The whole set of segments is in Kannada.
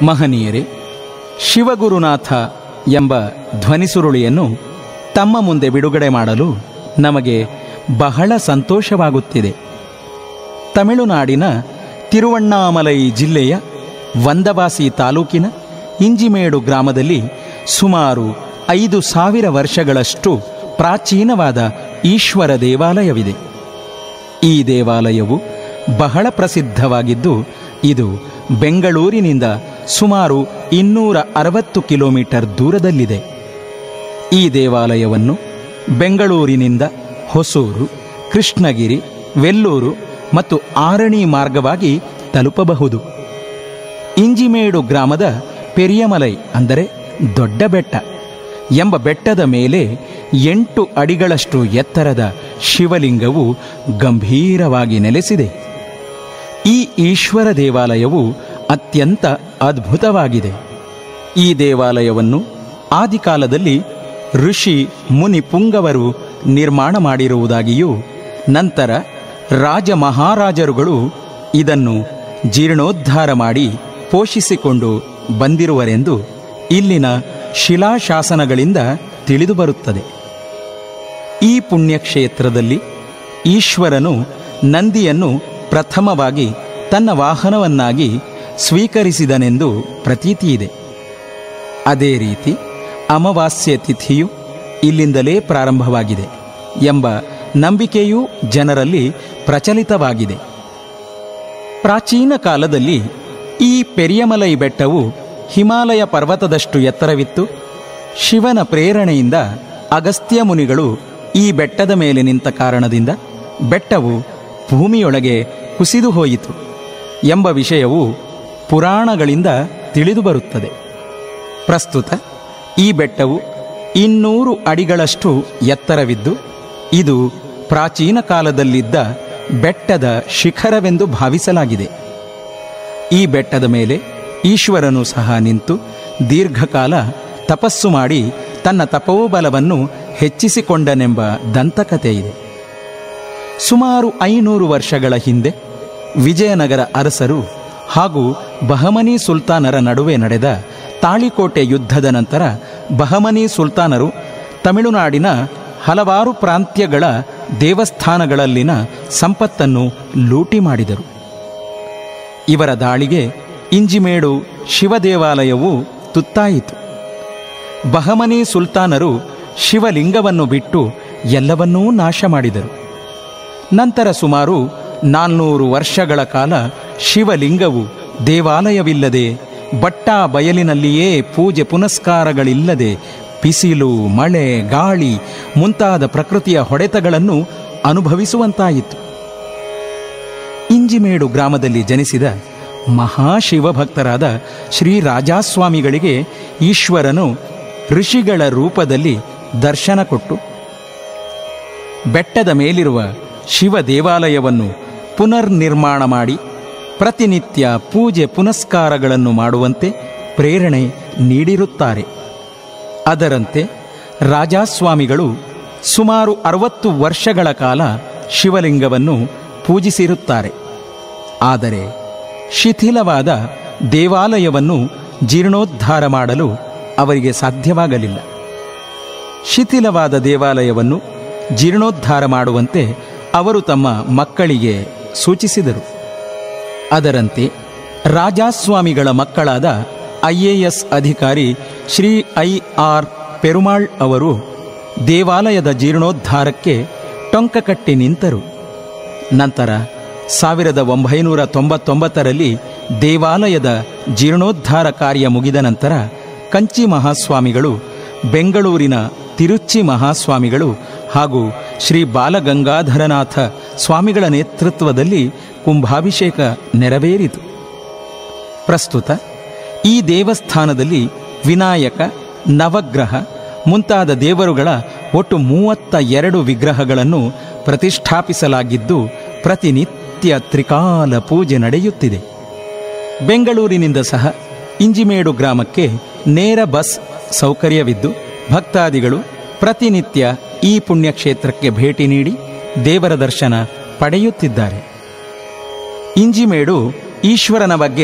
ಮಹನೀಯರೇ ಶಿವಗುರುನಾಥ ಎಂಬ ಧ್ವನಿಸುರುಳಿಯನ್ನು ತಮ್ಮ ಮುಂದೆ ಬಿಡುಗಡೆ ಮಾಡಲು ನಮಗೆ ಬಹಳ ಸಂತೋಷವಾಗುತ್ತಿದೆ ತಮಿಳುನಾಡಿನ ತಿರುವಣ್ಣಾಮಲೈ ಜಿಲ್ಲೆಯ ವಂದವಾಸಿ ತಾಲೂಕಿನ ಇಂಜಿಮೇಡು ಗ್ರಾಮದಲ್ಲಿ ಸುಮಾರು ಐದು ಸಾವಿರ ವರ್ಷಗಳಷ್ಟು ಪ್ರಾಚೀನವಾದ ಈಶ್ವರ ದೇವಾಲಯವಿದೆ ಈ ದೇವಾಲಯವು ಬಹಳ ಪ್ರಸಿದ್ಧವಾಗಿದ್ದು ಇದು ಬೆಂಗಳೂರಿನಿಂದ ಸುಮಾರು ಇನ್ನೂರ ಅರವತ್ತು ಕಿಲೋಮೀಟರ್ ದೂರದಲ್ಲಿದೆ ಈ ದೇವಾಲಯವನ್ನು ಬೆಂಗಳೂರಿನಿಂದ ಹೊಸೂರು ಕೃಷ್ಣಗಿರಿ ವೆಲ್ಲೂರು ಮತ್ತು ಆರಣಿ ಮಾರ್ಗವಾಗಿ ತಲುಪಬಹುದು ಇಂಜಿಮೇಡು ಗ್ರಾಮದ ಪೆರಿಯಮಲೈ ಅಂದರೆ ದೊಡ್ಡ ಬೆಟ್ಟ ಎಂಬ ಬೆಟ್ಟದ ಮೇಲೆ ಎಂಟು ಅಡಿಗಳಷ್ಟು ಎತ್ತರದ ಶಿವಲಿಂಗವು ಗಂಭೀರವಾಗಿ ನೆಲೆಸಿದೆ ಈ ಈಶ್ವರ ದೇವಾಲಯವು ಅತ್ಯಂತ ಅದ್ಭುತವಾಗಿದೆ ಈ ದೇವಾಲಯವನ್ನು ಆದಿಕಾಲದಲ್ಲಿ ಋಷಿ ಮುನಿ ಪುಂಗವರು ನಿರ್ಮಾಣ ಮಾಡಿರುವುದಾಗಿಯೂ ನಂತರ ರಾಜ ಮಹಾರಾಜರುಗಳು ಇದನ್ನು ಜೀರ್ಣೋದ್ಧಾರ ಮಾಡಿ ಪೋಷಿಸಿಕೊಂಡು ಬಂದಿರುವರೆಂದು ಇಲ್ಲಿನ ಶಿಲಾಶಾಸನಗಳಿಂದ ತಿಳಿದುಬರುತ್ತದೆ ಈ ಪುಣ್ಯಕ್ಷೇತ್ರದಲ್ಲಿ ಈಶ್ವರನು ನಂದಿಯನ್ನು ಪ್ರಥಮವಾಗಿ ತನ್ನ ವಾಹನವನ್ನಾಗಿ ಸ್ವೀಕರಿಸಿದನೆಂದು ಪ್ರತೀತಿಯಿದೆ ಅದೇ ರೀತಿ ಅಮಾವಾಸ್ಯೆ ತಿಥಿಯು ಇಲ್ಲಿಂದಲೇ ಪ್ರಾರಂಭವಾಗಿದೆ ಎಂಬ ನಂಬಿಕೆಯೂ ಜನರಲ್ಲಿ ಪ್ರಚಲಿತವಾಗಿದೆ ಪ್ರಾಚೀನ ಕಾಲದಲ್ಲಿ ಈ ಪೆರಿಯಮಲೈ ಬೆಟ್ಟವು ಹಿಮಾಲಯ ಪರ್ವತದಷ್ಟು ಎತ್ತರವಿತ್ತು ಶಿವನ ಪ್ರೇರಣೆಯಿಂದ ಅಗಸ್ತ್ಯ ಮುನಿಗಳು ಈ ಬೆಟ್ಟದ ಮೇಲೆ ನಿಂತ ಕಾರಣದಿಂದ ಬೆಟ್ಟವು ಭೂಮಿಯೊಳಗೆ ಕುಸಿದು ಹೋಯಿತು ಎಂಬ ವಿಷಯವು ಪುರಾಣಗಳಿಂದ ತಿಳಿದುಬರುತ್ತದೆ ಪ್ರಸ್ತುತ ಈ ಬೆಟ್ಟವು ಇನ್ನೂರು ಅಡಿಗಳಷ್ಟು ಎತ್ತರವಿದ್ದು ಇದು ಪ್ರಾಚೀನ ಕಾಲದಲ್ಲಿದ್ದ ಬೆಟ್ಟದ ಶಿಖರವೆಂದು ಭಾವಿಸಲಾಗಿದೆ ಈ ಬೆಟ್ಟದ ಮೇಲೆ ಈಶ್ವರನು ಸಹ ನಿಂತು ದೀರ್ಘಕಾಲ ತಪಸ್ಸು ಮಾಡಿ ತನ್ನ ತಪೋಬಲವನ್ನು ಹೆಚ್ಚಿಸಿಕೊಂಡನೆಂಬ ದಂತಕತೆ ಇದೆ ಸುಮಾರು ಐನೂರು ವರ್ಷಗಳ ಹಿಂದೆ ವಿಜಯನಗರ ಅರಸರು ಹಾಗೂ ಬಹಮನಿ ಸುಲ್ತಾನರ ನಡುವೆ ನಡೆದ ತಾಳಿಕೋಟೆ ಯುದ್ಧದ ನಂತರ ಬಹಮನಿ ಸುಲ್ತಾನರು ತಮಿಳುನಾಡಿನ ಹಲವಾರು ಪ್ರಾಂತ್ಯಗಳ ದೇವಸ್ಥಾನಗಳಲ್ಲಿನ ಸಂಪತ್ತನ್ನು ಲೂಟಿ ಮಾಡಿದರು ಇವರ ದಾಳಿಗೆ ಇಂಜಿಮೇಡು ಶಿವ ದೇವಾಲಯವು ತುತ್ತಾಯಿತು ಬಹಮನಿ ಸುಲ್ತಾನರು ಶಿವಲಿಂಗವನ್ನು ಬಿಟ್ಟು ಎಲ್ಲವನ್ನೂ ನಾಶ ಮಾಡಿದರು ನಂತರ ಸುಮಾರು ನಾಲ್ನೂರು ವರ್ಷಗಳ ಕಾಲ ಶಿವಲಿಂಗವು ದೇವಾಲಯವಿಲ್ಲದೆ ಬಟ್ಟಾ ಬಯಲಿನಲ್ಲಿಯೇ ಪೂಜೆ ಪುನಸ್ಕಾರಗಳಿಲ್ಲದೆ ಬಿಸಿಲು ಮಳೆ ಗಾಳಿ ಮುಂತಾದ ಪ್ರಕೃತಿಯ ಹೊಡೆತಗಳನ್ನು ಅನುಭವಿಸುವಂತಾಯಿತು ಇಂಜಿಮೇಡು ಗ್ರಾಮದಲ್ಲಿ ಜನಿಸಿದ ಮಹಾಶಿವಭಕ್ತರಾದ ಶ್ರೀ ರಾಜಾಸ್ವಾಮಿಗಳಿಗೆ ಈಶ್ವರನು ಋಷಿಗಳ ರೂಪದಲ್ಲಿ ದರ್ಶನ ಕೊಟ್ಟು ಬೆಟ್ಟದ ಮೇಲಿರುವ ಶಿವ ದೇವಾಲಯವನ್ನು ಪುನರ್ನಿರ್ಮಾಣ ಮಾಡಿ ಪ್ರತಿನಿತ್ಯ ಪೂಜೆ ಪುನಸ್ಕಾರಗಳನ್ನು ಮಾಡುವಂತೆ ಪ್ರೇರಣೆ ನೀಡಿರುತ್ತಾರೆ ಅದರಂತೆ ರಾಜಾಸ್ವಾಮಿಗಳು ಸುಮಾರು ಅರವತ್ತು ವರ್ಷಗಳ ಕಾಲ ಶಿವಲಿಂಗವನ್ನು ಪೂಜಿಸಿರುತ್ತಾರೆ ಆದರೆ ಶಿಥಿಲವಾದ ದೇವಾಲಯವನ್ನು ಜೀರ್ಣೋದ್ಧಾರ ಮಾಡಲು ಅವರಿಗೆ ಸಾಧ್ಯವಾಗಲಿಲ್ಲ ಶಿಥಿಲವಾದ ದೇವಾಲಯವನ್ನು ಜೀರ್ಣೋದ್ಧಾರ ಮಾಡುವಂತೆ ಅವರು ತಮ್ಮ ಮಕ್ಕಳಿಗೆ ಸೂಚಿಸಿದರು ಅದರಂತೆ ರಾಜಾಸ್ವಾಮಿಗಳ ಮಕ್ಕಳಾದ ಐ ಎ ಎಸ್ ಅಧಿಕಾರಿ ಶ್ರೀ ಐ ಆರ್ ಪೆರುಮಾಳ್ ಅವರು ದೇವಾಲಯದ ಜೀರ್ಣೋದ್ಧಾರಕ್ಕೆ ಟೊಂಕ ಕಟ್ಟಿ ನಿಂತರು ನಂತರ ಸಾವಿರದ ಒಂಬೈನೂರ ತೊಂಬತ್ತೊಂಬತ್ತರಲ್ಲಿ ದೇವಾಲಯದ ಜೀರ್ಣೋದ್ಧಾರ ಕಾರ್ಯ ಮುಗಿದ ನಂತರ ಕಂಚಿ ಮಹಾಸ್ವಾಮಿಗಳು ಬೆಂಗಳೂರಿನ ತಿರುಚಿ ಮಹಾಸ್ವಾಮಿಗಳು ಹಾಗೂ ಶ್ರೀ ಬಾಲಗಂಗಾಧರನಾಥ ಸ್ವಾಮಿಗಳ ನೇತೃತ್ವದಲ್ಲಿ ಕುಂಭಾಭಿಷೇಕ ನೆರವೇರಿತು ಪ್ರಸ್ತುತ ಈ ದೇವಸ್ಥಾನದಲ್ಲಿ ವಿನಾಯಕ ನವಗ್ರಹ ಮುಂತಾದ ದೇವರುಗಳ ಒಟ್ಟು ಮೂವತ್ತ ಎರಡು ವಿಗ್ರಹಗಳನ್ನು ಪ್ರತಿಷ್ಠಾಪಿಸಲಾಗಿದ್ದು ಪ್ರತಿನಿತ್ಯ ತ್ರಿಕಾಲ ಪೂಜೆ ನಡೆಯುತ್ತಿದೆ ಬೆಂಗಳೂರಿನಿಂದ ಸಹ ಇಂಜಿಮೇಡು ಗ್ರಾಮಕ್ಕೆ ನೇರ ಬಸ್ ಸೌಕರ್ಯವಿದ್ದು ಭಕ್ತಾದಿಗಳು ಪ್ರತಿನಿತ್ಯ ಈ ಪುಣ್ಯಕ್ಷೇತ್ರಕ್ಕೆ ಭೇಟಿ ನೀಡಿ ದೇವರ ದರ್ಶನ ಪಡೆಯುತ್ತಿದ್ದಾರೆ ಇಂಜಿಮೇಡು ಈಶ್ವರನ ಬಗ್ಗೆ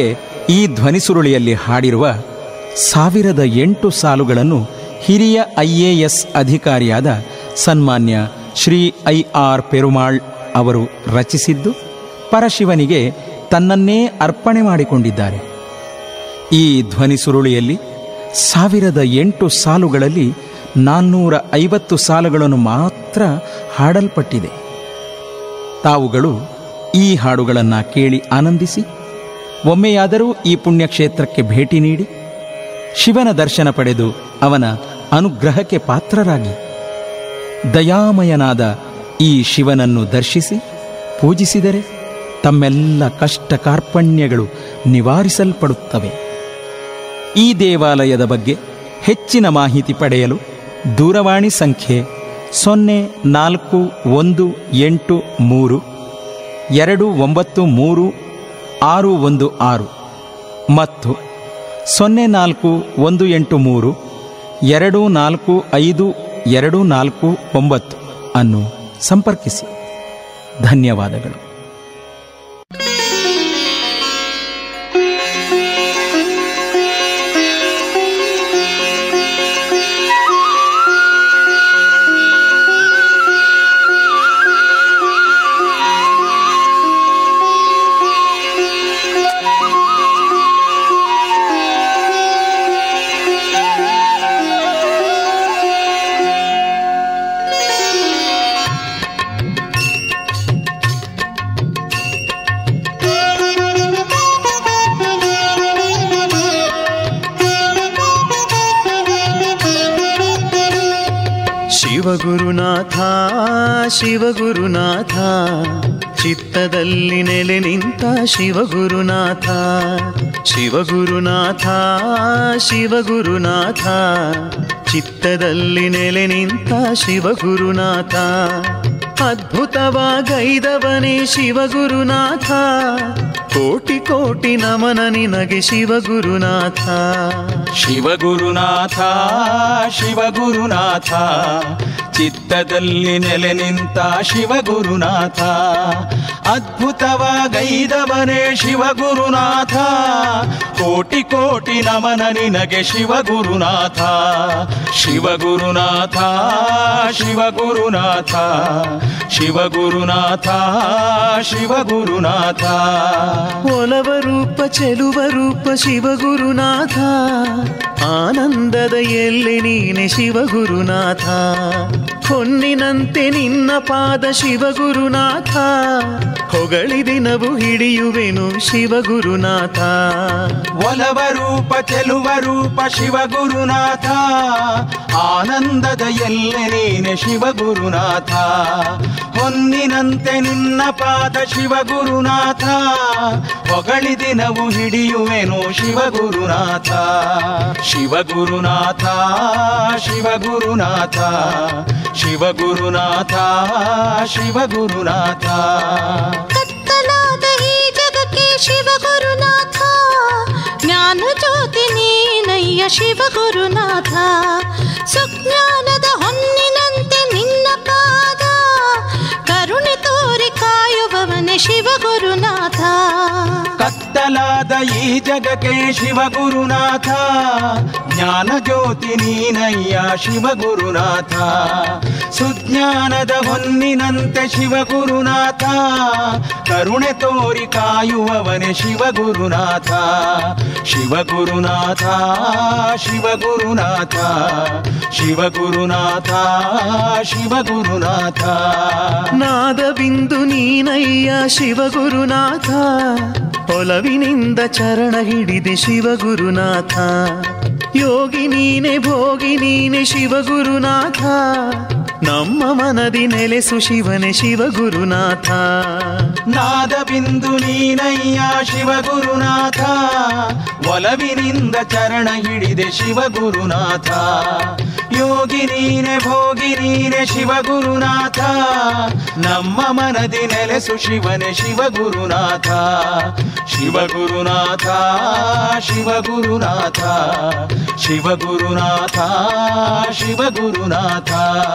ಈ ಧ್ವನಿಸುರುಳಿಯಲ್ಲಿ ಹಾಡಿರುವ ಸಾವಿರದ ಎಂಟು ಸಾಲುಗಳನ್ನು ಹಿರಿಯ ಐ ಎ ಎಸ್ ಅಧಿಕಾರಿಯಾದ ಸನ್ಮಾನ್ಯ ಶ್ರೀ ಐ ಆರ್ ಪೆರುಮಾಳ್ ಅವರು ರಚಿಸಿದ್ದು ಪರಶಿವನಿಗೆ ತನ್ನನ್ನೇ ಅರ್ಪಣೆ ಮಾಡಿಕೊಂಡಿದ್ದಾರೆ ಈ ಧ್ವನಿಸುರುಳಿಯಲ್ಲಿ ಸಾವಿರದ ಎಂಟು ಸಾಲುಗಳಲ್ಲಿ ನಾನ್ನೂರ ಐವತ್ತು ಸಾಲುಗಳನ್ನು ಮಾತ್ರ ಹಾಡಲ್ಪಟ್ಟಿದೆ ತಾವುಗಳು ಈ ಹಾಡುಗಳನ್ನು ಕೇಳಿ ಆನಂದಿಸಿ ಒಮ್ಮೆಯಾದರೂ ಈ ಪುಣ್ಯಕ್ಷೇತ್ರಕ್ಕೆ ಭೇಟಿ ನೀಡಿ ಶಿವನ ದರ್ಶನ ಪಡೆದು ಅವನ ಅನುಗ್ರಹಕ್ಕೆ ಪಾತ್ರರಾಗಿ ದಯಾಮಯನಾದ ಈ ಶಿವನನ್ನು ದರ್ಶಿಸಿ ಪೂಜಿಸಿದರೆ ತಮ್ಮೆಲ್ಲ ಕಷ್ಟ ಕಾರ್ಪಣ್ಯಗಳು ನಿವಾರಿಸಲ್ಪಡುತ್ತವೆ ಈ ದೇವಾಲಯದ ಬಗ್ಗೆ ಹೆಚ್ಚಿನ ಮಾಹಿತಿ ಪಡೆಯಲು ದೂರವಾಣಿ ಸಂಖ್ಯೆ ಸೊನ್ನೆ ನಾಲ್ಕು ಒಂದು ಎಂಟು ಮೂರು ಎರಡು ಒಂಬತ್ತು ಮೂರು ಆರು ಒಂದು ಆರು ಮತ್ತು ಸೊನ್ನೆ ನಾಲ್ಕು ಒಂದು ಎಂಟು ಮೂರು ಎರಡು ನಾಲ್ಕು ಐದು ಎರಡು ನಾಲ್ಕು ಒಂಬತ್ತು ಅನ್ನು ಸಂಪರ್ಕಿಸಿ ಧನ್ಯವಾದಗಳು ಶಿವಗುರುನಾಥ ಶಿವಗುರುನಾಥ ಚಿತ್ತದಲ್ಲಿ ನೆಲೆ ನಿಂತ ಶಿವಗುರುನಾಥ ಶಿವಗುರುನಾಥ ಶಿವಗುರುನಾಥ ಚಿತ್ತದಲ್ಲಿ ನೆಲೆ ನಿಂತ ಶಿವಗುರುನಾಥ ಅದ್ಭುತವಾಗೈದವನೇ ಶಿವಗುರುನಾಥ ಕೋಟಿ ಕೋಟಿ ನಮನ ನಿನಗೆ ಶಿವಗುರುನಾಥ ಶಿವಗುರುನಾಥ ಶಿವಗುರುನಾಥ ಚಿತ್ತದಲ್ಲಿ ನೆಲೆ ನಿಂತ ಶಿವಗುರುನಾಥ ಅದ್ಭುತವಾಗೈದವನೇ ಶಿವಗುರುನಾಥ ಕೋಟಿ ಕೋಟಿ ನಮನ ನಿನಗೆ ಶಿವಗುರುನಾಥ ಶಿವಗುರುನಾಥ ಶಿವಗುರುನಾಥ ಶಿವಗುರುನಾಥ ಶಿವಗುರುನಾಥ ಒಲವ ರೂಪ ಚೆಲುವ ರೂಪ ಶಿವಗುರುನಾಥ ಆನಂದದ ಎಲ್ಲಿ ನೀನೆ ಶಿವಗುರುನಾಥ ಹೊನ್ನಿನಂತೆ ನಿನ್ನ ಪಾದ ಶಿವಗುರುನಾಥ ಹೊಗಳಿ ದಿನವು ಹಿಡಿಯುವೆನು ಶಿವಗುರುನಾಥ ಒಲವ ರೂಪ ಚೆಲುವ ರೂಪ ಶಿವಗುರುನಾಥ ಆನಂದದ ಎಲ್ಲೆ ನೀನೆ ಶಿವಗುರುನಾಥ ಹೊನ್ನಿನಂತೆ ನಿನ್ನ ಪಾದ ಶಿವಗುರುನಾಥ ಹೊಗಳಿ ದಿನವು ಹಿಡಿಯುವೆನು ಶಿವಗುರುನಾಥ ಶಿವಗುರುನಾಥ ಶಿವಗುರುನಾಥ ಶಿವಗುರುನಾಥ ಶಿವಗುರುನಾಥ ಕತ್ತಲಾದ ಈ ಜಗಕ್ಕೆ ಶಿವಗುರುನಾಥ ಜ್ಞಾನ ಜ್ಯೋತಿ ನೀನಯ್ಯ ಶಿವಗುರುನಾಥ ಸುಜ್ಞಾನದ ಹೊನ್ನಿನಂತೆ ನಿನ್ನ ಪಾದ ಕರುಣೆ ತೋರಿ ಕಾಯುವವನೇ ಶಿವಗುರುನಾಥ ಕತ್ತಲಾದ ಈ ಜಗಕ್ಕೆ ಶಿವಗುರುನಾಥ ಜ್ಞಾನ ಜ್ಯೋತಿ ನೀನಯ್ಯ ಶಿವಗುರುನಾಥ ಸುಜ್ಞಾನದ ಹೊನ್ನಿನಂತೆ ಶಿವಗುರುನಾಥ ಕರುಣೆ ತೋರಿ ಕಾಯುವವನೇ ಶಿವಗುರುನಾಥ ಶಿವಗುರುನಾಥ ಶಿವಗುರುನಾಥ ಶಿವಗುರುನಾಥ ಶಿವಗುರುನಾಥ ನಾದ ಬಿಂದು ನೀನಯ್ಯ ಶಿವಗುರುನಾಥ ಒಲವಿನಿಂದ ಚರಣ ಹಿಡಿದೆ ಶಿವಗುರುನಾಥ ಯೋಗಿ ನೀನೆ ಭೋಗಿ ನೀನೆ ಶಿವಗುರುನಾಥ ನಮ್ಮ ಮನದಿ ನೆಲೆಸು ಶಿವನೇ ಶಿವಗುರುನಾಥ ನಾದ ಬಿಂದು ನೀನಯ್ಯ ಶಿವಗುರುನಾಥ ಒಲವಿನಿಂದ ಚರಣ ಹಿಡಿದೆ ಶಿವಗುರುನಾಥ ಯೋಗಿ ನೀನೆ ಭೋಗಿ ನೀನೆ ಶಿವಗುರುನಾಥ ನಮ್ಮ ಮನದಿ ನೆಲೆಸು ಶಿವನೇ ಶಿವಗುರುನಾಥ ಶಿವಗುರುನಾಥ ಶಿವಗುರುನಾಥ ಶಿವಗುರುನಾಥ ಶಿವಗುರುನಾಥ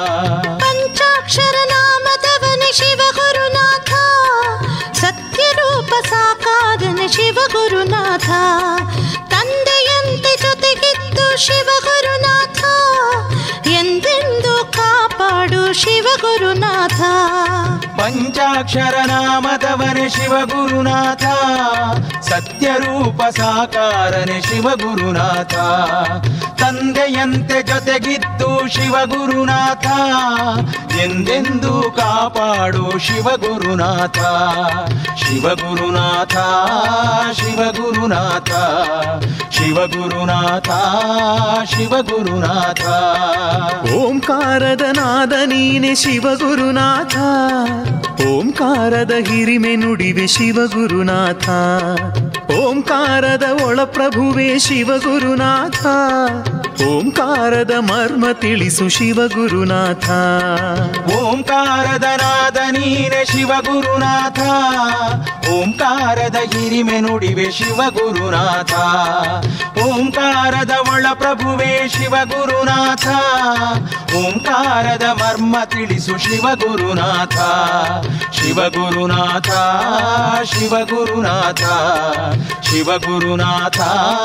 ಪಂಚಾಕ್ಷರ ನಾಮದವನೇ ಶಿವಗುರುನಾಥ ಸತ್ಯರೂಪ ಸಾಕಾದನೆ ಶಿವಗುರುನಾಥ ತಂದೆಯಂತೆ ಜೊತೆಗಿದ್ದು ಶಿವಗುರುನಾಥ ಎಂದೆಂದು ಕಾಪಾಡು ಶಿವಗುರುನಾಥ ಪಂಚಾಕ್ಷರ ನಾಮದವನೇ ಶಿವಗುರುನಾಥ ಸತ್ಯರೂಪ ಸಾಕಾರನೆ ಶಿವಗುರುನಾಥ ತಂದೆಯಂತೆ ಜೊತೆಗಿದ್ದು ಶಿವಗುರುನಾಥ ಎಂದೆಂದು ಕಾಪಾಡು ಶಿವಗುರುನಾಥ ಶಿವಗುರುನಾಥ ಶಿವಗುರುನಾಥ ಶಿವಗುರುನಾಥ ಶಿವಗುರುನಾಥ ಓಂಕಾರದ ನಾದ ನೀನೆ ಶಿವಗುರುನಾಥ ಓಂಕಾರದ ಹಿರಿಮೆ ನುಡಿವೆ ಶಿವಗುರುನಾಥ ಓಂಕಾರದ ಒಳಪ್ರಭುವೇ ಶಿವಗುರುನಾಥ ಓಂಕಾರದ ಮರ್ಮ ತಿಳಿಸು ಶಿವಗುರುನಾಥ ಓಂಕಾರದ ನಾದ ನೀನೆ ಶಿವಗುರುನಾಥ ಓಂಕಾರದ ಹಿರಿಮೆ ನುಡಿವೆ ಶಿವಗುರುನಾಥ ಓಂಕಾರದ ಒಳ ಪ್ರಭುವೇ ಶಿವಗುರುನಾಥ ಓಂಕಾರದ ಮರ್ಮ ತಿಳಿಸು ಶಿವಗುರುನಾಥ ಶಿವಗುರುನಾಥ ಶಿವಗುರುನಾಥ ಶಿವಗುರುನಾಥ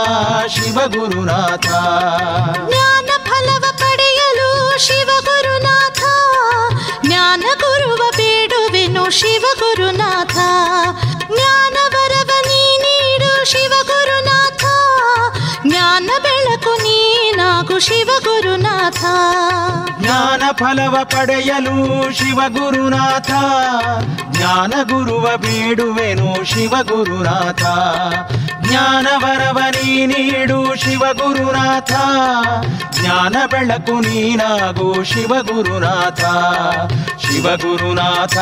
ಶಿವಗುರುನಾಥ ಜ್ಞಾನ ಫಲವ ಪಡೆಯಲು ಶಿವಗುರುನಾಥ ಜ್ಞಾನ ಗುರುವ ಬೇಡುವೆನು ಶಿವಗುರುನಾಥ ಜ್ಞಾನ ವರವ ನೀ ನೀಡು ಶಿವಗುರುನಾಥ ಜ್ಞಾನ ಬೆಳಕು ನೀನಾಗು ಶಿವಗುರುನಾಥ ಜ್ಞಾನ ಫಲವ ಪಡೆಯಲು ಶಿವಗುರುನಾಥ ಜ್ಞಾನ ಗುರುವ ಬೇಡುವೆನು ಶಿವಗುರುನಾಥ ಜ್ಞಾನ ವರವ ನೀ ನೀಡು ಶಿವಗುರುನಾಥ ಜ್ಞಾನ ಬೆಳಕು ನೀನಾಗು ಶಿವಗುರುನಾಥ ಶಿವಗುರುನಾಥ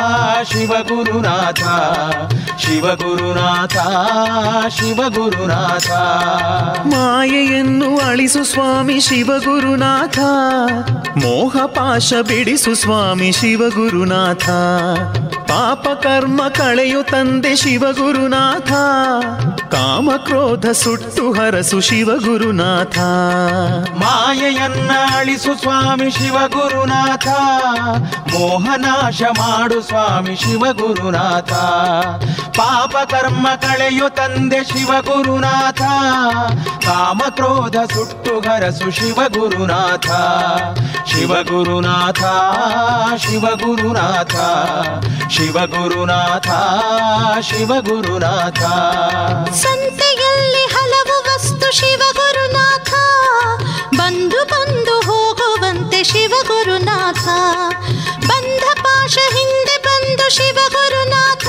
ಶಿವಗುರುನಾಥ ಶಿವಗುರುನಾಥ ಶಿವಗುರುನಾಥ ಮಾಯೆಯನ್ನು ಅಳಿಸು ಸ್ವಾಮಿ ಶಿವಗುರುನಾಥ ಮೋಹ ಪಾಶ ಬಿಡಿಸು ಸ್ವಾಮಿ ಶಿವಗುರುನಾಥ ಪಾಪ ಕರ್ಮ ಕಳೆಯು ತಂದೆ ಶಿವಗುರುನಾಥ ಕಾಮ ಕ್ರೋಧ ಸುಟ್ಟು ಹರಸು ಶಿವಗುರುನಾಥ ಮಾಯೆಯನ್ನ ಅಳಿಸು ಸ್ವಾಮಿ ಶಿವಗುರುನಾಥ ಮೋಹನಾಶ ಮಾಡು ಸ್ವಾಮಿ ಶಿವಗುರುನಾಥ ಪಾಪ ಕರ್ಮ ಕಳೆಯು ತಂದೆ ಶಿವಗುರುನಾಥ ಕಾಮ ಕ್ರೋಧ ಸುಟ್ಟು ಹರಸು ಶಿವಗುರುನಾಥ ಶಿವಗುರುನಾಥ ಶಿವಗುರುನಾಥ ಶಿವಗುರುನಾಥ ಶಿವಗುರುನಾಥ ಸಂತೆಯಲ್ಲಿ ಹಲವು ವಸ್ತು ಶಿವಗುರುನಾಥ ಬಂದು ಬಂದು ಹೋಗುವಂತೆ ಶಿವಗುರುನಾಥ ಬಂಧ ಪಾಶ ಹಿಂದೆ ಬಂದು ಶಿವಗುರುನಾಥ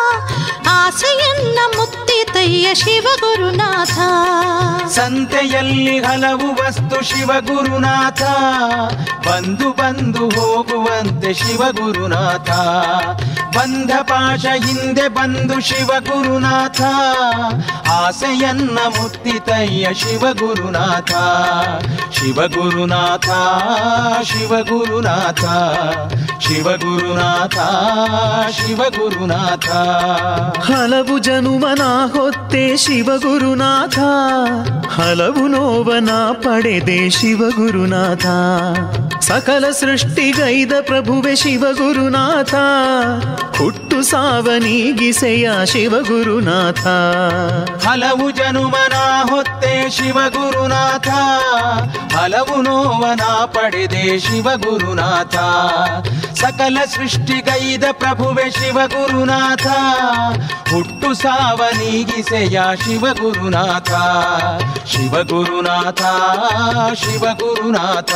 ಆಸೆಯನ್ನ ಮುತ್ತಿತಯ್ಯ ಶಿವಗುರುನಾಥ ಸಂತೆಯಲ್ಲಿ ಹಲವು ವಸ್ತು ಶಿವಗುರುನಾಥ ಬಂದು ಬಂದು ಹೋಗುವಂತೆ ಶಿವಗುರುನಾಥ ಬಂಧ ಪಾಶ ಹಿಂದೆ ಬಂದು ಶಿವಗುರುನಾಥ ಆಸೆಯನ್ನ ಮುತ್ತಿತಯ್ಯ ಶಿವಗುರುನಾಥ ಶಿವಗುರುನಾಥ ಶಿವಗುರುನಾಥ ಶಿವಗುರುನಾಥ ಶಿವಗುರುನಾಥ ಹಲವು ಜನುಮನ ಹೊತ್ತೆ ಶಿವಗುರುನಾಥ ಹಲವು ನೋವನ ಪಡೆದೆ ಶಿವಗುರುನಾಥ ಸಕಲ ಸೃಷ್ಟಿಗೈದ ಪ್ರಭುವೆ ಶಿವಗುರುನಾಥ ಹುಟ್ಟು ಸಾವನೀಗಿಸೆಯ ಶಿವಗುರುನಾಥ ಹಲವು ಜನುಮನ ಹೊತ್ತೆ ಶಿವಗುರುನಾಥ ಹಲವು ನೋವನ ಪಡೆದೆ ಶಿವಗುರುನಾಥ ಸಕಲ ಸೃಷ್ಟಿಗೈದ ಪ್ರಭುವೆ ಶಿವಗುರುನಾಥ ಹುಟ್ಟು ಸಾವನೀಗಿಸೆಯ ಶಿವಗುರುನಾಥ ಶಿವಗುರುನಾಥ ಶಿವಗುರುನಾಥ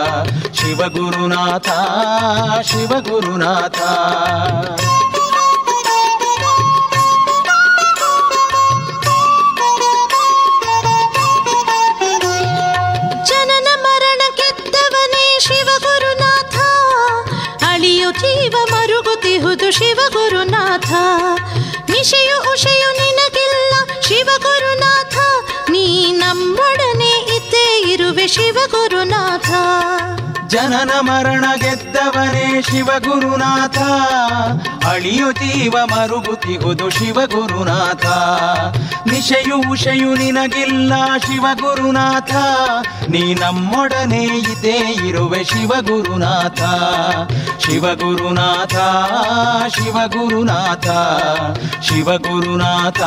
ಶಿವಗುರುನಾಥ ಶಿವಗುರುನಾಥ ಜನನ ಮರಣ ಗೆದ್ದವನೇ ಶಿವಗುರುನಾಥ ಅಳಿಯು ಜೀವ ಮರುಗುತಿಹುದು ಶಿವಗುರುನಾಥ ನಿಶೆಯು ಉಷೆಯು ನಿನಗಿಲ್ಲ ಶಿವಗುರುನಾಥ ನೀ ನಮ್ಮೊಡನೆ ಇದ್ದೇ ಇರುವೆ ಶಿವಗುರುನಾಥ ಜನನ ಮರಣ ಗೆದ್ದವನೇ ಶಿವಗುರುನಾಥ ಅಳಿಯು ಜೀವ ಮರುಗುತಿಹುದು ಶಿವಗುರುನಾಥ ನಿಶೆಯು ಉಷೆಯು ನಿನಗಿಲ್ಲ ಶಿವಗುರುನಾಥ ನೀ ನಮ್ಮೊಡನೆ ಇದೇ ಇರುವೆ ಶಿವಗುರುನಾಥ ಶಿವಗುರುನಾಥ ಶಿವಗುರುನಾಥ ಶಿವಗುರುನಾಥ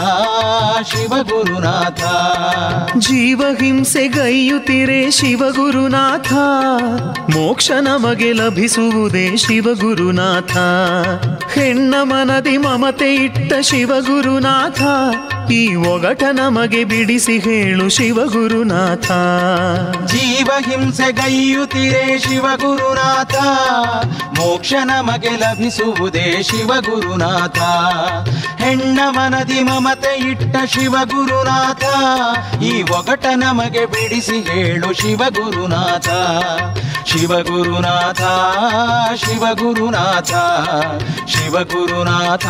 ಶಿವಗುರುನಾಥ ಜೀವ ಹಿಂಸೆಗೈಯುತ್ತಿರೆ ಶಿವಗುರುನಾಥ ಮೋಕ್ಷ ನಮಗೆ ಲಭಿಸುವುದೇ ಶಿವಗುರುನಾಥ ಹೆಣ್ಣ ಮನದಿ ಮಮತೆ ಇಟ್ಟ ಶಿವಗುರುನಾಥ ಈ ಒಗಟ ನಮಗೆ ಬಿಡಿಸಿ ಹೇಳು ಶಿವಗುರುನಾಥ ಜೀವ ಹಿಂಸೆಗೈಯುತ್ತಿರೆ ಶಿವಗುರುನಾಥ ಮೋಕ್ಷ ನಮಗೆ ಲಭಿಸುವುದೇ ಶಿವಗುರುನಾಥ ಹೆಣ್ಣ ಮನದಿ ಮಮತೆ ಇಟ್ಟ ಶಿವಗುರುನಾಥ ಈ ಒಗಟ ನಮಗೆ ಬಿಡಿಸಿ ಹೇಳು ಶಿವಗುರುನಾಥ ಶಿವಗುರುನಾಥ ಶಿವಗುರುನಾಥ ಶಿವಗುರುನಾಥ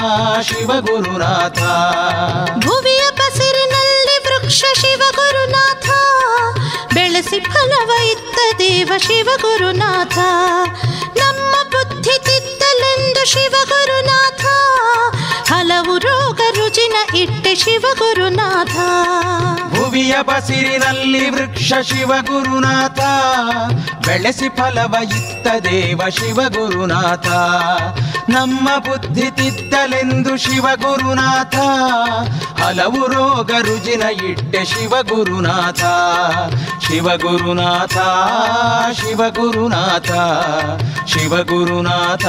ಶಿವಗುರುನಾಥ ಭುವಿಯ ಬಸಿರಿನಲ್ಲಿ ವೃಕ್ಷ ಶಿವಗುರುನಾಥ ಬೆಳೆಸಿ ಫಲವ ಇತ್ತ ದೇವ ಶಿವಗುರುನಾಥ ನಮ್ಮ ಬುದ್ಧಿ ತಿದ್ದಲೆಂದು ಶಿವಗುರುನಾಥ ಹಲವು ರೋಗ ರುಜಿನ ಇಟ್ಟೆ ಶಿವಗುರುನಾಥ ಭುವಿಯ ಬಸಿರಿನಲ್ಲಿ ವೃಕ್ಷ ಶಿವಗುರುನಾಥ ಬೆಳೆಸಿ ಫಲವ ಇತ್ತ ದೇವ ಶಿವಗುರುನಾಥ ನಮ್ಮ ಬುದ್ಧಿ ತಿದ್ದಲೆಂದು ಶಿವಗುರುನಾಥ ಹಲವು ರೋಗ ರುಜಿನ ಇಟ್ಟೆ ಶಿವಗುರುನಾಥ ಶಿವಗುರುನಾಥ ಶಿವಗುರುನಾಥ ಶಿವಗುರುನಾಥ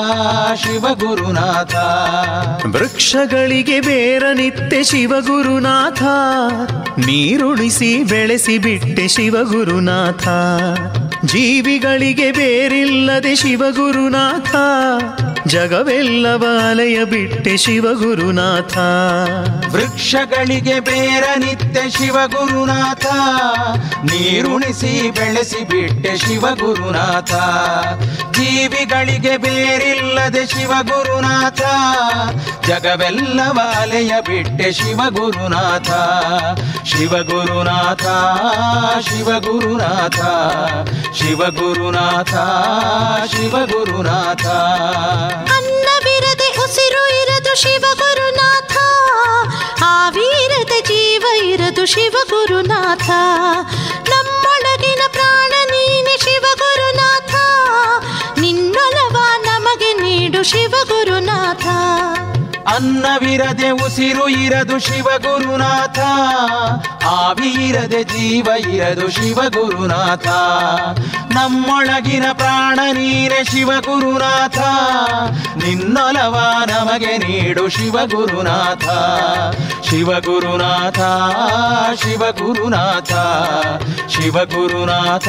ಶಿವಗುರುನಾಥ ವೃಕ್ಷಗಳಿಗೆ ಬೇರ ನಿತ್ಯ ಶಿವಗುರುನಾಥ ನೀರುಣಿಸಿ ಬೆಳೆಸಿ ಬಿಟ್ಟೆ ಶಿವಗುರುನಾಥ ಜೀವಿಗಳಿಗೆ ಬೇರಿಲ್ಲದೆ ಶಿವಗುರುನಾಥ ಜಗವೆಲ್ಲವ ಅಲೆಯ ಬಿಟ್ಟೆ ಶಿವಗುರುನಾಥ ವೃಕ್ಷಗಳಿಗೆ ಬೇರ ನಿತ್ಯ ಶಿವಗುರುನಾಥ ನೀರುಣಿಸಿ ಬೆಳೆಸಿ ಬಿಟ್ಟೆ ಶಿವಗುರುನಾಥ ಜೀವಿಗಳಿಗೆ ಬೇರಿಲ್ಲದೆ ಶಿವಗುರುನಾಥ ಜಗವೆಲ್ಲವ ಅಲೆಯ ಬಿಟ್ಟೆ ಶಿವಗುರುನಾಥ ಶಿವಗುರುನಾಥ ಶಿವಗುರುನಾಥ ಶಿವಗುರುನಾಥ ಶಿವಗುರುನಾಥ ಅನ್ನವಿರದೆ ಉಸಿರು ಇರದು ಶಿವಗುರುನಾಥ ಆವಿರದೆ ಜೀವ ಇರದು ಶಿವಗುರುನಾಥ ನಮ್ಮೊಳಗಿನ ಪ್ರಾಣ ನೀನೆ ಶಿವಗುರುನಾಥ ನಿನ್ನೊಲವ ನಮಗೆ ನೀಡು ಶಿವಗುರುನಾಥ ಅನ್ನವಿರದೆ ಉಸಿರು ಇರದು ಶಿವಗುರುನಾಥ ಆವಿ ಇರದೆ ಜೀವ ಇರದು ಶಿವಗುರುನಾಥ ನಮ್ಮೊಳಗಿನ ಪ್ರಾಣ ನೀರೆ ಶಿವಗುರುನಾಥ ನಿನ್ನೊಲವ ನಮಗೆ ನೀಡು ಶಿವಗುರುನಾಥ ಶಿವಗುರುನಾಥ ಶಿವಗುರುನಾಥ ಶಿವಗುರುನಾಥ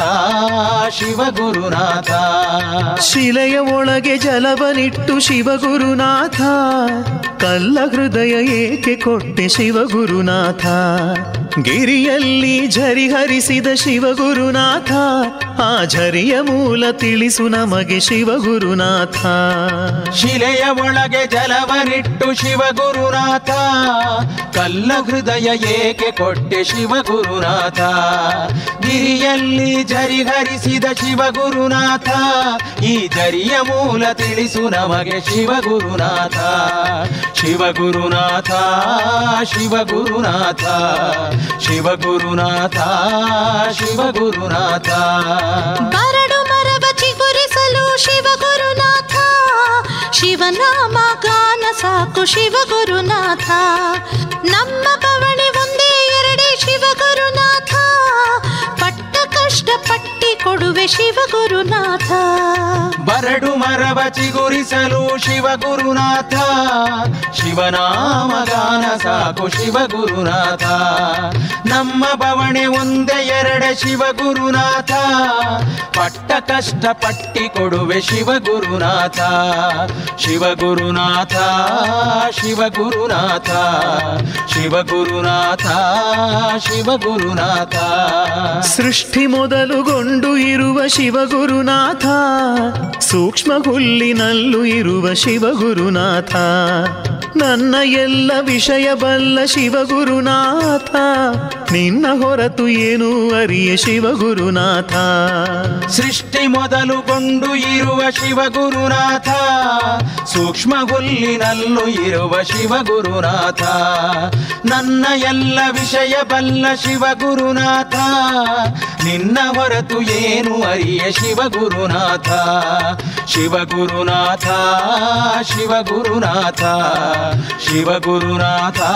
ಶಿವಗುರುನಾಥ ಶಿಲೆಯ ಒಳಗೆ ಜಲವನಿಟ್ಟು ಶಿವಗುರುನಾಥ ಕಲ್ಲ ಹೃದಯ ಏಕೆ ಕೊಟ್ಟೆ ಶಿವಗುರುನಾಥ ಗಿರಿಯಲ್ಲಿ ಝರಿ ಹರಿಸಿದ ಶಿವಗುರುನಾಥ ಆ ಝರಿಯ ಮೂಲ ತಿಳಿಸು ನಮಗೆ ಶಿವಗುರುನಾಥ ಶಿಲೆಯ ಒಳಗೆ ಜಲವನಿಟ್ಟು ಶಿವಗುರುನಾಥ ಕಲ್ಲ ಹೃದಯ ಏಕೆ ಕೊಟ್ಟೆ ಶಿವಗುರುನಾಥ ಗಿರಿಯಲ್ಲಿ ಜರಿ ಹರಿಸಿದ ಶಿವಗುರುನಾಥ ಈ ಜರಿಯ ಮೂಲ ತಿಳಿಸು ನಮಗೆ ಶಿವಗುರುನಾಥ ಶಿವಗುರುನಾಥ ಶಿವಗುರುನಾಥ ಶಿವಗುರುನಾಥ ಶಿವಗುರುನಾಥ ಬರಡು ಮರವ ಚಿಗುರಿಸಲು ಶಿವಗುರುನಾಥ ಶಿವನಾಮ ಗಾನ ಸಾಕು ಶಿವಗುರುನಾಥ ನಮ್ಮ ಬವಣೆ ಒಂದೇ ಎರಡೇ ಶಿವಗುರುನಾಥ ಪಟ್ಟ ಕಷ್ಟ ಪಟ್ಟಿ ಕೊಡುವೆ ಶಿವಗುರುನಾಥ ಬರಡು ಮರವ ಚಿಗುರಿಸಲು ಶಿವಗುರುನಾಥ ಶಿವನಾಮ ಗಾನ ಸಾಕು ಶಿವಗುರುನಾಥ ನಮ್ಮ ಬವಣೆ ಒಂದೇ ಎರಡೆ ಶಿವಗುರುನಾಥ ಪಟ್ಟ ಕಷ್ಟ ಪಟ್ಟಿ ಕೊಡುವೆ ಶಿವಗುರುನಾಥ ಶಿವಗುರುನಾಥ ಶಿವಗುರುನಾಥ ಶಿವಗುರುನಾಥ ಶಿವಗುರುನಾಥ ಸೃಷ್ಟಿ ಮೊದಲುಗೊಂಡು ಇರುವ ಇರುವ ಶಿವಗುರುನಾಥ ಸೂಕ್ಷ್ಮ ಹುಲ್ಲಿನಲ್ಲೂ ಇರುವ ಶಿವಗುರುನಾಥ ನನ್ನ ಎಲ್ಲ ವಿಷಯ ಬಲ್ಲ ಶಿವಗುರುನಾಥ ನಿನ್ನ ಹೊರತು ಏನು ಅರಿಯ ಶಿವಗುರುನಾಥ ಸೃಷ್ಟಿ ಮೊದಲುಗೊಂಡು ಇರುವ ಶಿವಗುರುನಾಥ ಸೂಕ್ಷ್ಮ ಹುಲ್ಲಿನಲ್ಲೂ ಇರುವ ಶಿವಗುರುನಾಥ ನನ್ನ ಎಲ್ಲ ವಿಷಯ ಬಲ್ಲ ಶಿವಗುರುನಾಥ ನಿನ್ನ ಹೊರತು ಏನು ಅರಿಯ ಶಿವಗುರುನಾಥ ಶಿವಗುರುನಾಥ ಶಿವಗುರುನಾಥ ಶಿವಗುರುನಾಥ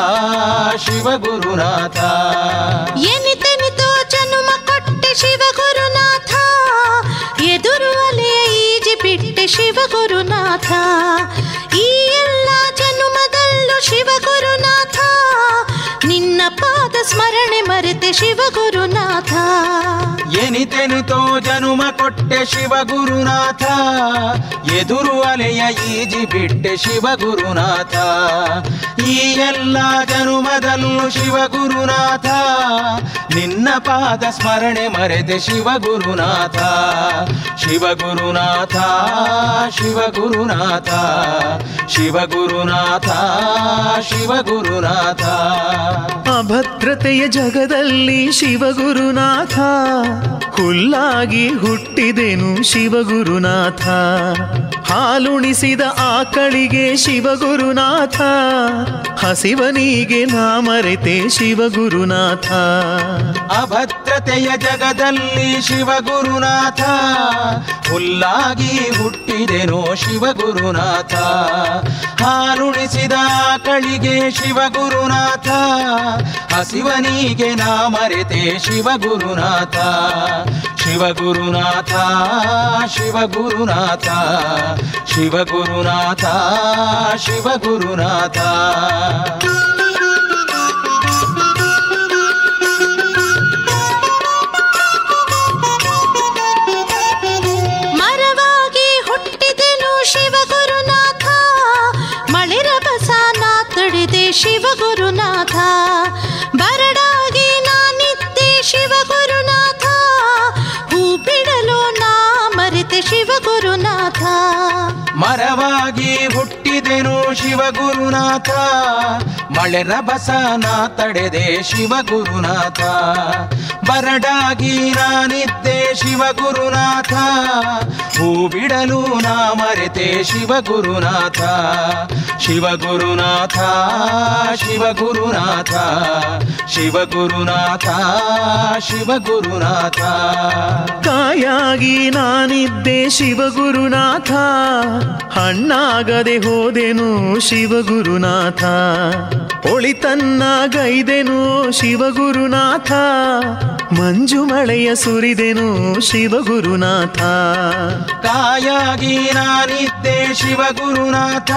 ಶಿವಗುರುನಾಥ ಎನಿತೆನಿತೋ ಜನುಮ ಕೊಟ್ಟೆ ಶಿವಗುರುನಾಥ ಎದುರು ಅಲೆಯ ಈಜಿ ಬಿಟ್ಟೆ ಶಿವಗುರುನಾಥ ಈ ಎಲ್ಲ ಜನುಮದಲ್ಲೂ ಶಿವಗುರುನಾಥ ನಿನ್ನ ಪಾದ ಸ್ಮರಣೆ ಮರೆತೆ ಶಿವಗುರುನಾಥ ಎನಿತೆನಿತೋ ಜನುಮ ಕೊಟ್ಟೆ ಶಿವಗುರುನಾಥ ಎದುರು ಅಲೆಯ ಈಜಿ ಬಿಟ್ಟೆ ಶಿವಗುರುನಾಥ ಈ ಎಲ್ಲ ಜನುಮದಲ್ಲೂ ಶಿವಗುರುನಾಥ ನಿನ್ನ ಪಾದ ಸ್ಮರಣೆ ಮರೆತೆ ಶಿವಗುರುನಾಥ ಶಿವಗುರುನಾಥ ಶಿವಗುರುನಾಥ ಶಿವಗುರುನಾಥ ಶಿವಗುರುನಾಥ ಅಭದ್ರತೆಯ ಜಗದಲ್ಲಿ ಶಿವಗುರುನಾಥ ಹುಲ್ಲಾಗಿ ಹುಟ್ಟಿದೆನು ಶಿವಗುರುನಾಥ ಹಾಲುಣಿಸಿದ ಆಕಳಿಗೆ ಶಿವಗುರುನಾಥ ಹಸಿವನಿಗೆ ನಾ ಮರೆತೆ ಶಿವಗುರುನಾಥ ಅಭದ್ರತೆಯ ಜಗದಲ್ಲಿ ಶಿವಗುರುನಾಥ ಹುಲ್ಲಾಗಿ ಹುಟ್ಟಿದೆನೋ ಶಿವಗುರುನಾಥ ಹಾಲುಣಿಸಿದ ಕಳಿಗೆ ಶಿವಗುರುನಾಥ ಹಸಿವನಿಗೆ ನಾ ಮರೆತೆ ಶಿವಗುರುನಾಥ ಶಿವಗುರುನಾಥ ಶಿವಗುರುನಾಥ ಶಿವಗುರುನಾಥ ಶಿವಗುರುನಾಥ ಮರವಾಗಿ ಹುಟ್ಟಿದೆನು ಶಿವಗುರುನಾಥ ಮಳೆರ ಬಸಾನ ತಡೆದೆ ಶಿವಗುರುನಾಥ ಬರಡಾಗಿ ನಾನಿದ್ದೆ ಶಿವಗುರುನಾಥ ಹೂ ಬಿಡಲು ನಾ ಮರೆತೆ ಶಿವಗುರುನಾಥ ಮರವಾಗಿ ಹುಟ್ಟಿದೆನು ಶಿವಗುರುನಾಥ ಮಳೆ ರಭಸನ ತಡೆದೆ ಶಿವಗುರುನಾಥ ಬರಡಾಗಿ ನಾನಿದ್ದೆ ಶಿವಗುರುನಾಥ ಹೂ ಬಿಡಲು ನಾ ಮರೆತೆ ಶಿವಗುರುನಾಥ ಶಿವಗುರುನಾಥ ಶಿವಗುರುನಾಥ ಶಿವಗುರುನಾಥ ಶಿವಗುರುನಾಥ ಕಾಯಾಗಿ ನಾನಿದ್ದೆ ಶಿವಗುರುನಾಥ ಹಣ್ಣಾಗದೆ ಹೋದೆನು ಶಿವಗುರುನಾಥ ಒಳಿತನ್ನ ಗೈದೆನು ಶಿವಗುರುನಾಥ ಮಂಜು ಮಳೆಯ ಸುರಿದೆನು ಶಿವಗುರುನಾಥ ಕಾಯಾಗಿ ನಾನಿದ್ದೆ ಶಿವಗುರುನಾಥ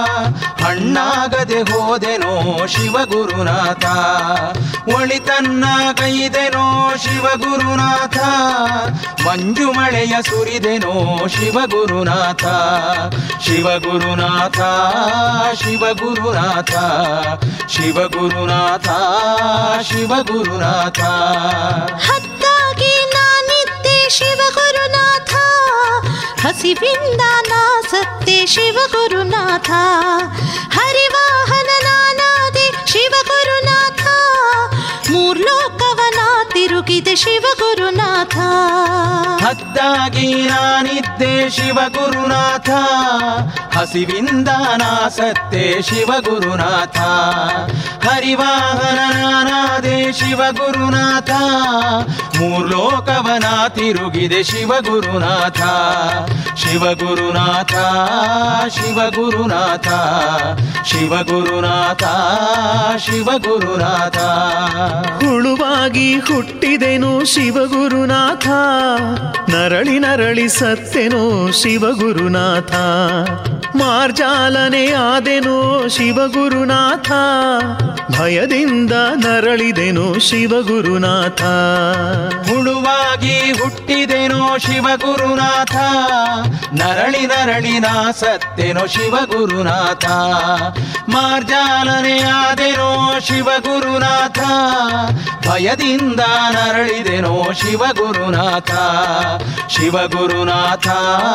ಹಣ್ಣಾಗದೆ ಹೋದೆನೋ ಶಿವಗುರುನಾಥ ಒಳಿತನ್ನ ಕೈದೆನೋ ಶಿವಗುರುನಾಥ ಮಂಜು ಮಳೆಯ ಸುರಿದೆನೋ ಶಿವಗುರುನಾಥ ಶಿವಗುರುನಾಥ ಶಿವಗುರುನಾಥ ಶಿವಗುರುನಾಥ ಶಿವಗುರುನಾಥ ಹತ್ತಾಗಿ ನಾನಿದ್ದೆ ಶಿವಗುರುನಾಥ ಹಸಿವಿಂದ ನಾ ಸತ್ತೆ ಶಿವಗುರುನಾಥ ಹರಿವಾಹನ ನಾನಾದೆ ಶಿವಗುರುನಾಥ ಮೂರ್ಲೋಕವನ ತಿರುಗಿದೆ ಶಿವಗುರುನಾಥ ಹದ್ದಾಗಿ ನಾನಿದ್ದೆ ಶಿವಗುರುನಾಥ ಹಸಿವಿಂದ ನಾಸತ್ತೆ ಶಿವಗುರುನಾಥ ಹರಿವಾಹನ ನಾನಾದೆ ಶಿವಗುರುನಾಥ ಮೂರ್ಲೋಕವನ ತಿರುಗಿದೆ ಶಿವಗುರುನಾಥ ಶಿವಗುರುನಾಥ ಶಿವಗುರುನಾಥ ಶಿವಗುರುನಾಥ ಶಿವಗುರುನಾಥ ಹುಳುವಾಗಿ ಹುಟ್ಟಿದೆನು ಶಿವಗುರುನಾಥ ನರಳಿ ನರಳಿ ಸತ್ತೆನೋ ಶಿವಗುರುನಾಥ ಮಾರ್ಜಾಲನೆ ಆದೆನೋ ಶಿವಗುರುನಾಥ ಭಯದಿಂದ ನರಳಿದೆನು ಶಿವಗುರುನಾಥ ಹುಳುವಾಗಿ ಹುಟ್ಟಿದೆನೋ ಶಿವಗುರುನಾಥ ನರಳಿ ನರಳಿ ನಾ ಸತ್ತೆನೋ ಶಿವಗುರುನಾಥ ಮಾರ್ಜಾಲನೆಯಾದೆನೋ ಶಿವಗುರುನಾಥ ಭಯದಿಂದ ನರಳಿದೆನೋ ಶಿವಗುರುನಾಥ ಶಿವಗುರುನಾಥ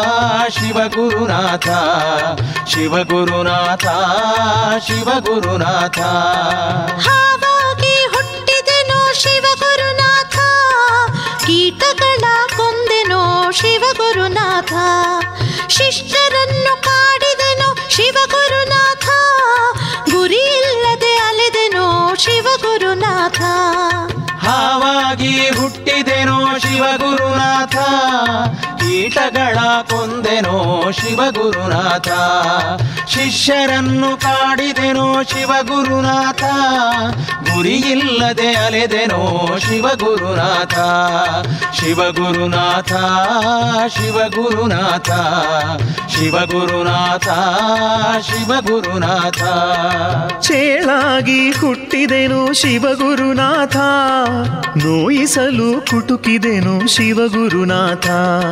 ಶಿವಗುರುನಾಥ ಶಿವಗುರುನಾಥ ಶಿವಗುರುನಾಥ ಹಾವಾಗಿ ಹುಟ್ಟಿದೆನೋ ಶಿವಗುರುನಾಥ ಕೀಟಗಳ ಕೊಂದೆನೋ ಶಿವಗುರುನಾಥ ಶಿಷ್ಟರನ್ನು ಕಾಡಿದೆನೋ ಶಿವಗುರುನಾಥ ಗುರಿ ಇಲ್ಲದೆ ಅಲೆದೆನೋ ಶಿವಗುರುನಾಥ ಹಾವಾಗಿ ಹುಟ್ಟಿದೆನೋ ಶಿವಗುರುನಾಥ ಕೀಟಗಳ ಕೊಂದೆನೋ ಶಿವಗುರುನಾಥ ಶಿಷ್ಯರನ್ನು ಕಾಡಿದೆನೋ ಶಿವಗುರುನಾಥ ಗುರಿಯಿಲ್ಲದೆ ಅಲೆದೆನೋ ಶಿವಗುರುನಾಥ ಶಿವಗುರುನಾಥ ಶಿವಗುರುನಾಥ ಶಿವಗುರುನಾಥ ಶಿವಗುರುನಾಥ ಚೇಳಾಗಿ ಹುಟ್ಟಿದೆನು ಶಿವಗುರುನಾಥ ನೋಯಿಸಲು ಕುಟುಕಿದೆನು ಶಿವಗುರುನಾಥ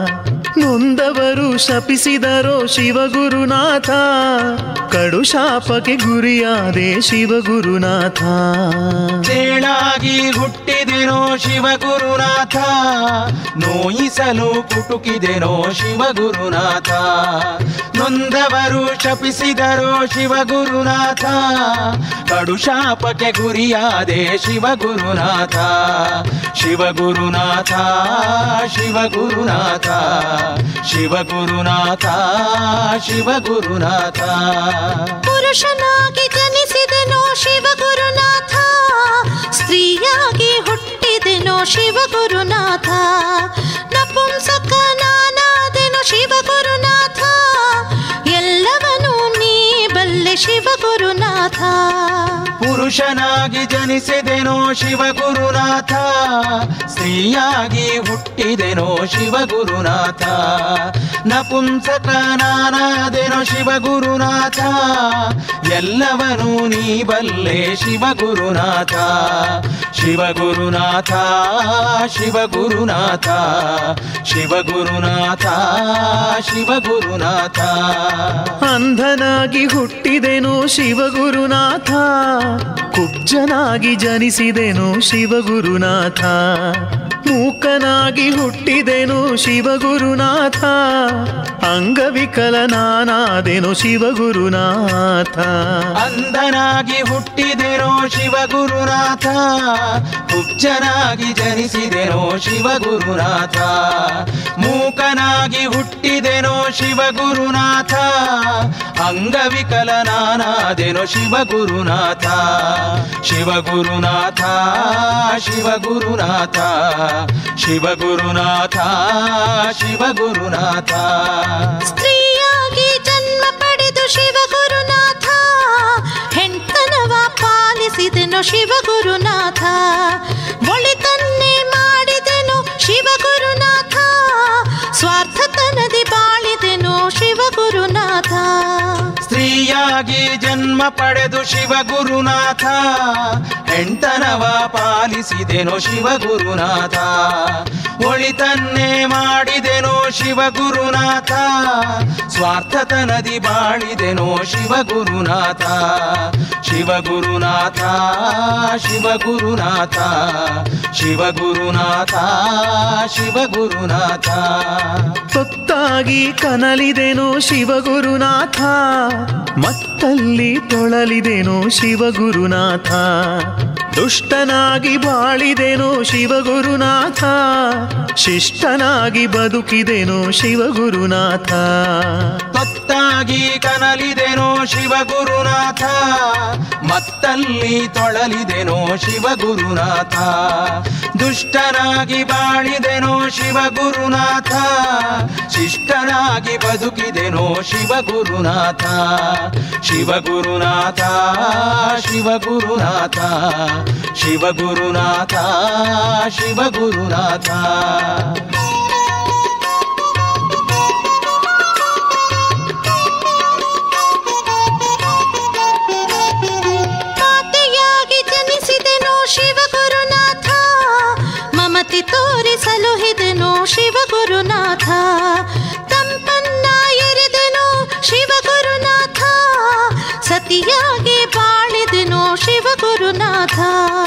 ನೊಂದವರು ಶಪಿಸಿದರೋ ಶಿವಗುರುನಾಥ ಕಡು ಶಾಪಕ್ಕೆ ಗುರಿಯಾದೆ ಶಿವಗುರುನಾಥ ಚೇಳಾಗಿ ಹುಟ್ಟಿದೆನೋ ಶಿವಗುರುನಾಥ ನೋಯಿಸಲು ಕುಟುಕಿದೆನೋ ಶಿವಗುರುನಾಥ ನೊಂದವರು ಶಪಿಸಿದರೋ ಶಿವಗುರುನಾಥ ಕಡು ಶಾಪಕ್ಕೆ ಗುರಿಯಾದೆ ಶಿವಗುರುನಾಥ ಶಿವಗುರುನಾಥ ಶಿವಗುರುನಾಥ ಶಿವಗುರುನಾಥ ಶಿವಗುರುನಾಥ ಪುರುಷನಾಗಿ ಜನಿಸಿದೆನೋ ಶಿವಗುರುನಾಥ ಸ್ತ್ರೀಯಾಗಿ ಹುಟ್ಟಿದೆನೋ ಶಿವಗುರುನಾಥ ನಪುಂಸಕ ನಾನಾದೆನೋ ಶಿವಗುರುನಾಥ ಎಲ್ಲವನ್ನೂ ನೀ ಬಲ್ಲೆ ಶಿವಗುರುನಾಥ ಪುರುಷನಾಗಿ ಜನಿಸಿದೆನೋ ಶಿವಗುರುನಾಥ ಸ್ತ್ರೀಯಾಗಿ ಹುಟ್ಟಿದೆನೋ ಶಿವಗುರುನಾಥ ನಪುಂಸಕ ನಾನಾದೆನೋ ಶಿವಗುರುನಾಥ ಎಲ್ಲವನೂ ನೀ ಬಲ್ಲೆ ಶಿವಗುರುನಾಥ ಶಿವಗುರುನಾಥ ಶಿವಗುರುನಾಥ ಶಿವಗುರುನಾಥ ಶಿವಗುರುನಾಥ ಅಂಧನಾಗಿ ಹುಟ್ಟಿದೆನು ಶಿವಗುರುನಾಥ ಕುಬ್ಜನಾಗಿ ಜನಿಸಿದೆನು ಶಿವಗುರುನಾಥ ಮೂಕನಾಗಿ ಹುಟ್ಟಿದೆನು ಶಿವಗುರುನಾಥ ಅಂಗವಿಕಲನಾನಾದೆನು ಶಿವಗುರುನಾಥ ಅಂಧನಾಗಿ ಹುಟ್ಟಿದೆನೋ ಶಿವಗುರುನಾಥ ಕುಬ್ಜನಾಗಿ ಜನಿಸಿದೆನೋ ಶಿವಗುರುನಾಥ ಮೂಕನಾಗಿ ಹುಟ್ಟಿದೆನೋ ಶಿವಗುರುನಾಥ ಅಂಗವಿಕಲನಾನಾದೆನೋ ಶಿವಗುರುನಾಥ ಶಿವಗುರುನಾಥ ಶಿವಗುರುನಾಥ ಶಿವಗುರುನಾಥ ಶಿವಗುರುನಾಥ ಸ್ತ್ರೀಯಾಗಿ ಜನ್ಮ ಪಡೆದು ಶಿವಗುರುನಾಥ ಹೆಣ್ತನವ ಪಾಲಿಸಿದೆನು ಶಿವಗುರುನಾಥ ಒಳಿತನ್ನೇ ಮಾಡಿದೆನು ಶಿವಗುರುನಾಥ ಸ್ವಾರ್ಥತನದಿ ಬಾಳಿದೆನು ಶಿವಗುರುನಾಥ ಸ್ತ್ರೀಯಾಗಿ ಜನ್ಮ ಪಡೆದು ಶಿವಗುರುನಾಥ ಹೆಣ್ತನವ ಪಾಲಿಸಿದೆನೋ ಶಿವಗುರುನಾಥ ಒಳಿತನ್ನೇ ಮಾಡಿದೆನೋ ಶಿವಗುರುನಾಥ ಸ್ವಾರ್ಥತನದಿ ಬಾಳಿದೆನೋ ಶಿವಗುರುನಾಥ ಶಿವಗುರುನಾಥ ಶಿವಗುರುನಾಥ ಶಿವಗುರುನಾಥ ಶಿವಗುರುನಾಥ ಸೊತ್ತಾಗಿ ಕನಲಿದೆನು ಶಿವಗುರುನಾಥ ಮತ್ತಲ್ಲಿ ತೊಳಲಿದೆನು ಶಿವಗುರುನಾಥ ದುಷ್ಟನಾಗಿ ಬಾಳಿದೆನು ಶಿವಗುರುನಾಥ ಶಿಷ್ಟನಾಗಿ ಬದುಕಿದೆನು ಶಿವಗುರುನಾಥ ತೊತ್ತಾಗಿ ಕನಲಿದೆನೋ ಶಿವಗುರುನಾಥ ಮತ್ತಲ್ಲಿ ತೊಳಲಿದೆನೋ ಶಿವಗುರುನಾಥ ದುಷ್ಟನಾಗಿ ಬಾಳಿದೆನೋ ಶಿವಗುರುನಾಥ ಶಿಷ್ಟನಾಗಿ ಬದುಕಿದೆನೋ ಶಿವಗುರುನಾಥ ಶಿವಗುರುನಾಥ ಶಿವಗುರುನಾಥ ಶಿವಗುರುನಾಥ ಶಿವಗುರುನಾಥ ಮಾತೆಯಾಗಿ ಜನಿಸಿದೆನೋ ಶಿವಗುರುನಾಥ ಮಮತೆ ತೋರಿಸಲು ಹಿದೆನೋ ಶಿವಗುರುನಾಥ ತಂಪನ್ನ ಎರೆದೆನೋ ಶಿವಗುರುನಾಥ ಸತಿಯಾಗಿ ಬಾಳಿದೆನೋ ಶಿವ ಶಿವಗುರುನಾಥ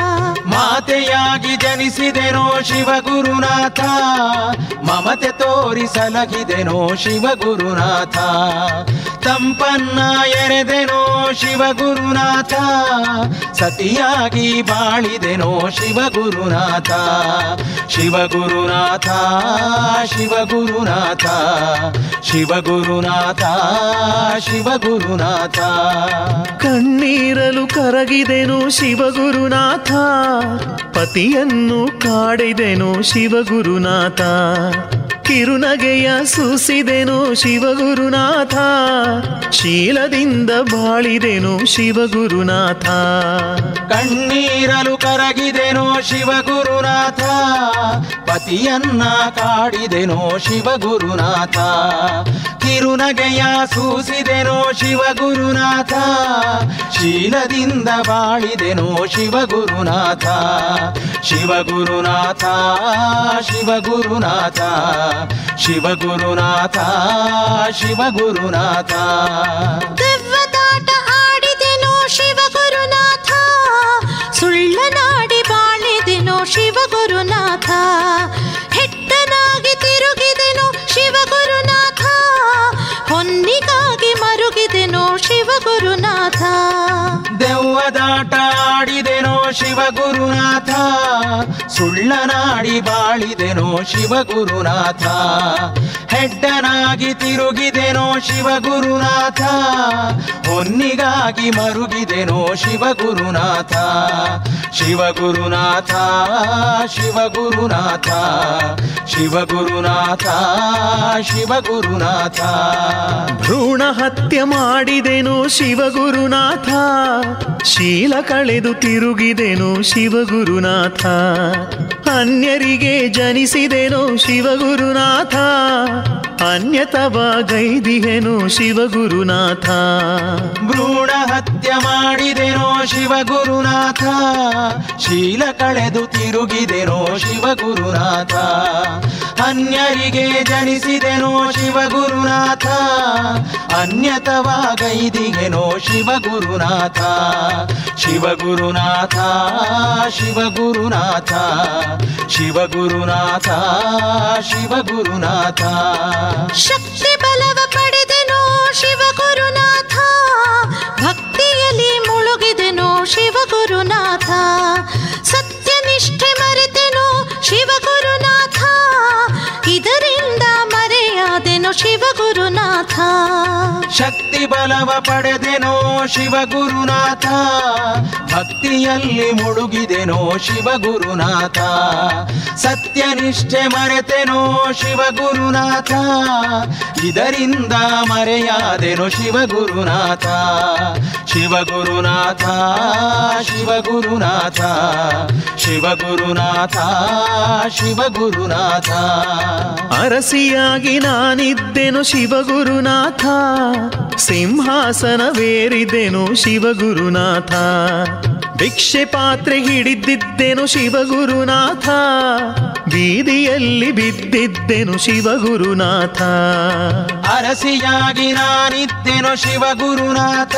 ಮಾತೆಯಾಗಿ ಜನಿಸಿದೆನೋ ಶಿವಗುರುನಾಥ ಮಮತೆ ತೋರಿಸಲಗಿದೆನೋ ಶಿವಗುರುನಾಥ ತಂಪನ್ನ ಎರೆದೆನೋ ಶಿವಗುರುನಾಥ ಸತಿಯಾಗಿ ಬಾಳಿದೆನೋ ಶಿವಗುರುನಾಥ ಶಿವಗುರುನಾಥ ಶಿವಗುರುನಾಥ ಶಿವಗುರುನಾಥ ಶಿವಗುರುನಾಥ ಕಣ್ಣೀರಲು ಕರಗಿದೆನು ಶಿವಗುರುನಾಥ ಪತಿಯನ್ನು ಕಾಡಿದೆನು ಶಿವಗುರುನಾಥ ಕಿರುನಗೆಯ ಸೂಸಿದೆನು ಶಿವಗುರುನಾಥ ಶೀಲದಿಂದ ಬಾಳಿದೆನು ಶಿವಗುರುನಾಥ ಕಣ್ಣೀರಲು ಕರಗಿದೆನೋ ಶಿವಗುರುನಾಥ ಪತಿಯನ್ನ ಕಾಡಿದೆನೋ ಶಿವಗುರುನಾಥ ಕಿರುನಗೆಯ ಸೂಸಿದೆನೋ ಶಿವಗುರುನಾಥ ಶೀಲದಿಂದ ಬಾಳಿದೆನೋ ಶಿವಗುರುನಾಥ ಶಿವಗುರುನಾಥ ಶಿವಗುರುನಾಥ ಶಿವಗುರುನಾಥ ಶಿವಗುರುನಾಥ ದೆವ್ವದಾಟ ಆಡಿದೆನೋ ಶಿವಗುರುನಾಥ ಸುಳ್ಳನಾಡಿ ಬಾಳಿದೆನೋ ಶಿವಗುರುನಾಥ ಹೆಟ್ಟನಾಗಿ ತಿರುಗಿದೆನೋ ಶಿವಗುರುನಾಥ ಹೊನ್ನಿಗಾಗಿ ಮರುಗಿದೆನೋ ಶಿವಗುರುನಾಥ ದೆವ್ವದಾಟ ಆಡಿದೆನೋ ಶಿವಗುರುನಾಥ ಸುಳ್ಳನಾಡಿ ಬಾಳಿದೆನೋ ಶಿವಗುರುನಾಥ ಹೆಡ್ಡನಾಗಿ ತಿರುಗಿದೆನೋ ಶಿವಗುರುನಾಥ ಹೊನ್ನಿಗಾಗಿ ಮರುಗಿದೆನೋ ಶಿವಗುರುನಾಥ ಶಿವಗುರುನಾಥ ಶಿವಗುರುನಾಥ ಶಿವಗುರುನಾಥ ಶಿವಗುರುನಾಥ ಭ್ರೂಣ ಹತ್ಯೆ ಮಾಡಿದೆನು ಶಿವಗುರುನಾಥ ಶೀಲ ಕಳೆದು ತಿರುಗಿದೆನು ಶಿವಗುರುನಾಥ ಅನ್ಯರಿಗೆ ಜನಿಸಿದೆನು ಶಿವಗುರುನಾಥ ಅನ್ಯತವ ಗೈದಿಹೆನು ಶಿವಗುರುನಾಥ ಭ್ರೂಣ ಹತ್ಯೆ ಮಾಡಿದೆನೋ ಶಿವಗುರುನಾಥ ಶೀಲ ಕಳೆದು ತಿರುಗಿದೆನೋ ಶಿವಗುರುನಾಥ ಅನ್ಯರಿಗೆ ಜನಿಸಿದೆನೋ ಶಿವಗುರುನಾಥ ಅನ್ಯತವ ಗೈದಿಗೆನೋ ಶಿವಗುರುನಾಥ ಶಿವಗುರುನಾಥ ಶಿವಗುರುನಾಥ ಶಿವಗುರುನಾಥ ಶಿವಗುರುನಾಥ ಶಕ್ತಿ ಬಲವ ಪಡೆದೆನೋ ಶಿವಗುರುನಾಥ ಭಕ್ತಿಯಲ್ಲಿ ಮುಳುಗಿದೆನೋ ಶಿವಗುರುನಾಥ ಸತ್ಯನಿಷ್ಠೆ ಮರೆತೆನೋ ಶಿವಗುರುನಾಥ ಇದರಿಂದ ಮರೆಯಾದೆನೋ ಶಿವಗುರುನಾಥ ಶಕ್ತಿ ಬಲವ ಪಡೆದೆನೋ ಶಿವಗುರುನಾಥ ಭಕ್ತಿಯಲ್ಲಿ ಮುಳುಗಿದೆನೋ ಶಿವಗುರುನಾಥ ಸತ್ಯನಿಷ್ಠೆ ಮರೆತೆನೋ ಶಿವಗುರುನಾಥ ಇದರಿಂದ ಮರೆಯಾದೆನೋ ಶಿವಗುರುನಾಥ ಶಿವಗುರುನಾಥ ಶಿವಗುರುನಾಥ ಶಿವಗುರುನಾಥ ಶಿವಗುರುನಾಥ ಅರಸಿಯಾಗಿ ನಾನಿದ್ದೆನು ಶಿವಗುರುನಾಥ ಸಿಂಹಾಸನವೇರಿದೆನು ಶಿವಗುರುನಾಥ ಭಿಕ್ಷೆ ಪಾತ್ರೆ ಹಿಡಿದಿದ್ದೆನು ಶಿವಗುರುನಾಥ ಬೀದಿಯಲ್ಲಿ ಬಿದ್ದಿದ್ದೆನು ಶಿವಗುರುನಾಥ ಅರಸಿಯಾಗಿ ನಾನಿದ್ದೆನೋ ಶಿವಗುರುನಾಥ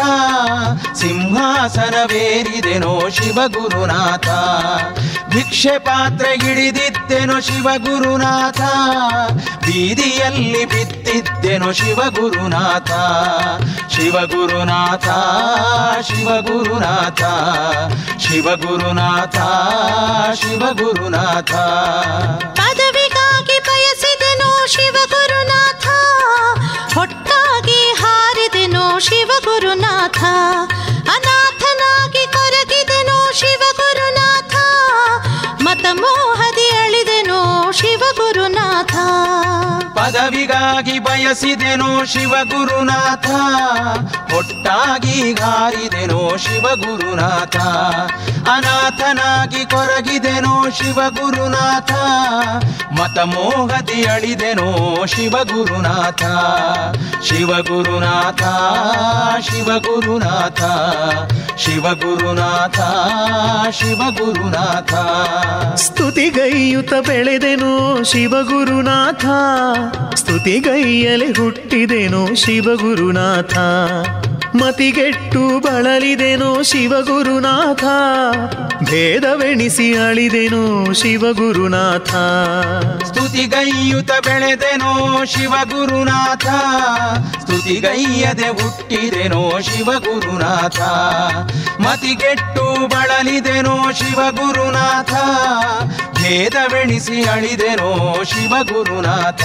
ಸಿಂಹಾಸನವೇರಿದೆನೋ ಶಿವಗುರುನಾಥ ಭಿಕ್ಷೆ ಪಾತ್ರೆ ಹಿಡಿದಿದ್ದೆನೋ ಶಿವಗುರುನಾಥ ಬೀದಿಯಲ್ಲಿ ಬಿದ್ದಿದ್ದೆನೋ ಶಿವಗುರುನಾಥ ಶಿವಗುರುನಾಥ ಶಿವಗುರುನಾಥ ಶಿವಗುರುನಾಥ ಶಿವಗುರುನಾಥ ಪದವಿಗಾಗಿ ಬಯಸಿದೆನೋ ಶಿವಗುರುನಾಥ ಹೊಟ್ಟಾಗಿ ಹಾರಿದೆನೋ ಶಿವಗುರುನಾಥ ಅನಾಥನಾಗಿ ಕೊರಗಿದೆನೋ ಶಿವಗುರುನಾಥ ಮತಮೋಹದಿ ಅಳಿದೆನೋ ಶಿವಗುರುನಾಥ ಪದವಿಗಾಗಿ ಬಯಸಿದೆನೋ ಶಿವಗುರುನಾಥ ಒಟ್ಟಾಗಿ ಗಾರಿದೆನೋ ಶಿವಗುರುನಾಥ ಅನಾಥನಾಗಿ ಕೊರಗಿದೆನೋ ಶಿವಗುರುನಾಥ ಮತಮೋಹದಿ ಅಳಿದೆನೋ ಶಿವಗುರುನಾಥ ಶಿವಗುರುನಾಥ ಶಿವಗುರುನಾಥ ಶಿವಗುರುನಾಥ ಶಿವಗುರುನಾಥ ಸ್ತುತಿಗೈಯುತ ಬೆಳೆದೆನು ಶಿವಗುರುನಾಥ ಸ್ತುತಿಗೈಯಲೆ ಹುಟ್ಟಿದೆನು ಶಿವಗುರುನಾಥ ಮತಿಗೆಟ್ಟು ಬಳಲಿದೆನೋ ಶಿವಗುರುನಾಥ ಭೇದವೆಣಿಸಿ ಅಳಿದೆನೋ ಶಿವಗುರುನಾಥ ಸ್ತುತಿಗೈಯುತ ಬೆಳೆದೆನೋ ಶಿವಗುರುನಾಥ ಸ್ತುತಿಗೈಯದೆ ಹುಟ್ಟಿದೆನೋ ಶಿವಗುರುನಾಥ ಮತಿಗೆಟ್ಟು ಬಳಲಿದೆನೋ ಶಿವಗುರುನಾಥ ಭೇದವೆಣಿಸಿ ಅಳಿದೆನೋ ಶಿವಗುರುನಾಥ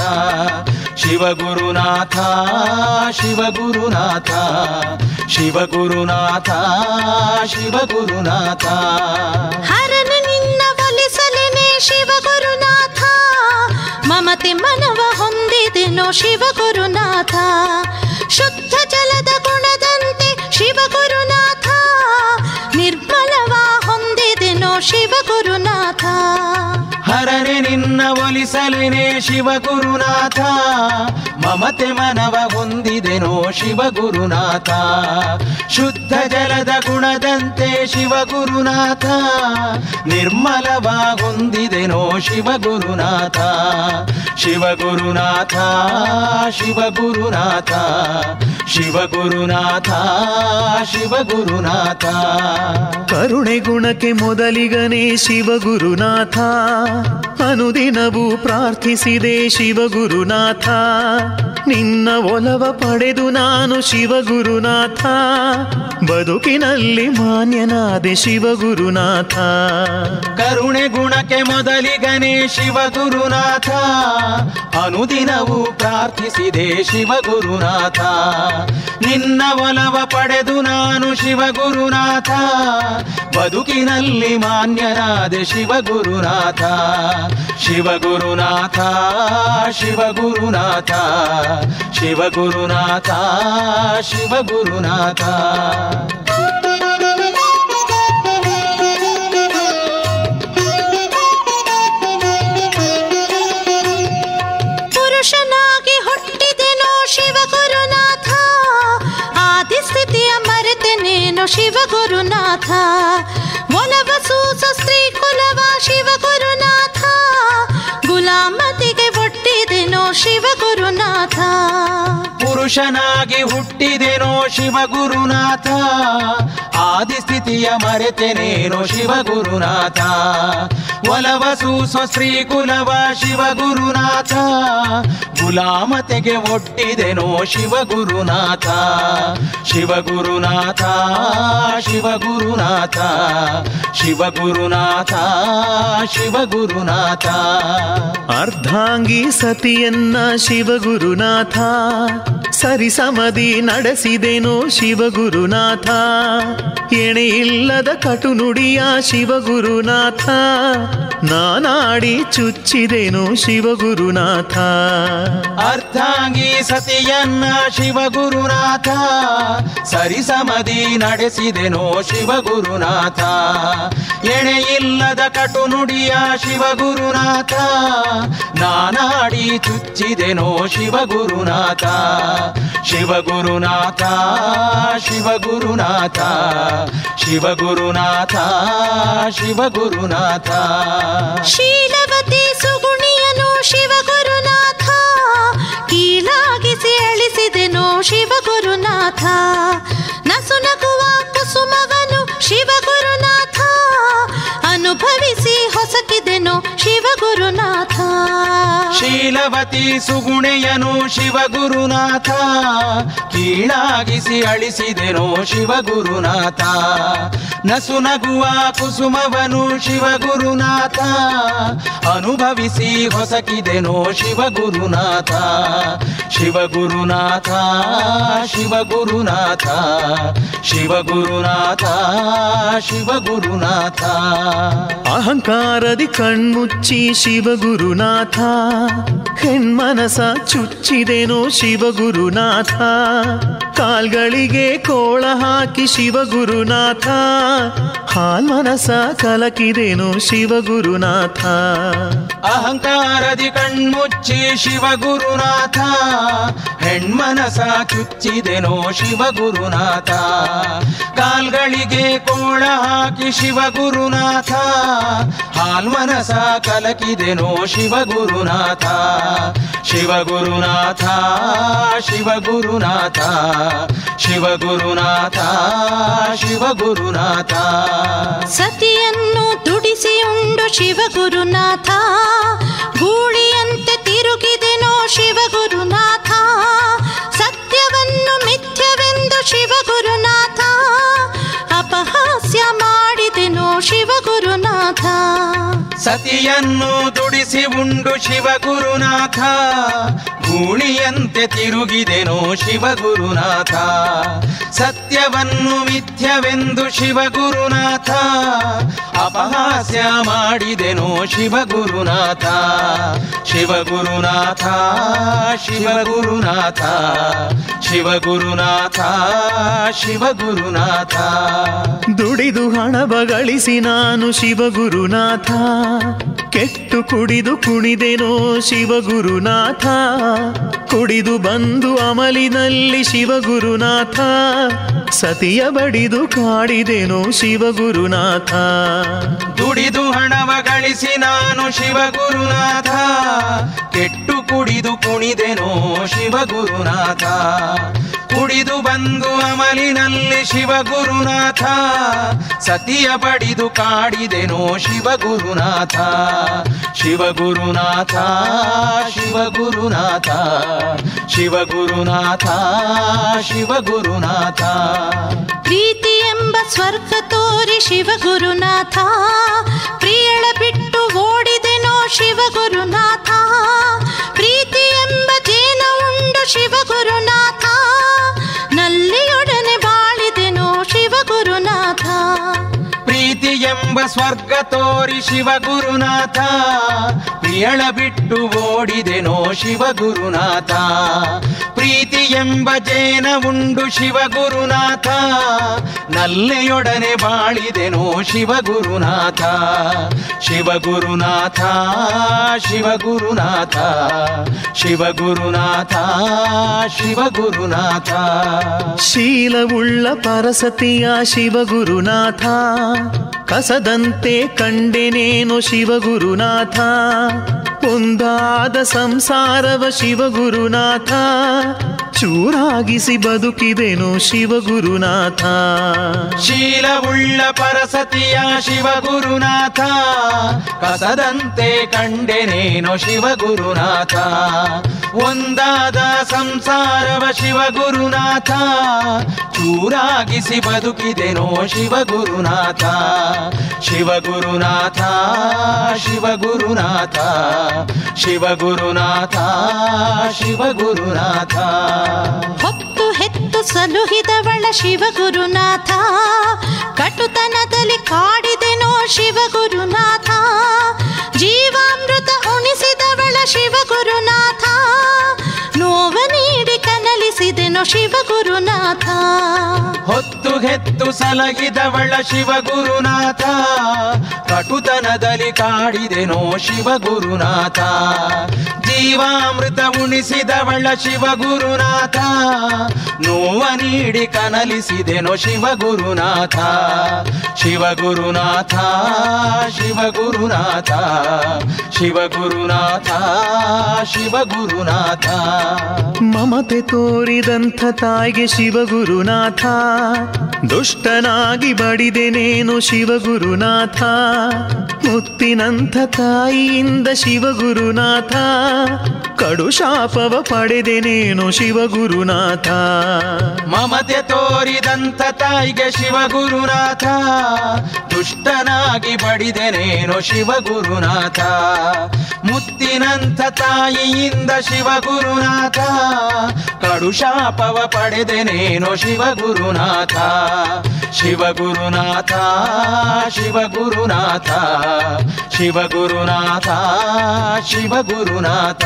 ಶಿವಗುರುನಾಥ ಶಿವಗುರುನಾಥ ಶಿವಗುರುನಾಥ ಶಿವಗುರುನಾಥ ಹರನ ನಿನ್ನ ಒಲಿಸಲೇನೆ ಶಿವಗುರುನಾಥ ಮಮತೆ ಮನವ ಹೊಂದಿದೆನೋ ಶಿವಗುರುನಾಥ ಶುದ್ಧ ಜಲದ ಗುಣದಂತೆ ಶಿವಗುರುನಾಥ ನಿರ್ಮಲವ ಹೊಂದಿದೆನೋ ಶಿವಗುರುನಾಥ ಹರನೆ ನಿನ್ನ ಒಲಿಸಲೇನೆ ಶಿವಗುರುನಾಥ ಮಮತೆ ಮನವ ಹೊಂದಿದೆನೋ ಶಿವಗುರುನಾಥ ಶುದ್ಧ ಜಲದ ಗುಣದಂತೆ ಶಿವಗುರುನಾಥ ನಿರ್ಮಲವ ಹೊಂದಿದೆನೋ ಶಿವಗುರುನಾಥ ಶಿವಗುರುನಾಥ ಶಿವಗುರುನಾಥ ಶಿವಗುರುನಾಥ ಶಿವಗುರುನಾಥ ಕರುಣೆ ಗುಣಕ್ಕೆ ಮೊದಲಿಗನೇ ಶಿವಗುರುನಾಥ ಅನುದಿನವೂ ಪ್ರಾರ್ಥಿಸಿದೆ ಶಿವಗುರುನಾಥ ನಿನ್ನ ಒಲವ ಪಡೆದು ನಾನು ಶಿವಗುರುನಾಥ ಬದುಕಿನಲ್ಲಿ ಮಾನ್ಯನಾದೆ ಶಿವಗುರುನಾಥ ಕರುಣೆ ಗುಣಕ್ಕೆ ಮೊದಲಿಗನೇ ಶಿವಗುರುನಾಥ ಅನುದಿನವೂ ಪ್ರಾರ್ಥಿಸಿದೆ ಶಿವಗುರುನಾಥ ನಿನ್ನ ಒಲವ ಪಡೆದು ನಾನು ಶಿವಗುರುನಾಥ ಬದುಕಿನಲ್ಲಿ ಮಾನ್ಯನಾದೆ ಶಿವಗುರುನಾಥ ಶಿವಗುರುನಾಥ ಶಿವಗುರುನಾಥ ಶಿವಗುರುನಾಥ ಶಿವಗುರುನಾಥ ಪುರುಷನಾಗಿ ಹುಟ್ಟಿದೆನೋ ಶಿವಗುರುನಾಥ ಆದಿಸ್ಥಿತಿಯ ಮರೆತೆನೇನೋ ಶಿವಗುರುನಾಥ ಒಲವ ಸೂಸ ಸ್ತ್ರೀ ಕುಲವ ಶಿವಗುರುನಾಥ ಗುಲಾಮತಿಗೆ ಒಟ್ಟಿದೆನೋ ಶಿವಗುರುನಾಥ ಪುರುಷನಾಗಿ ಹುಟ್ಟಿದೆನೋ ಶಿವಗುರುನಾಥ ಆದಿಸ್ಥಿತಿಯ ಮರೆತೆನೇನೋ ಶಿವಗುರುನಾಥ ಒಲವ ಸೂಸ್ವ ಶ್ರೀ ಕುಲವ ಶಿವಗುರುನಾಥ ಗುಲಾಮತೆಗೆ ಒಟ್ಟಿದೆನೋ ಶಿವಗುರುನಾಥ ಶಿವಗುರುನಾಥ ಶಿವಗುರುನಾಥ ಶಿವಗುರುನಾಥ ಶಿವಗುರುನಾಥ ಅರ್ಧಾಂಗಿ ಸತಿಯನ್ನ ಶಿವಗುರುನಾಥ ಸರಿಸಮದಿ ನಡೆಸಿದೆನೋ ಶಿವಗುರುನಾಥ ಎಣೆಯಿಲ್ಲದ ಕಟು ನುಡಿಯ ಶಿವಗುರುನಾಥ ನಾನಾಡಿ ಚುಚ್ಚಿದೆನೋ ಶಿವಗುರುನಾಥ ಅರ್ಧಾಂಗಿ ಸತಿಯನ್ನ ಶಿವಗುರುನಾಥ ಸರಿಸಮದಿ ನಡೆಸಿದೆನೋ ಶಿವಗುರುನಾಥ ಎಣೆಯಿಲ್ಲದ ಕಟು ನುಡಿಯ ಶಿವಗುರುನಾಥ ನಾನಾಡಿ ಚುಚ್ಚಿದೆನೋ ಶಿವಗುರುನಾಥ ಶಿವಗುರುನಾಥ ಶಿವಗುರುನಾಥ ಶಿವಗುರುನಾಥ ಶಿವಗುರುನಾಥ ಶೀಲವತಿ ಸುಗುಣಿಯನು ಶಿವಗುರುನಾಥ ಕೀಳಾಗಿಸಿ ಅಳಿಸಿದೆನೋ ಶಿವಗುರುನಾಥ ನಸುನಗುವ ಕುಸುಮವನು ಶಿವಗುರುನಾಥ ಅನುಭವಿಸಿ ಹೊಸಕಿದೆನೋ ಶಿವಗುರುನಾಥ ಶೀಲವತಿ ಸುಗುಣೆಯನು ಶಿವಗುರುನಾಥ ಕೀಳಾಗಿಸಿ ಅಳಿಸಿದೆನೋ ಶಿವಗುರುನಾಥ ನಸುನಗುವ ಕುಸುಮವನು ಶಿವಗುರುನಾಥ ಅನುಭವಿಸಿ ಹೊಸಕಿದೆನೋ ಶಿವಗುರುನಾಥ ಶಿವಗುರುನಾಥ ಶಿವಗುರುನಾಥ ಶಿವಗುರುನಾಥ ಶಿವಗುರುನಾಥ ಅಹಂಕಾರದಿ ಕಣ್ಮುಚ್ಚಿ ಶಿವಗುರುನಾಥ ಹೆಣ್ಮನಸ ಚುಚ್ಚಿದೆನೋ ಶಿವಗುರುನಾಥ ಕಾಲ್ಗಳಿಗೆ ಕೋಳ ಹಾಕಿ ಶಿವಗುರುನಾಥ ಹಾಲ್ಮನಸ ಕಲಕಿದೆನೋ ಶಿವಗುರುನಾಥ ಅಹಂಕಾರದಿ ಕಣ್ಮುಚ್ಚಿ ಶಿವಗುರುನಾಥ ಹೆಣ್ಮನಸ ಚುಚ್ಚಿದೆನೋ ಶಿವಗುರುನಾಥ ಕಾಲ್ಗಳಿಗೆ ಕೋಳ ಹಾಕಿ ಶಿವಗುರುನಾಥ ಹಾಲ್ಮನಸ ಕಲಕಿದೆನೋ ಶಿವಗುರುನಾಥ ಶಿವಗುರುನಾಥ ಶಿವಗುರುನಾಥ ಶಿವಗುರುನಾಥ ಶಿವಗುರುನಾಥ ಸತಿಯನ್ನು ತುಡಿಸಿ ಉಂಡು ಶಿವಗುರುನಾಥ ಗೂಳಿಯಂತೆ ತಿರುಗಿದೆನೋ ಶಿವಗುರುನಾಥ ಸತ್ಯವನ್ನು ಮಿಥ್ಯವೆಂದು ಶಿವಗುರುನಾಥ ಅಪಹಾಸ್ಯ ಮಾಡಿದೆನೋ ಶಿವಗುರುನಾಥ ಸತಿಯನ್ನು ದುಡಿಸಿ ಉಂಡು ಶಿವಗುರುನಾಥ ಗೂಳಿಯಂತೆ ತಿರುಗಿದೆನೋ ಶಿವಗುರುನಾಥ ಸತ್ಯವನ್ನು ಮಿಥ್ಯವೆಂದು ಶಿವಗುರುನಾಥ ಅಪಹಾಸ್ಯ ಮಾಡಿದೆನೋ ಶಿವಗುರುನಾಥ ಶಿವಗುರುನಾಥ ಶಿವಗುರುನಾಥ ಶಿವಗುರುನಾಥ ಶಿವಗುರುನಾಥ ದುಡಿದು ಹಣವ ಗಳಿಸಿ ನಾನು ಶಿವಗುರುನಾಥ ಕೆಟ್ಟು ಕುಡಿದು ಕುಣಿದೆನೋ ಶಿವಗುರುನಾಥ ಕುಡಿದು ಬಂದು ಅಮಲಿನಲ್ಲಿ ಶಿವಗುರುನಾಥ ಸತಿಯ ಬಡಿದು ಕಾಡಿದೆನೋ ಶಿವಗುರುನಾಥ ದುಡಿದು ಹಣವ ಗಳಿಸಿ ನಾನು ಶಿವಗುರುನಾಥ ಕೆಟ್ಟು ಕುಡಿದು ಕುಣಿದೆನೋ ಶಿವಗುರುನಾಥ ಕುಡಿದು ಬಂದು ಅಮಲಿನಲ್ಲಿ ಶಿವಗುರುನಾಥ ಸತಿಯ ಪಡಿದು ಕಾಡಿದೆನೋ ಶಿವಗುರುನಾಥ ಶಿವಗುರುನಾಥ ಶಿವಗುರುನಾಥ ಶಿವಗುರುನಾಥ ಶಿವಗುರುನಾಥ ಪ್ರೀತಿ ಎಂಬ ಸ್ವರ್ಗ ತೋರಿ ಶಿವಗುರುನಾಥ ಪ್ರಿಯಳ ಬಿಟ್ಟು ಓಡಿದೆನೋ ಶಿವಗುರುನಾಥ ಪ್ರೀತಿ ಎಂಬ ಜೇನ ಉಂಡು ಶಿವಗುರುನಾಥ ನಲ್ಲಿಯೊಡನೆ ಬಾಳಿದೆನೋ ಶಿವಗುರುನಾಥ ಪ್ರೀತಿ ಎಂಬ ಸ್ವರ್ಗ ತೋರಿ ಶಿವಗುರುನಾಥ ಪ್ರಿಯಳ ಬಿಟ್ಟು ಓಡಿದೆನೋ ಶಿವಗುರುನಾಥ ಪ್ರೀತಿ ಎಂಬ ಜೇನ ಉಂಡು ಶಿವಗುರುನಾಥ ನಲ್ಲೆಯೊಡನೆ ಬಾಳಿದೆನೋ ಶಿವಗುರುನಾಥ ಶಿವಗುರುನಾಥ ಶಿವಗುರುನಾಥ ಶಿವಗುರುನಾಥ ಶಿವಗುರುನಾಥ ಶೀಲವುಳ್ಳ ಪರಸತಿಯ ಶಿವಗುರುನಾಥ ಕಸದಂತೆ ಕಂಡೆನೇನು ಶಿವಗುರುನಾಥ ಒಂದಾದ ಸಂಸಾರವ ಶಿವಗುರುನಾಥ ಚೂರಾಗಿಸಿ ಬದುಕಿದೆನು ಶಿವಗುರುನಾಥ ಶೀಲವುಳ್ಳ ಪರಸತಿಯ ಶಿವಗುರುನಾಥ ಕಸದಂತೆ ಕಂಡೆನೇನೋ ಶಿವಗುರುನಾಥ ಒಂದಾದ ಸಂಸಾರವ ಶಿವಗುರುನಾಥ ಚೂರಾಗಿಸಿ ಬದುಕಿದೆನೋ ಶಿವಗುರುನಾಥ ಶಿವಗುರುನಾಥ ಶಿವಗುರುನಾಥ ಶಿವಗುರುನಾಥ ಶಿವಗುರುನಾಥ ಹೊತ್ತು ಹೆತ್ತು ಸಲುಹಿದವಳ ಶಿವಗುರುನಾಥ ಕಟುತನದಲ್ಲಿ ಕಾಡಿದೆನೋ ಶಿವಗುರುನಾಥ ಜೀವಾಮೃತ ಉಣಿಸಿದವಳ ಶಿವಗುರುನಾಥ ನೋವ ನೀಡಿ ಕನಲಿಸಿದೆನೋ ಶಿವಗುರುನಾಥ ಹೊತ್ತು ಹೆತ್ತು ಸಲಗಿದವಳ ಶಿವಗುರುನಾಥ ಕಟುತನದಲ್ಲಿ ಕಾಡಿದೆನೋ ಶಿವಗುರುನಾಥ ಜೀವಾಮೃತ ಉಣಿಸಿದವಳ ಶಿವಗುರುನಾಥ ನೋವ ನೀಡಿ ಕನಲಿಸಿದೆನೋ ಶಿವಗುರುನಾಥ ಶಿವಗುರುನಾಥ ಶಿವಗುರುನಾಥ ಶಿವಗುರುನಾಥ ಶಿವಗುರುನಾಥ ಮಮತೆ ತೋರಿದಂಥ ತಾಯಿಗೆ ಶಿವಗುರುನಾಥ ದುಷ್ಟನಾಗಿ ಬಡಿದೆನೇನು ಶಿವಗುರುನಾಥ ಮುತ್ತಿನಂಥ ತಾಯಿಯಿಂದ ಶಿವಗುರುನಾಥ ಕಡು ಶಾಪವ ಪಡೆದೆನೇನು ಶಿವಗುರುನಾಥ ಮಮತೆ ತೋರಿದಂಥ ತಾಯಿಗೆ ಶಿವಗುರುನಾಥ ದುಷ್ಟನಾಗಿ ಬಡಿದೆನೇನೋ ಶಿವಗುರುನಾಥ ಮುತ್ತಿನಂಥ ತಾಯಿಯಿಂದ ಶಿವಗುರುನಾಥ ಕಡು ಶಾಪವ ಪಡೆದೆನೇನೋ ಶಿವಗುರುನಾಥ ಶಿವಗುರುನಾಥ ಶಿವಗುರುನಾಥ ಶಿವಗುರುನಾಥ ಶಿವಗುರುನಾಥ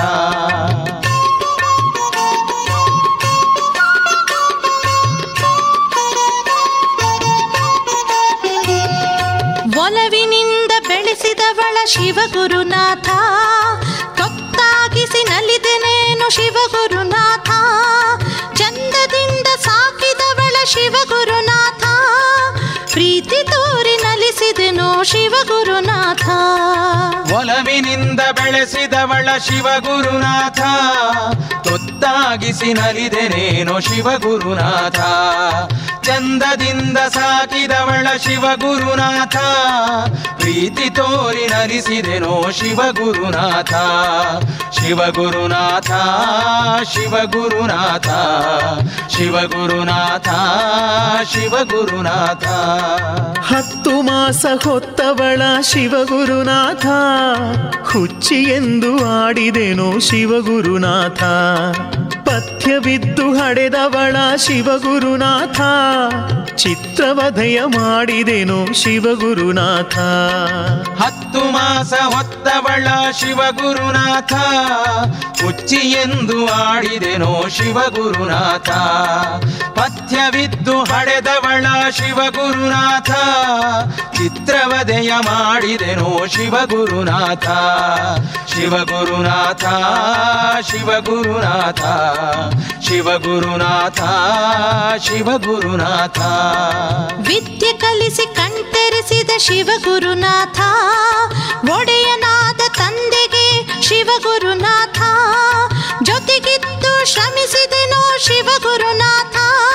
ಒಲವಿನಿಂದ ಬೆಳೆಸಿದವಳ ಶಿವಗುರುನಾಥ ತೊತ್ತಾಗಿಸಿ ನಲಿದೆನೇನು ಶಿವಗುರುನಾಥ ಚಂದದಿಂದ ಸಾಕಿದವಳ ಶಿವಗುರುನಾಥ ಪ್ರೀತಿ ತೋರಿ ನಲಿಸಿದೆನೋ ಶಿವಗುರುನಾಥ ಒಲವಿನಿಂದ ಬೆಳೆಸಿದವಳ ಶಿವಗುರುನಾಥ ತೊತ್ತಾಗಿಸಿ ನಲಿದೆನೇನೋ ಶಿವಗುರುನಾಥ ಚಂದದಿಂದ ಸಾಕಿದವಳ ಶಿವಗುರುನಾಥ ಪ್ರೀತಿ ತೋರಿ ನಲಿಸಿದೆನೋ ಶಿವಗುರುನಾಥ ಶಿವಗುರುನಾಥ ಶಿವಗುರುನಾಥ ಶಿವಗುರುನಾಥ ಶಿವಗುರುನಾಥ ಹತ್ತು ಮಾಸ ಹೊತ್ತವಳ ಶಿವಗುರುನಾಥ ಹುಚ್ಚಿ ಎಂದು ಆಡಿದೆನು ಶಿವಗುರುನಾಥ ಪಥ್ಯ ಬಿದ್ದು ಹಡೆದವಳ ಶಿವಗುರುನಾಥ ಚಿತ್ರವಧಯ ಮಾಡಿದೆನು ಶಿವಗುರುನಾಥ ಹತ್ತು ಮಾಸ ಹೊತ್ತವಳ ಶಿವಗುರುನಾಥ ಹುಚ್ಚಿ ಎಂದು ಆಡಿದೆನೋ ಶಿವಗುರುನಾಥ ಪಥ್ಯವಿದ್ದು ಹಡೆದವಳ ಶಿವಗುರುನಾಥ ಚಿತ್ರವದೆಯ ಮಾಡಿದೆನೋ ಶಿವಗುರುನಾಥ ಶಿವಗುರುನಾಥ ಶಿವಗುರುನಾಥ ಶಿವಗುರುನಾಥ ಶಿವಗುರುನಾಥ ವಿದ್ಯೆ ಕಲಿಸಿ ಕಣ್ತೆರೆಸಿದ ಶಿವಗುರುನಾಥ ಒಡೆಯನಾದ ತಂದೆಗೆ ಶಿವಗುರುನಾಥ ಜೊತೆಗಿದ್ದು ಶ್ರಮಿಸಿದೆನೋ ಶಿವಗುರುನಾಥ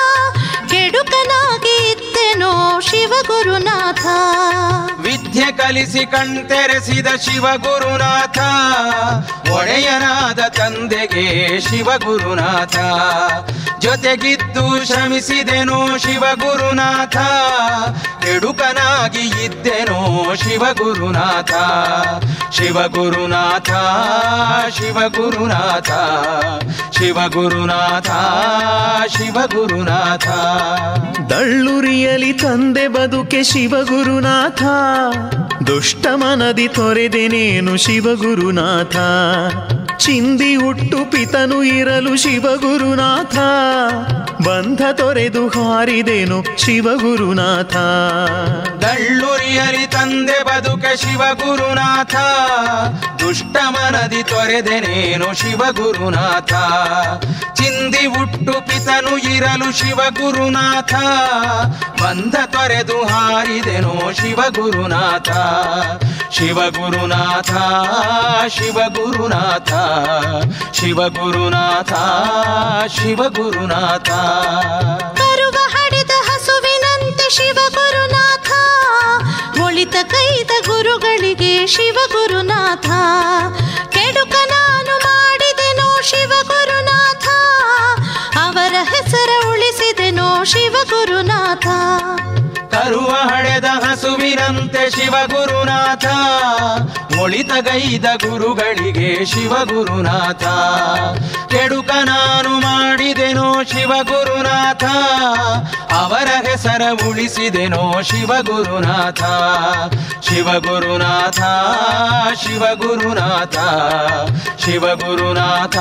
ಕೆಡುಕನಾಗಿ ಇದ್ದೆನೋ ಶಿವಗುರುನಾಥ ವಿದ್ಯೆ ಕಲಿಸಿ ಕಣ್ತೆರೆಸಿದ ಶಿವಗುರುನಾಥ ಒಡೆಯನಾದ ತಂದೆಗೆ ಶಿವಗುರುನಾಥ ಜೊತೆಗಿದ್ದು ಶ್ರಮಿಸಿದೆನೋ ಶಿವಗುರುನಾಥ ಕೆಡುಕನಾಗಿ ಇದ್ದೆನೋ ಶಿವಗುರುನಾಥ ಶಿವಗುರುನಾಥ ಶಿವಗುರುನಾಥ ಶಿವಗುರುನಾಥ ಶಿವಗುರುನಾಥ ದಳ್ಳುರಿಯಲಿ ತಂದೆ ಬದುಕೆ ಶಿವಗುರುನಾಥ ದುಷ್ಟ ಮನದಿ ತೊರೆದೆನೇನು ಶಿವಗುರುನಾಥ ಚಿಂದಿ ಹುಟ್ಟು ಪಿತನು ಇರಲು ಶಿವಗುರುನಾಥ ಬಂಧ ತೊರೆದು ಹಾರಿದೆನು ಶಿವಗುರುನಾಥ ದಳ್ಳುರಿಯಲಿ ತಂದೆ ಬದುಕ ಶಿವಗುರುನಾಥ ದುಷ್ಟ ಮನದಿ ತೊರೆದೆನೇನು ಶಿವಗುರುನಾಥ ಚಿಂದಿ ಹುಟ್ಟು ಪಿತನು ಇರಲು ಶಿವಗುರುನಾಥ ಬಂಧ ತೊರೆದು ಹಾರಿದೆನೋ ಶಿವಗುರುನಾಥ ಶಿವಗುರುನಾಥ ಶಿವಗುರುನಾಥ ಶಿವಗುರುನಾಥ ಶಿವಗುರುನಾಥ ಕರುವ ಹಡೆದ ಹಸುವಿನಂತೆ ಶಿವಗುರುನಾಥ ಒಳಿತ ಕೈದ ಗುರುಗಳಿಗೆ ಶಿವಗುರುನಾಥ ಕೆಡುಕ ನಾನು ಮಾಡಿದೆನೋ ಶಿವಗುರುನಾಥ ಅವರ ಹೆಸರ ಉಳಿಸಿದೆನೋ ಶಿವಗುರುನಾಥ ಕರುವ ಹಡೆದ ಹಸುವಿನಂತೆ ಶಿವಗುರುನಾಥ ಒಳಿತಗೈದ ಗುರುಗಳಿಗೆ ಶಿವಗುರುನಾಥ ಕೆಡುಕ ನಾನು ಮಾಡಿದೆನೋ ಶಿವಗುರುನಾಥ ಅವರ ಹೆಸರ ಉಳಿಸಿದೆನೋ ಶಿವಗುರುನಾಥ ಶಿವಗುರುನಾಥ ಶಿವಗುರುನಾಥ ಶಿವಗುರುನಾಥ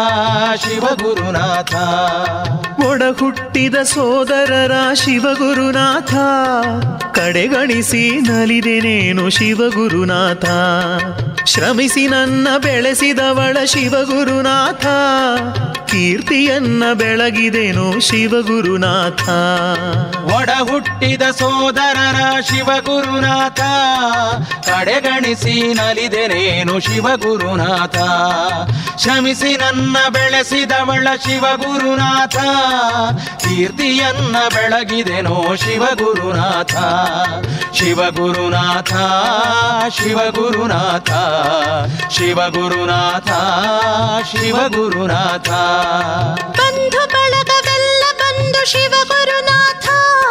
ಶಿವಗುರುನಾಥ ಒಡ ಹುಟ್ಟಿದ ಸೋದರರ ಶಿವಗುರುನಾಥ ಕಡೆಗಣಿಸಿ ನಲಿದೆನೇನು ಶಿವಗುರುನಾಥ ಶ್ರಮಿಸಿ ನನ್ನ ಬೆಳೆಸಿದವಳ ಶಿವಗುರುನಾಥ ಕೀರ್ತಿಯನ್ನ ಬೆಳಗಿದೆನು ಶಿವಗುರುನಾಥ ಒಡ ಹುಟ್ಟಿದ ಸೋದರರ ಶಿವಗುರುನಾಥ ಕಡೆಗಣಿಸಿ ನಲಿದೆನೇನು ಶಿವಗುರುನಾಥ ಶ್ರಮಿಸಿ ನನ್ನ ಬೆಳೆಸಿದವಳ ಶಿವಗುರುನಾಥ ಕೀರ್ತಿಯನ್ನ ಬೆಳಗಿದೆನೋ ಶಿವಗುರುನಾಥ ಶಿವಗುರುನಾಥ ಶಿವಗುರುನಾಥ ಶಿವಗುರುನಾಥ ಶಿವಗುರುನಾಥ ಬಂಧು ಬಳಗವೆಲ್ಲ ಬಂದು ಶಿವಗುರುನಾಥ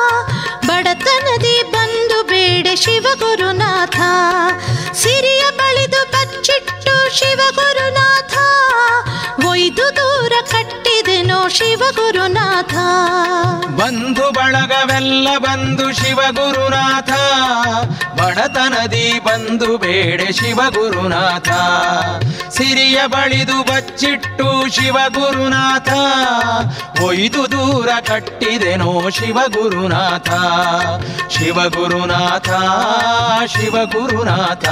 ಬಡತನದಿ ಬಂದು ಬೇಡ ಶಿವಗುರುನಾಥ ಸಿರಿಯ ಬಳಿದು ಬಚ್ಚಿಟ್ಟು ಶಿವಗುರುನಾಥ ಒಯ್ದು ದೂರ ಕಟ್ಟಿದೆನೋ ಶಿವಗುರುನಾಥ ಬಂಧು ಬಳಗವೆಲ್ಲ ಬಂದು ಶಿವಗುರುನಾಥ ಬಡತನದಿ ಬಂದು ಬೇಡೆ ಶಿವಗುರುನಾಥ ಸಿರಿಯ ಬಳಿದು ಬಚ್ಚಿಟ್ಟು ಶಿವಗುರುನಾಥ ಒಯ್ದು ದೂರ ಕಟ್ಟಿದೆನೋ ಶಿವಗುರುನಾಥ ಶಿವಗುರುನಾಥ ಶಿವಗುರುನಾಥ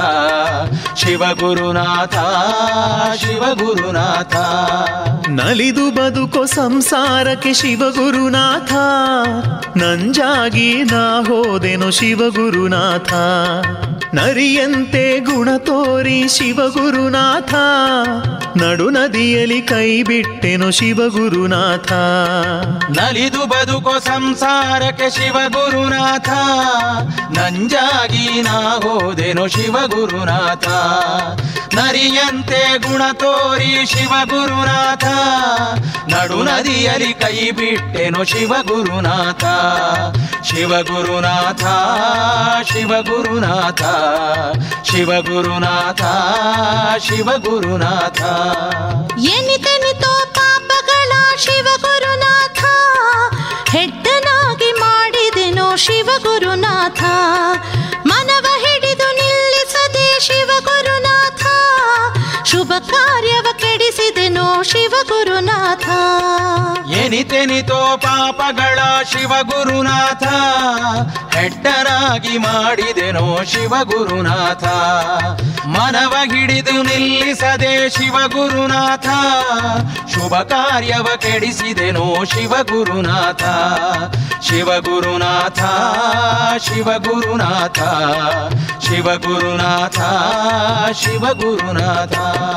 ಶಿವಗುರುನಾಥ ಶಿವಗುರುನಾಥ ನಲಿದು ಬದುಕೋ ಸಂ ಸಂಸಾರಕ್ಕೆ ಶಿವಗುರುನಾಥ ನಂಜಾಗಿ ನಾ ಹೋದೆನು ಶಿವಗುರುನಾಥ ನರಿಯಂತೆ ಗುಣ ತೋರಿ ಶಿವಗುರುನಾಥ ನಡು ನದಿಯಲ್ಲಿ ಕೈ ಬಿಟ್ಟೆನು ಶಿವಗುರುನಾಥ ನಲಿದು ಬದುಕೋ ಸಂಸಾರಕ್ಕೆ ಶಿವ ಗುರುನಾಥ ನಂಜಾಗಿ ನಾ ಹೋದೆನು ಶಿವ ಗುರುನಾಥ ನರಿಯಂತೆ ಗುಣ ತೋರಿ ಶಿವ ಗುರುನಾಥ ನಡು ನದಿಯಲ್ಲಿ ಕೈ ಬಿಟ್ಟೆನು ಶಿವ ಗುರುನಾಥ ಶಿವ ಗುರುನಾಥ ಶಿವ ಗುರುನಾಥ ಶಿವ ಗುರುನಾಥ ಶಿವ ಗುರುನಾಥ ಎನಿತೆನಿತೋ ಪಾಪಗಳ ಶಿವ ಗುರುನಾಥ ಹೆಡ್ಡನಾಗಿ ಮಾಡಿದೆನೋ ಶಿವ ಗುರುನಾಥ ಮನವ ಹಿಡಿದು ನಿಲ್ಲಿಸದೆ ಶಿವ ಗುರುನಾಥ ಶುಭ ಕಾರ್ಯವ ಕೆಡಿಸಿದೆನೋ ಶಿವ ಗುರುನಾಥ ಎನಿತೆನಿತೋ ಪಾಪಗಳ ಶಿವ ಗುರುನಾಥ ಹೆಡ್ಡರಾಗಿ ಮಾಡಿದೆನೋ ಶಿವ ಗುರುನಾಥ ಮನವ ಹಿಡಿದು ನಿಲ್ಲಿಸದೆ ಶಿವ ಗುರುನಾಥ ಶುಭ ಕಾರ್ಯವ ಕೆಡಿಸಿದೆನೋ ಶಿವ ಗುರುನಾಥ ಶಿವ ಗುರುನಾಥ ಶಿವ ಗುರುನಾಥ ಶಿವ ಗುರುನಾಥ ಶಿವ ಗುರುನಾಥ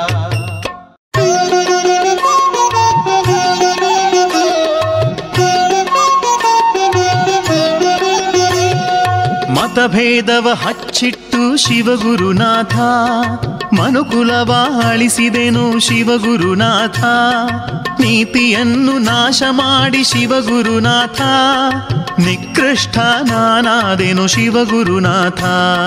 ಮತಭೇದವ ಹಚ್ಚಿಟ್ಟು ಶಿವಗುರುನಾಥ ಮನುಕುಲವ ಅಳಿಸಿದೆನು ಶಿವಗುರುನಾಥ ನೀತಿಯನ್ನು ನಾಶ ಮಾಡಿ ಶಿವಗುರುನಾಥ ನಿಕೃಷ್ಟ ನಾನಾದೆನು ಶಿವಗುರುನಾಥ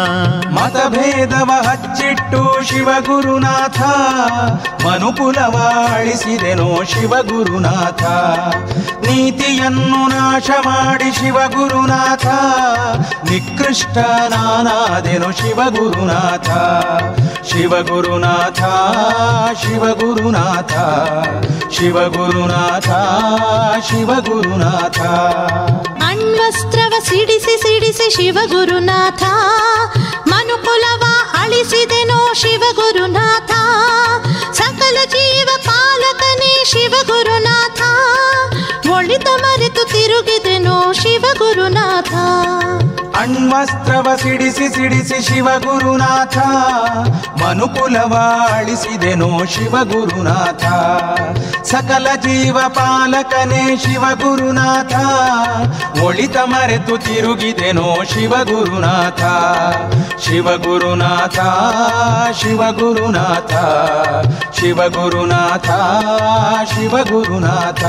ಮತಭೇದವ ಹಚ್ಚಿಟ್ಟು ಶಿವ ಗುರುನಾಥ ಮನುಕುಲವ ಅಳಿಸಿದೆನೋ ಶಿವ ಗುರುನಾಥ ನೀತಿಯನ್ನು ನಾಶ ಮಾಡಿ ಶಿವ ಗುರುನಾಥ ನಿಕೃಷ್ಟ ನಾನಾದೆನು ಶಿವ ಗುರುನಾಥ ಶಿವ ಗುರುನಾಥ ಶಿವ ಗುರುನಾಥ ಶಿವ ಗುರುನಾಥ ಶಿವ ಗುರುನಾಥ ಅಣ್ವಸ್ತ್ರವ ಸಿಡಿಸಿ ಸಿಡಿಸಿ ಶಿವ ಗುರುನಾಥ ಮನುಕುಲವ ಅಳಿಸಿದೆನೋ ಶಿವ ಗುರುನಾಥ ಸಕಲ ಜೀವ ಪಾಲಕನೇ ಶಿವ ಗುರುನಾಥ ಒಳಿತ ಮರೆತು ತಿರುಗಿದೆನೋ ಶಿವ ಗುರುನಾಥ ಅಣ್ವಸ್ತ್ರವ ಸಿಡಿಸಿ ಸಿಡಿಸಿ ಶಿವ ಗುರುನಾಥ ಮನುಕುಲವ ಅಳಿಸಿದೆನೋ ಶಿವ ಗುರುನಾಥ ಸಕಲ ಜೀವ ಪಾಲಕನೇ ಶಿವ ಗುರುನಾಥ ಒಳಿತ ಮರೆತು ತಿರುಗಿದೆನೋ ಶಿವ ಗುರುನಾಥ ಶಿವ ಗುರುನಾಥ ಶಿವ ಗುರುನಾಥ ಶಿವ ಗುರುನಾಥ ಶಿವ ಗುರುನಾಥ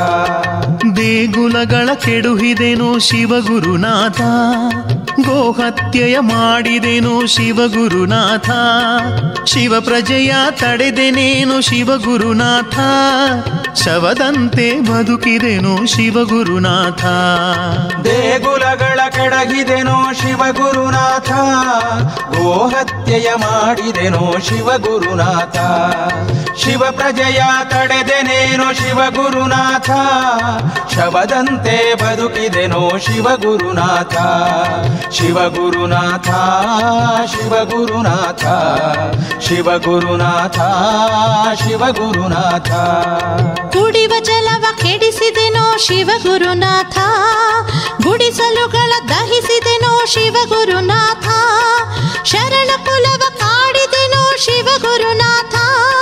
ದೇಗುಲಗಳ ಕೆಡುಹಿದೆನು ಶಿವಗುರುನಾಥ ಗೋಹತ್ಯೆಯ ಮಾಡಿದೆನು ಶಿವಗುರುನಾಥ ಶಿವ ಪ್ರಜೆಯ ತಡೆದೆನೇನು ಶಿವಗುರುನಾಥ ಶವದಂತೆ ಬದುಕಿದೆನು ಶಿವಗುರುನಾಥ ದೇಗುಲಗಳ ಕೆಡಗಿದೆನೋ ಶಿವ ಗುರುನಾಥ ಗೋಹತ್ಯೆಯ ಮಾಡಿದೆನೋ ಶಿವ ಗುರುನಾಥ ಶಿವ ಪ್ರಜೆಯ ತಡೆದೆನೇನೋ ಶಿವ ಗುರುನಾಥ ಶವದಂತೆ ಬದುಕಿದೆನೋ ಶಿವ ಗುರುನಾಥ ಶಿವ ಗುರುನಾಥ ಶಿವ ಗುರುನಾಥ ಶಿವ ಗುರುನಾಥ ಶಿವ ಗುರುನಾಥ ಕುಡಿವ ಜಲವ ಕೆಡಿಸಿದೆನೋ ಶಿವ ಗುರುನಾಥ ಗುಡಿಸಲುಗಳ ದಹಿಸಿದೆನೋ ಶಿವ ಗುರುನಾಥ ಶರಣ ಕುಲವ ಕಾಡಿದೆನೋ ಶಿವ ಗುರುನಾಥ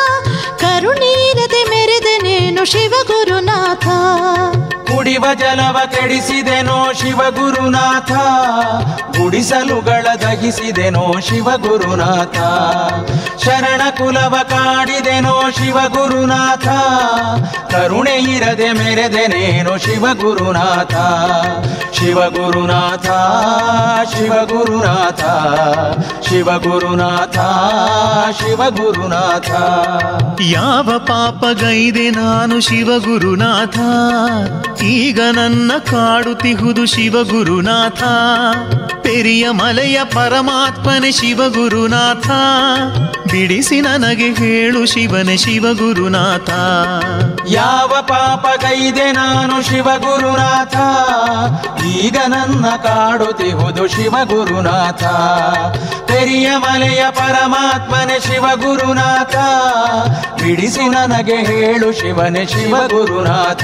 ಕರುಣೀರದೆ ಮೆರೆದೆನೇನು ಶಿವ ಗುರುನಾಥ ಕುಡಿವ ಜಲವ ಕೆಡಿಸಿದೆನೋ ಶಿವ ಗುರುನಾಥ ಗುಡಿಸಲುಗಳ ದಹಿಸಿದೆನೋ ಶಿವ ಗುರುನಾಥ ಶರಣ ಕುಲವ ಕಾಡಿದೆನೋ ಶಿವ ಗುರುನಾಥ ಕರುಣೆ ಇರದೆ ಮೆರೆದೆನೇನೋ ಶಿವ ಗುರುನಾಥ ಶಿವ ಗುರುನಾಥ ಶಿವ ಗುರುನಾಥ ಶಿವ ಗುರುನಾಥ ಶಿವ ಗುರುನಾಥ ಯಾವ ಪಾಪಗೈದೆ ನಾನು ಶಿವಗುರುನಾಥ ಈಗ ನನ್ನ ಕಾಡುತ್ತಿಹುದು ಶಿವಗುರುನಾಥ ಪೆರಿಯ ಮಲೆಯ ಪರಮಾತ್ಮನೆ ಶಿವಗುರುನಾಥ ಬಿಡಿಸಿ ನನಗೆ ಹೇಳು ಶಿವನೆ ಶಿವಗುರುನಾಥ ಯಾವ ಪಾಪಗೈದೆ ನಾನು ಶಿವಗುರುನಾಥ ಈಗ ನನ್ನ ಕಾಡುತ್ತಿಹುದು ಶಿವಗುರುನಾಥ ಪೆರಿಯ ಮಲೆಯ ಪರಮಾತ್ಮನೆ ಶಿವಗುರುನಾಥ ಬಿಡಿಸಿ ನನಗೆ ಹೇಳು ಶಿವನೆ ಶಿವಗುರುನಾಥ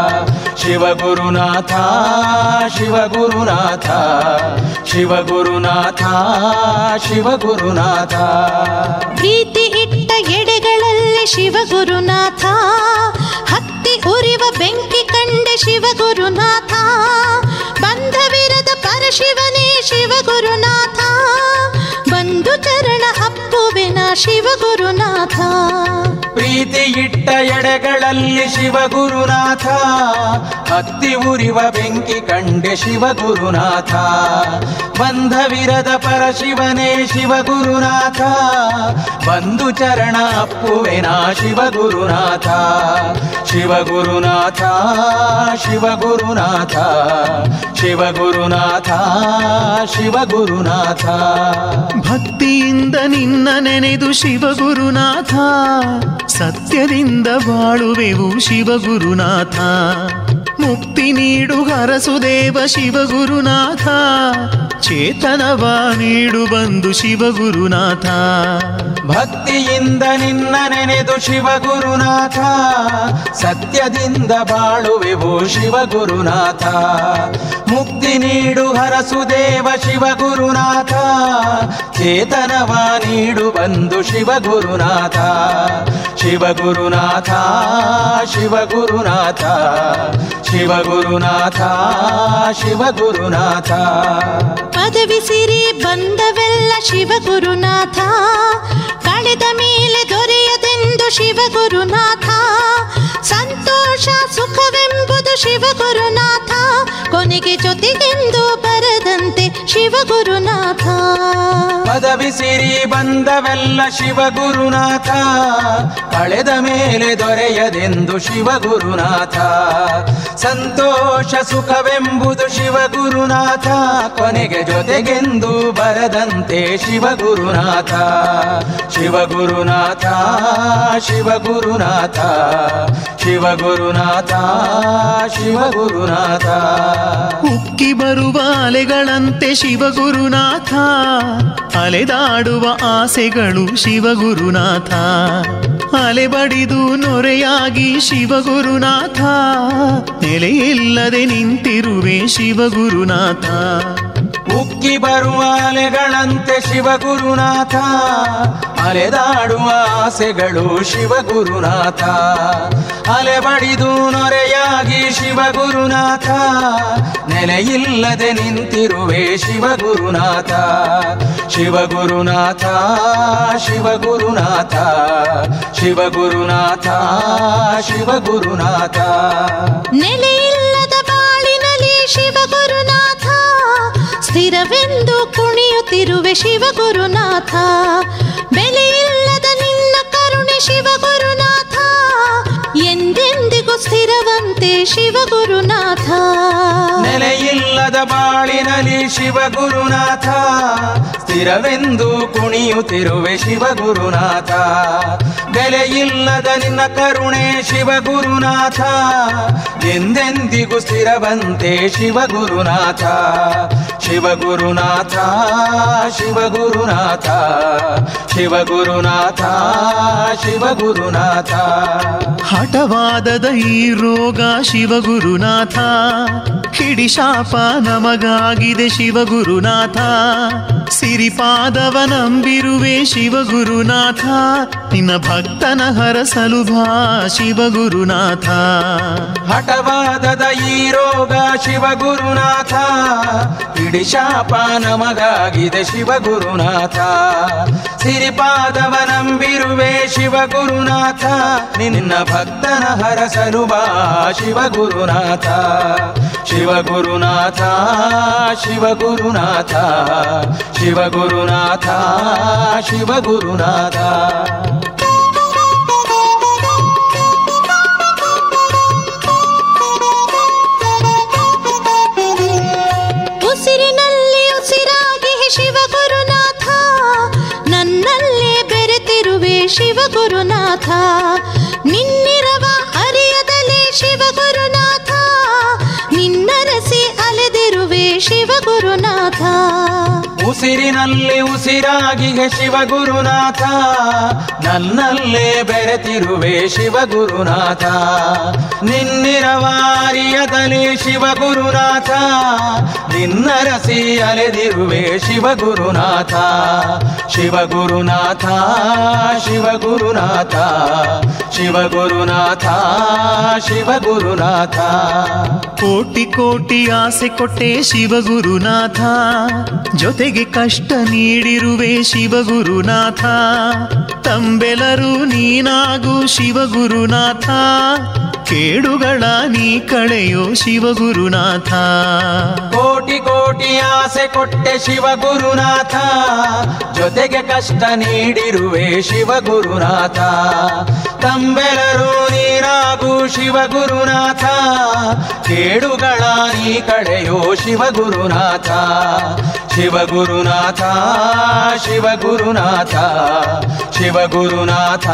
ಶಿವಗುರುನಾಥ ಶಿವಗುರುನಾಥ ಶಿವಗುರುನಾಥ ಶಿವಗುರುನಾಥ ಪ್ರೀತಿ ಇಟ್ಟ ಎಡೆಗಳಲ್ಲಿ ಶಿವಗುರುನಾಥ ಹತ್ತಿ ಉರಿವ ಬೆಂಕಿ ಕಂಡೆ ಶಿವಗುರುನಾಥ ಬಂಧವಿರದ ಪರಶಿವನೇ ಶಿವಗುರುನಾಥ ಬಂಧು ಚರಣ ಅಪ್ಪುವೆನ ಶಿವಗುರುನಾಥ ಪ್ರೀತಿ ಇಟ್ಟ ಎಡೆಗಳಲ್ಲಿ ಶಿವಗುರುನಾಥ ಹತ್ತಿ ಉರಿವ ಬೆಂಕಿ ಕಂಡೆ ಶಿವಗುರುನಾಥ ಬಂಧವಿರದ ಪರಶಿವನೇ ಶಿವಗುರುನಾಥ ಬಂಧು ಚರಣ ಅಪ್ಪುವೆನ ಶಿವಗುರುನಾಥ ಶಿವಗುರುನಾಥ ಶಿವಗುರುನಾಥ ಶಿವಗುರುನಾಥ ಶಿವಗುರುನಾಥ ಭಕ್ತಿಯಿಂದ ನಿನ್ನ ನೆನೆದು ಶಿವಗುರುನಾಥ ಸತ್ಯದಿಂದ ಬಾಳುವೆವು ಶಿವಗುರುನಾಥ ಮುಕ್ತಿ ನೀಡು ಹರಸುದೇವ ಶಿವಗುರುನಾಥ ಚೇತನವ ನೀಡು ಬಂದು ಶಿವಗುರುನಾಥ ಭಕ್ತಿಯಿಂದ ನಿನ್ನ ನೆನೆದು ಶಿವಗುರುನಾಥ ಸತ್ಯದಿಂದ ಬಾಳುವೆವು ಶಿವಗುರುನಾಥ ಮುಕ್ತಿ ನೀಡು ಹರಸುದೇವ ಶಿವಗುರುನಾಥ ಚೇತನವ ನೀಡು ಬಂದು ಶಿವಗುರುನಾಥ ಶಿವಗುರುನಾಥ ಶಿವಗುರುನಾಥ ಶಿವಗುರುನಾಥ ಶಿವಗುರುನಾಥ ಪದವಿ ಸಿರಿ ಬಂದವೆಲ್ಲ ಶಿವಗುರುನಾಥ ಕಳೆದ ಮೇಲೆ ದೊರೆಯದೆಂದು ಶಿವಗುರುನಾಥ ಸಂತೋಷ ಸುಖವೆಂಬುದು ಶಿವಗುರುನಾಥ ಕೊನೆಗೆ ಜೊತೆಗೆಂದು ಬರದಂತೆ ಶಿವಗುರುನಾಥ ಪದವಿ ಸಿರಿ ಬಂದವೆಲ್ಲ ಶಿವಗುರುನಾಥ ಕಳೆದ ಮೇಲೆ ದೊರೆಯದೆಂದು ಶಿವಗುರುನಾಥ ಸಂತೋಷ ಸುಖವೆಂಬುದು ಶಿವಗುರುನಾಥ ಕೊನೆಗೆ ಜೊತೆಗೆಂದು ಬರದಂತೆ ಶಿವಗುರುನಾಥ ಶಿವಗುರುನಾಥ ಶಿವಗುರುನಾಥ ಶಿವಗುರುನಾಥ ಶಿವಗುರುನಾಥ ಉಕ್ಕಿ ಬರುವ ಅಲೆಗಳಂತೆ ಶಿವಗುರುನಾಥ ಅಲೆದಾಡುವ ಆಸೆಗಳು ಶಿವಗುರುನಾಥ ಅಲೆ ಬಡಿದು ನೊರೆಯಾಗಿ ಶಿವಗುರುನಾಥ ನೆಲೆಯಿಲ್ಲದೆ ನಿಂತಿರುವೆ ಶಿವಗುರುನಾಥ ಉಕ್ಕಿ ಬರುವ ಅಲೆಗಳಂತೆ ಶಿವಗುರುನಾಥ ಅಲೆದಾಡುವ ಆಸೆಗಳು ಶಿವಗುರುನಾಥ ಅಲೆ ಬಡಿದು ನೊರೆಯಾಗಿ ಶಿವಗುರುನಾಥ ನೆಲೆಯಿಲ್ಲದೆ ನಿಂತಿರುವೆ ಶಿವಗುರುನಾಥ ಶಿವಗುರುನಾಥ ಶಿವಗುರುನಾಥ ಶಿವಗುರುನಾಥ ಶಿವಗುರುನಾಥ ನೆಲೆಯಿಲ್ಲದ ಬಾಳಿನಲ್ಲಿ ಶಿವಗುರುನಾಥ ಸ್ಥಿರವೆಂದು ಕುಣಿಯುತ್ತಿರುವೆ ಶಿವಗುರುನಾಥ ಬೆಲೆಯಿಲ್ಲದ ನಿನ್ನ ಕರುಣೆ ಶಿವಗುರುನಾಥ ಎಂದೆಂದಿಗೂ ಸ್ಥಿರವಂತೆ ಶಿವಗುರುನಾಥ ನೆಲೆಯಿಲ್ಲದ ಬಾಳಿನಲ್ಲಿ ಶಿವಗುರುನಾಥ ಸ್ಥಿರವೆಂದು ಕುಣಿಯುತ್ತಿರುವೆ ಶಿವಗುರುನಾಥ ಬೆಲೆಯಿಲ್ಲದ ನಿನ್ನ ಕರುಣೆ ಶಿವಗುರುನಾಥ ಎಂದೆಂದಿಗೂ ಸ್ಥಿರವಂತೆ ಶಿವಗುರುನಾಥ ಶಿವಗುರುನಾಥ ಶಿವಗುರುನಾಥ ಶಿವಗುರುನಾಥ ಶಿವಗುರುನಾಥ ಹಠವಾದದ ಈ ರೋಗ ಶಿವಗುರುನಾಥ ಹಿಡಿ ಶಾಪ ನಮಗಾಗಿದೆ ಶಿವಗುರುನಾಥ ಸಿರಿಪಾದವ ನಂಬಿರುವೆ ಶಿವಗುರುನಾಥ ನಿನ್ನ ಭಕ್ತನ ಹರಸಲು ಬಾ ಶಿವಗುರುನಾಥ ಹಠವಾದದ ಈ ರೋಗ ಶಿವಗುರುನಾಥ ಇಡಿ ಶಾಪ ನಮಗಾಗಿದೆ ಶಿವಗುರುನಾಥ ಸಿರಿಪಾದವ ನಂಬಿರುವೆ ಶಿವಗುರುನಾಥ ನಿನ್ನ ಭಕ್ತನ ಹರಸಲು ಬಾ ಶಿವಗುರುನಾಥ ಶಿವಗುರುನಾಥ ಶಿವಗುರುನಾಥ ಶಿವಗುರುನಾಥ ಶಿವಗುರುನಾಥ ಉಸಿರಿನಲ್ಲಿ ಉಸಿರಾಡುವ ಶಿವಗುರುನಾಥ ನಿನ್ನಿರವ ಅರಿಯದಲೇ ಶಿವಗುರುನಾಥ ನಿನ್ನರಸಿ ಅಲೆದಿರುವೆ ಶಿವಗುರುನಾಥ ಉಸಿರಿನಲ್ಲಿ ಉಸಿರಾಗಿಗೆ ಶಿವಗುರುನಾಥ ನನ್ನಲ್ಲೇ ಬೆರೆತಿರುವೆ ಶಿವಗುರುನಾಥ ನಿನ್ನಿರವಾರಿಯದಲ್ಲಿ ಶಿವಗುರುನಾಥ ನಿನ್ನರಸಿ ಅಲೆದಿರುವೆ ಶಿವಗುರುನಾಥ ಶಿವಗುರುನಾಥ ಶಿವಗುರುನಾಥ ಶಿವಗುರುನಾಥ ಶಿವಗುರುನಾಥ ಕೋಟಿ ಕೋಟಿ ಆಸೆ ಕೊಟ್ಟೆ ಶಿವಗುರುನಾಥ ಜೊತೆಗೆ ಕಷ್ಟ ನೀಡಿರುವೆ ಶಿವಗುರುನಾಥ ತಂಬೆಲರು ನೀನಾಗು ಶಿವಗುರುನಾಥ ಕೇಡುಗಳ ನೀ ಕಳೆಯೋ ಶಿವಗುರುನಾಥ ಕೋಟಿ ಕೋಟಿ ಆಸೆ ಕೊಟ್ಟೆ ಶಿವಗುರುನಾಥ ಜೊತೆಗೆ ಕಷ್ಟ ನೀಡಿರುವೆ ಶಿವಗುರುನಾಥ ತಂಬೆಲರು ನೀರಾಗು ಶಿವಗುರುನಾಥ ಕೇಡುಗಳ ನೀ ಕಳೆಯೋ ಶಿವಗುರುನಾಥ ಶಿವಗುರುನಾಥ ಶಿವಗುರುನಾಥ ಶಿವಗುರುನಾಥ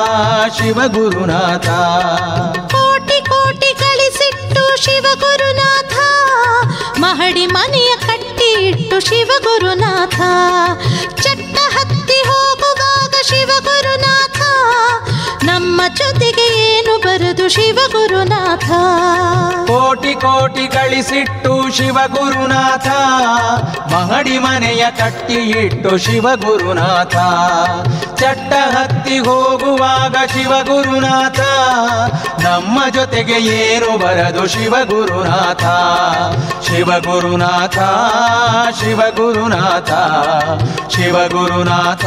ಶಿವಗುರುನಾಥ ಕೋಟಿ ಕೋಟಿ ಗಳಿಸಿಟ್ಟು ಶಿವಗುರುನಾಥ ಮಹಡಿ ಮನೆಯ ಕಟ್ಟಿ ಇಟ್ಟು ಶಿವಗುರುನಾಥ ಚಟ್ಟ ಹತ್ತಿ ಹೋಗುವಾಗ ಶಿವಗುರುನಾಥ ನಮ್ಮ ಜೊತೆಗೆ ಏನು ಬರದು ಶಿವಗುರುನಾಥ ಕೋಟಿ ಕೋಟಿ ಗಳಿಸಿಟ್ಟು ಶಿವಗುರುನಾಥ ಮಹಡಿ ಮನೆಯ ಕಟ್ಟಿ ಇಟ್ಟು ಶಿವಗುರುನಾಥ ಚಟ್ಟ ಹತ್ತಿ ಹೋಗುವಾಗ ಶಿವಗುರುನಾಥ ನಮ್ಮ ಜೊತೆಗೆ ಏನು ಬರದು ಶಿವಗುರುನಾಥ ಶಿವಗುರುನಾಥ ಶಿವಗುರುನಾಥ ಶಿವಗುರುನಾಥ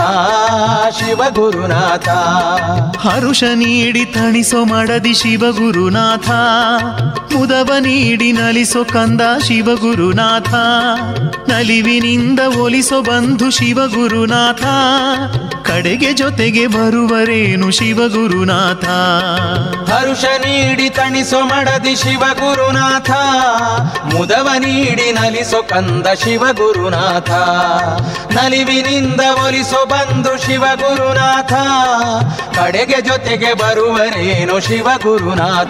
ಶಿವಗುರುನಾಥ ಹರುಷ ನೀಡಿ ತಣಿಸೋ ಮಡದಿ ಶಿವಗುರುನಾಥ ಮುದವ ನೀಡಿ ನಲಿಸೋ ಕಂದ ಶಿವಗುರುನಾಥ ನಲಿವಿನಿಂದ ಒಲಿಸೋ ಬಂಧು ಶಿವಗುರುನಾಥ ಕಡೆಗೆ ಜೊತೆಗೆ ಬರುವರೇನು ಶಿವಗುರುನಾಥ ಹರುಷ ನೀಡಿ ತಣಿಸೋ ಮಡದಿ ಶಿವಗುರುನಾಥ ಮುದವ ನೀಡಿ ನಲಿಸೋ ಕಂದ ಶಿವಗುರುನಾಥ ನಲಿವಿನಿಂದ ಒಲಿಸೋ ಬಂದು ಶಿವಗುರುನಾಥ ಕಡೆಗೆ ಜೊತೆಗೆ ಬರುವರೇನು ಶಿವಗುರುನಾಥ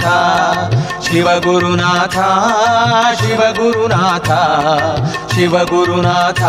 ಶಿವಗುರುನಾಥ ಶಿವಗುರುನಾಥ ಶಿವಗುರುನಾಥ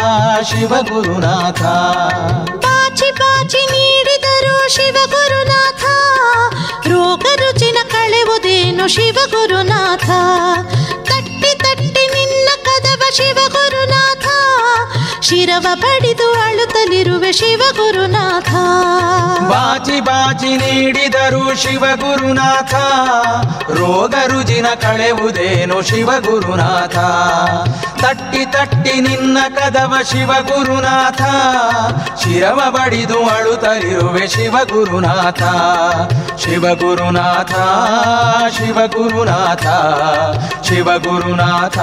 ಶಿವಗುರುನಾಥ ಬಾಚಿ ಬಾಚಿ ನೀಡಿದರು ಶಿವಗುರುನಾಥ ರೋಗ ರುಚಿನ ಕಳೆವುದೇನು ಶಿವಗುರುನಾಥ ತಟ್ಟಿ ತಟ್ಟಿ ನಿನ್ನ ಕದವ ಶಿವಗುರುನಾಥ ಶಿರವ ಬಡಿದು ಅಳುತ್ತಲಿರುವೆ ಶಿವಗುರುನಾಥ ಬಾಚಿ ಬಾಚಿ ನೀಡಿದರು ಶಿವಗುರುನಾಥ ರೋಗ ರುಜಿನ ಕಳೆವುದೇನು ಶಿವಗುರುನಾಥ ತಟ್ಟಿ ತಟ್ಟಿ ನಿನ್ನ ಕದವ ಶಿವಗುರುನಾಥ ಶಿರವ ಬಡಿದು ಅಳುತ್ತಲಿರುವೆ ಶಿವಗುರುನಾಥ ಶಿವಗುರುನಾಥ ಶಿವಗುರುನಾಥ ಶಿವಗುರುನಾಥ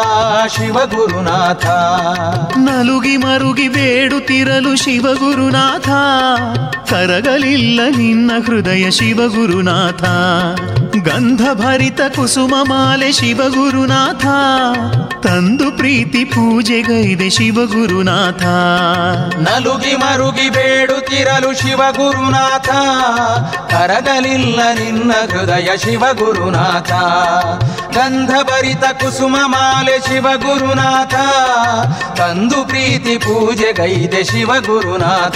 ಶಿವಗುರುನಾಥ ನಲುಗಿ ಮರುಗಿ ಬೇಡುತ್ತಿರಲು ಶಿವಗುರುನಾಥ ಕರಗಲಿಲ್ಲ ನಿನ್ನ ಹೃದಯ ಶಿವಗುರುನಾಥ ಗಂಧ ಭರಿತ ಕುಸುಮ ಮಾಲೆ ಶಿವಗುರುನಾಥ ತಂದು ಪ್ರೀತಿ ಪೂಜೆಗೈದೆ ಶಿವಗುರುನಾಥ ನಲುಗಿ ಮರುಗಿ ಬೇಡುತ್ತಿರಲು ಶಿವಗುರುನಾಥ ಕರಗಲಿಲ್ಲ ನಿನ್ನ ಹೃದಯ ಶಿವಗುರುನಾಥ ಗಂಧ ಭರಿತ ಕುಸುಮ ಮಾಲೆ ಶಿವಗುರುನಾಥ ತಂದು ಪ್ರೀತಿ ಪೂಜೆಗೈದೆ ಶಿವಗುರುನಾಥ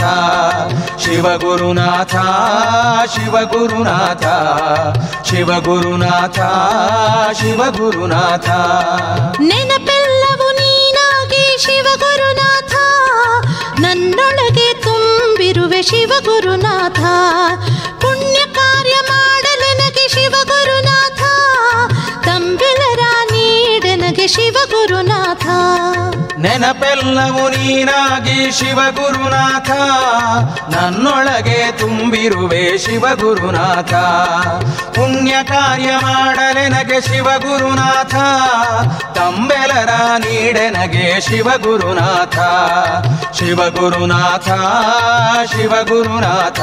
ಶಿವಗುರುನಾಥ ಶಿವಗುರುನಾಥ ಶಿವಗುರುನಾಥ ಶಿವಗುರುನಾಥ ನೆನಪೆಲ್ಲವು ನೀನಾಗಿ ಶಿವಗುರುನಾಥ ನನ್ನೊಳಗೆ ತುಂಬಿರುವೆ ಶಿವಗುರುನಾಥ ಪುಣ್ಯ ಕಾರ್ಯ ಮಾಡಲೆನಗೆ ಶಿವಗುರುನಾಥ ತಂಬೆಲರ ನೀಡೆನಗೆ ಶಿವಗುರುನಾಥ ನೆನಪೆಲ್ಲವು ನೀನಾಗಿ ಶಿವಗುರುನಾಥ ನನ್ನೊಳಗೆ ತುಂಬಿರುವೆ ಶಿವಗುರುನಾಥ ಪುಣ್ಯ ಕಾರ್ಯ ಮಾಡಲೆನಗೆ ಶಿವಗುರುನಾಥ ತಂಬೆಲರ ನೀಡೆನಗೆ ಶಿವಗುರುನಾಥ ಶಿವಗುರುನಾಥ ಶಿವಗುರುನಾಥ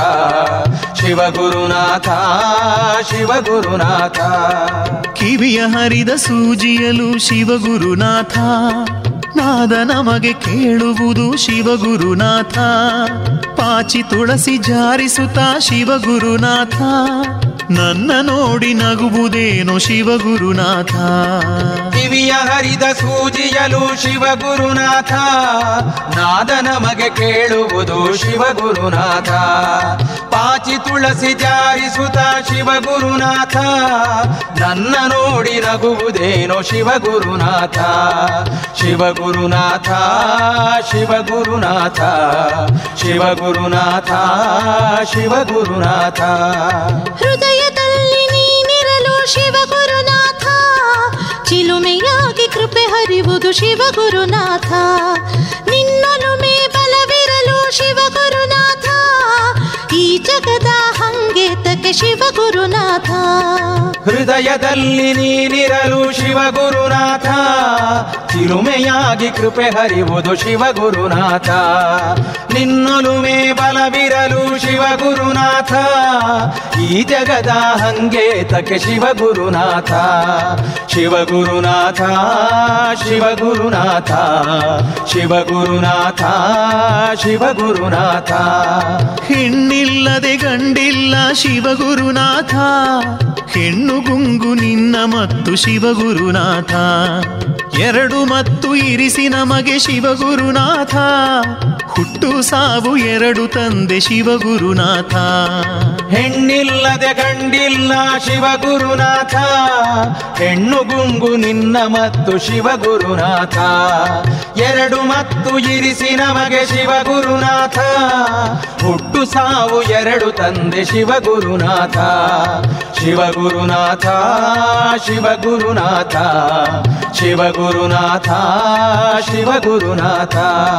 ಶಿವಗುರುನಾಥ ಶಿವಗುರುನಾಥ ಕಿವಿಯ ಹರಿದ ಸೂಜಿಯಲು ಶಿವಗುರುನಾಥ ನಾದ ನಮಗೆ ಕೇಳುವುದು ಶಿವಗುರುನಾಥ ಪಾಚಿ ತುಳಸಿ ಜಾರಿಸುತ್ತಾ ಶಿವಗುರುನಾಥ ನನ್ನ ನೋಡಿ ನಗುವುದೇನೋ ಶಿವಗುರುನಾಥ ಕಿವಿಯ ಹರಿದ ಸೂಜಿಯಲು ಶಿವಗುರುನಾಥ ನಾದ ನಮಗೆ ಕೇಳುವುದು ಶಿವಗುರುನಾಥ ಪಾಚಿ ತುಳಸಿ ಜಾರಿಸುತ್ತ ಶಿವಗುರುನಾಥ ನನ್ನ ನೋಡಿ ನಗುವುದೇನೋ ಶಿವಗುರುನಾಥ ಶಿವಗುರುನಾಥ ಶಿವಗುರುನಾಥ ಶಿವಗುರುನಾಥ ಶಿವಗುರುನಾಥ ಹೃದಯದಲ್ಲಿ ನೀನಿರಲು ಶಿವಗುರುನಾಥ ಚಿಲುಮೆಯಾಗಿ ಕೃಪೆ ಹರಿವುದು ಶಿವಗುರುನಾಥ ನಿನ್ನೊಲುಮೆ ಬಲವಿರಲು ಶಿವಗುರುನಾಥ ಈ ಜಗದ ಹಂಗೇತಕ್ಕೆ ಶಿವಗುರುನಾಥ ಹೃದಯದಲ್ಲಿ ನೀನಿರಲು ಶಿವಗುರುನಾಥ ಚಿಲುಮೆಯಾಗಿ ಕೃಪೆ ಹರಿವುದು ಶಿವಗುರುನಾಥ ನಿನ್ನೊಲುಮೆ ಬಲವಿರಲು ಶಿವಗುರುನಾಥ ಈ ಜಗದ ಹಂಗೇತಕ್ಕೆ ಶಿವಗುರುನಾಥ ಶಿವಗುರುನಾಥ ಶಿವಗುರುನಾಥ ಶಿವಗುರುನಾಥ ಶಿವಗುರುನಾಥ ಹೆಣ್ಣಿಲ್ಲದೆ ಗಂಡಿಲ್ಲ ಶಿವಗುರುನಾಥ ಹೆಣ್ಣು ಗುಂಗು ನಿನ್ನ ಮತ್ತು ಶಿವಗುರುನಾಥ ಎರಡು ಮತ್ತು ಇರಿಸಿ ನಮಗೆ ಶಿವಗುರುನಾಥ ಹುಟ್ಟು ಸಾವು ಎರಡು ತಂದೆ ಶಿವಗುರುನಾಥ ಹೆಣ್ಣಿಲ್ಲದೆ ಗಂಡಿಲ್ಲ ಶಿವಗುರುನಾಥ ಹೆಣ್ಣು ಗುಂಗು ನಿನ್ನ ಮತ್ತು ಶಿವಗುರುನಾಥ ಎರಡು ಮತ್ತು ಇರಿಸಿ ನಮಗೆ ಶಿವಗುರುನಾಥ ಹುಟ್ಟು ಸಾವು ಎರಡು ತಂದೆ ಶಿವಗುರುನಾಥ ಶಿವಗುರುನಾಥ ಶಿವಗುರುನಾಥ ಶಿವಗುರುನಾಥ ಶಿವಗುರುನಾಥ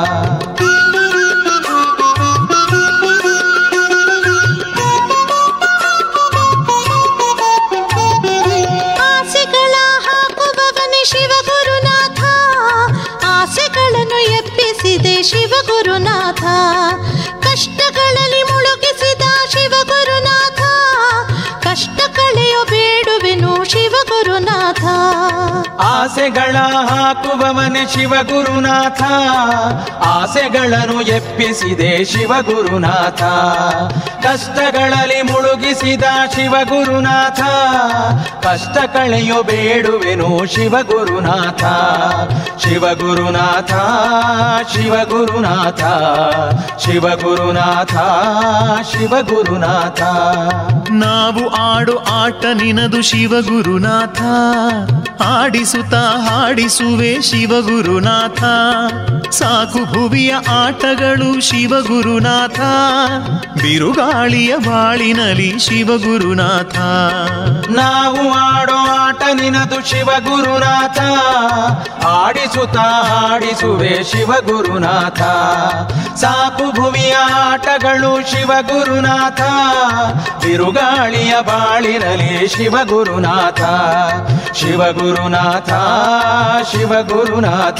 ಆಸೆಗಳ ಹಾಕುವವನೇ ಶಿವಗುರುನಾಥ ಆಸೆಗಳನ್ನು ಎಬ್ಬಿಸಿದೆ ಶಿವಗುರುನಾಥ ಕಷ್ಟಗಳಲ್ಲಿ ಮುಳುಗಿಸಿದ ಶಿವಗುರುನಾಥ ಕಷ್ಟ ಕಳೆಯೋ ಬೇಡುವೆನು ಶಿವಗುರುನಾಥ ಆಸೆಗಳ ಹಾಕುವವನೇ ಶಿವಗುರುನಾಥ ಆಸೆಗಳನ್ನು ಎಪ್ಪಿಸಿದೆ ಶಿವಗುರುನಾಥ ಕಷ್ಟಗಳಲ್ಲಿ ಮುಳುಗಿಸಿದ ಶಿವಗುರುನಾಥ ಕಷ್ಟ ಕಳೆಯೋ ಬೇಡುವೆನು ಶಿವಗುರುನಾಥ ಶಿವಗುರುನಾಥ ಶಿವಗುರುನಾಥ ಶಿವಗುರುನಾಥ ಶಿವಗುರುನಾಥ ನಾವು ಆಡು ಆಟ ನಿನದು ಶಿವಗುರುನಾಥ ಆಡಿಸುತ್ತಾ ಹಾಡಿಸುವೆ ಶಿವಗುರುನಾಥ ಸಾಕು ಭುವಿಯ ಆಟಗಳು ಶಿವಗುರುನಾಥ ಬಿರುಗಾಳಿಯ ಬಾಳಿನಲಿ ಶಿವಗುರುನಾಥ ನಾವು ಆಡೋ ಆಟ ನಿನದು ಶಿವಗುರುನಾಥ ಆಡಿಸುತ್ತಾ ಆಡಿಸುವೆ ಶಿವಗುರುನಾಥ ಸಾಕು ಭುವಿಯ ಆಟಗಳು ಶಿವಗುರುನಾಥ ಬಿರುಗಾಳಿಯ ಬಾಳಿನಲಿ ಶಿವಗುರುನಾಥ ಶಿವಗುರುನಾಥ ಶಿವಗುರುನಾಥ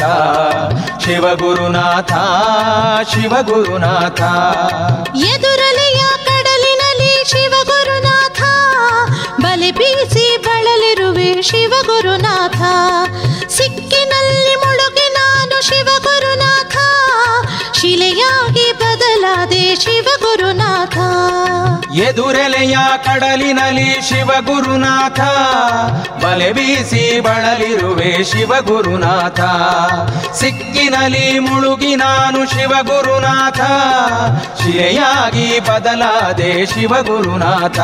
ಶಿವಗುರುನಾಥ ಶಿವಗುರುನಾಥ ಎದುರಲೆಯ ಕಡಲಿನಲ್ಲಿ ಶಿವಗುರುನಾಥ ಬಲೆ ಬೀಸಿ ಬಳಲಿರುವೆ ಶಿವಗುರುನಾಥ ಸಿಕ್ಕಿನಲ್ಲಿ ಮುಳುಗಿ ನಾನು ಶಿವಗುರುನಾಥ ಶಿಲೆಯಾಗಿ ಬದಲಾದೆ ಶಿವಗುರುನಾಥ ಎದುರೆಲೆಯ ಕಡಲಿನಲ್ಲಿ ಶಿವಗುರುನಾಥ ಬಲೆ ಬೀಸಿ ಬಳಲಿರುವೆ ಶಿವಗುರುನಾಥ ಸಿಕ್ಕಿನಲ್ಲಿ ಮುಳುಗಿ ನಾನು ಶಿವಗುರುನಾಥ ಶಿಲೆಯಾಗಿ ಬದಲಾದೆ ಶಿವಗುರುನಾಥ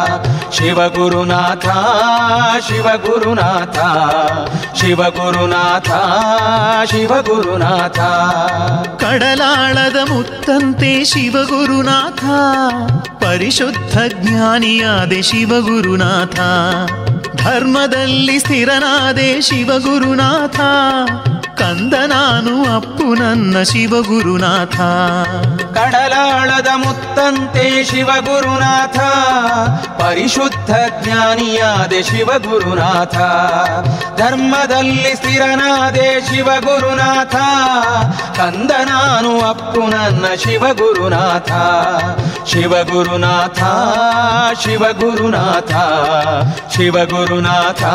ಶಿವಗುರುನಾಥ ಶಿವಗುರುನಾಥ ಶಿವಗುರುನಾಥ ಶಿವಗುರುನಾಥ ಕಡಲಾಳದ ಮುತ್ತಂತೆ ಶಿವಗುರುನಾಥ ಪರಿಶುದ್ಧ ಜ್ಞಾನಿಯಾದೆ ಶಿವಗುರುನಾಥ ಧರ್ಮದಲ್ಲಿ ಸ್ಥಿರನಾದೆ ಶಿವಗುರುನಾಥ ಕಂದ ನಾನು ಅಪ್ಪು ನನ್ನ ಶಿವಗುರುನಾಥ ಕಡಲಾಳದ ಮುತ್ತಂತೆ ಶಿವಗುರುನಾಥ ಪರಿಶುದ್ಧ ಜ್ಞಾನಿಯಾದೆ ಶಿವಗುರುನಾಥ ಧರ್ಮದಲ್ಲಿ ಸ್ಥಿರನಾದೆ ಶಿವಗುರುನಾಥ ಕಂದ ನಾನು ಅಪ್ಪು ನನ್ನ ಶಿವಗುರುನಾಥ ಶಿವಗುರುನಾಥ ಶಿವಗುರುನಾಥ ಶಿವಗುರುನಾಥ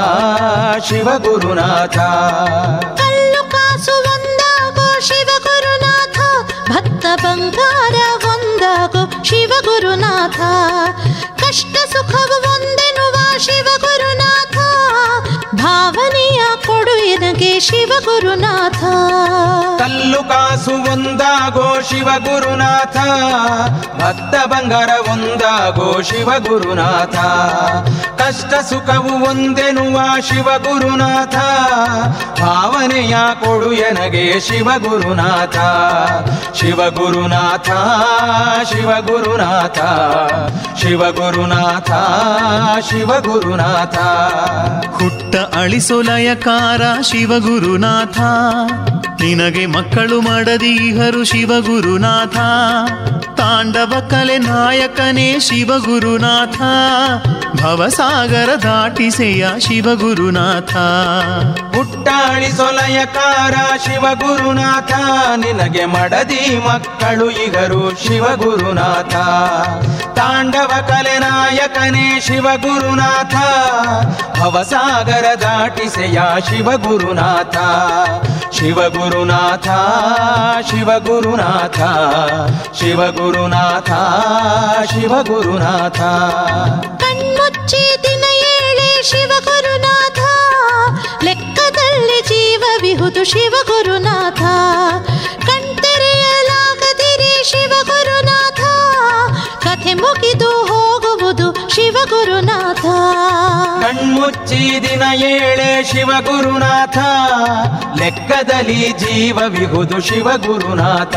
ಶಿವಗುರುನಾಥ ಕಲ್ಲು ಕಾಸು ಒಂದಾಗೋ ಶಿವಗುರುನಾಥ ಭತ್ತ ಬಂಗಾರ ಒಂದಾಗೋ ಶಿವಗುರುನಾಥ ಕಷ್ಟ ಸುಖವು ಒಂದೆನುವ ಶಿವಗುರುನಾಥ ಭಾವನೆಯ ಕೊಡು ಎನಗೆ ಶಿವಗುರುನಾಥ ಕಲ್ಲು ಕಾಸು ಒಂದಾಗೋ ಶಿವ ಗುರುನಾಥ ಭಕ್ತ ಬಂಗಾರ ಒಂದಾಗೋ ಶಿವ ಗುರುನಾಥ ಕಷ್ಟ ಸುಖವು ಒಂದೆನುವ ಶಿವ ಗುರುನಾಥ ಭಾವನೆಯ ಕೊಡು ಎನಗೆ ಶಿವ ಗುರುನಾಥ ಶಿವ ಗುರುನಾಥ ಶಿವ ಗುರುನಾಥ ಶಿವ ಗುರುನಾಥ ಶಿವ ಗುರುನಾಥ ಹುಟ್ಟ ಅಳಿಸೊಲಯಕಾರ ಶಿವಗುರುನಾಥ ನಿನಗೆ ಮಕ್ಕಳು ಮಡದೀಹರು ಶಿವಗುರುನಾಥ ತಾಂಡವ ಕಲೆ ನಾಯಕನೇ ಶಿವಗುರುನಾಥ ಭವಸಾಗರ ದಾಟಿಸೆಯ ಶಿವಗುರುನಾಥ ಹುಟ್ಟಾಳಿ ಸೊಲಯಕಾರ ಶಿವ ಗುರುನಾಥ ನಿನಗೆ ಮಡದಿ ಮಕ್ಕಳು ಇಗರು ಶಿವ ಗುರುನಾಥ ತಾಂಡವ ಕಲೆ ನಾಯಕನೇ ಶಿವ ಗುರುನಾಥ ಭವಸಾಗರ ದಾಟಿಸೆಯ ಶಿವ ಗುರುನಾಥ ಶಿವ ಗುರುನಾಥ ಶಿವ ಗುರುನಾಥ ಶಿವ ಗುರುನಾಥ ಶಿವ ಗುರುನಾಥ ಕಣ್ಮುಚ್ಚಿ ದಿನ ಏಳೆ ಶಿವಗುರುನಾಥ ಲೆಕ್ಕದಲ್ಲಿ ಜೀವವಿಹುದು ಶಿವಗುರುನಾಥ ಕಣ್ತೆರೆಯಲಾಗದಿರಿ ಶಿವಗುರುನಾಥ ಕಥೆ ಮುಗಿದು ಹೋಗುವುದು ಶಿವಗುರುನಾಥ ಕಣ್ಮುಚ್ಚಿ ದಿನ ಏಳೆ ಶಿವ ಗುರುನಾಥ ಲೆಕ್ಕದಲ್ಲಿ ಜೀವವಿಹುದು ಶಿವ ಗುರುನಾಥ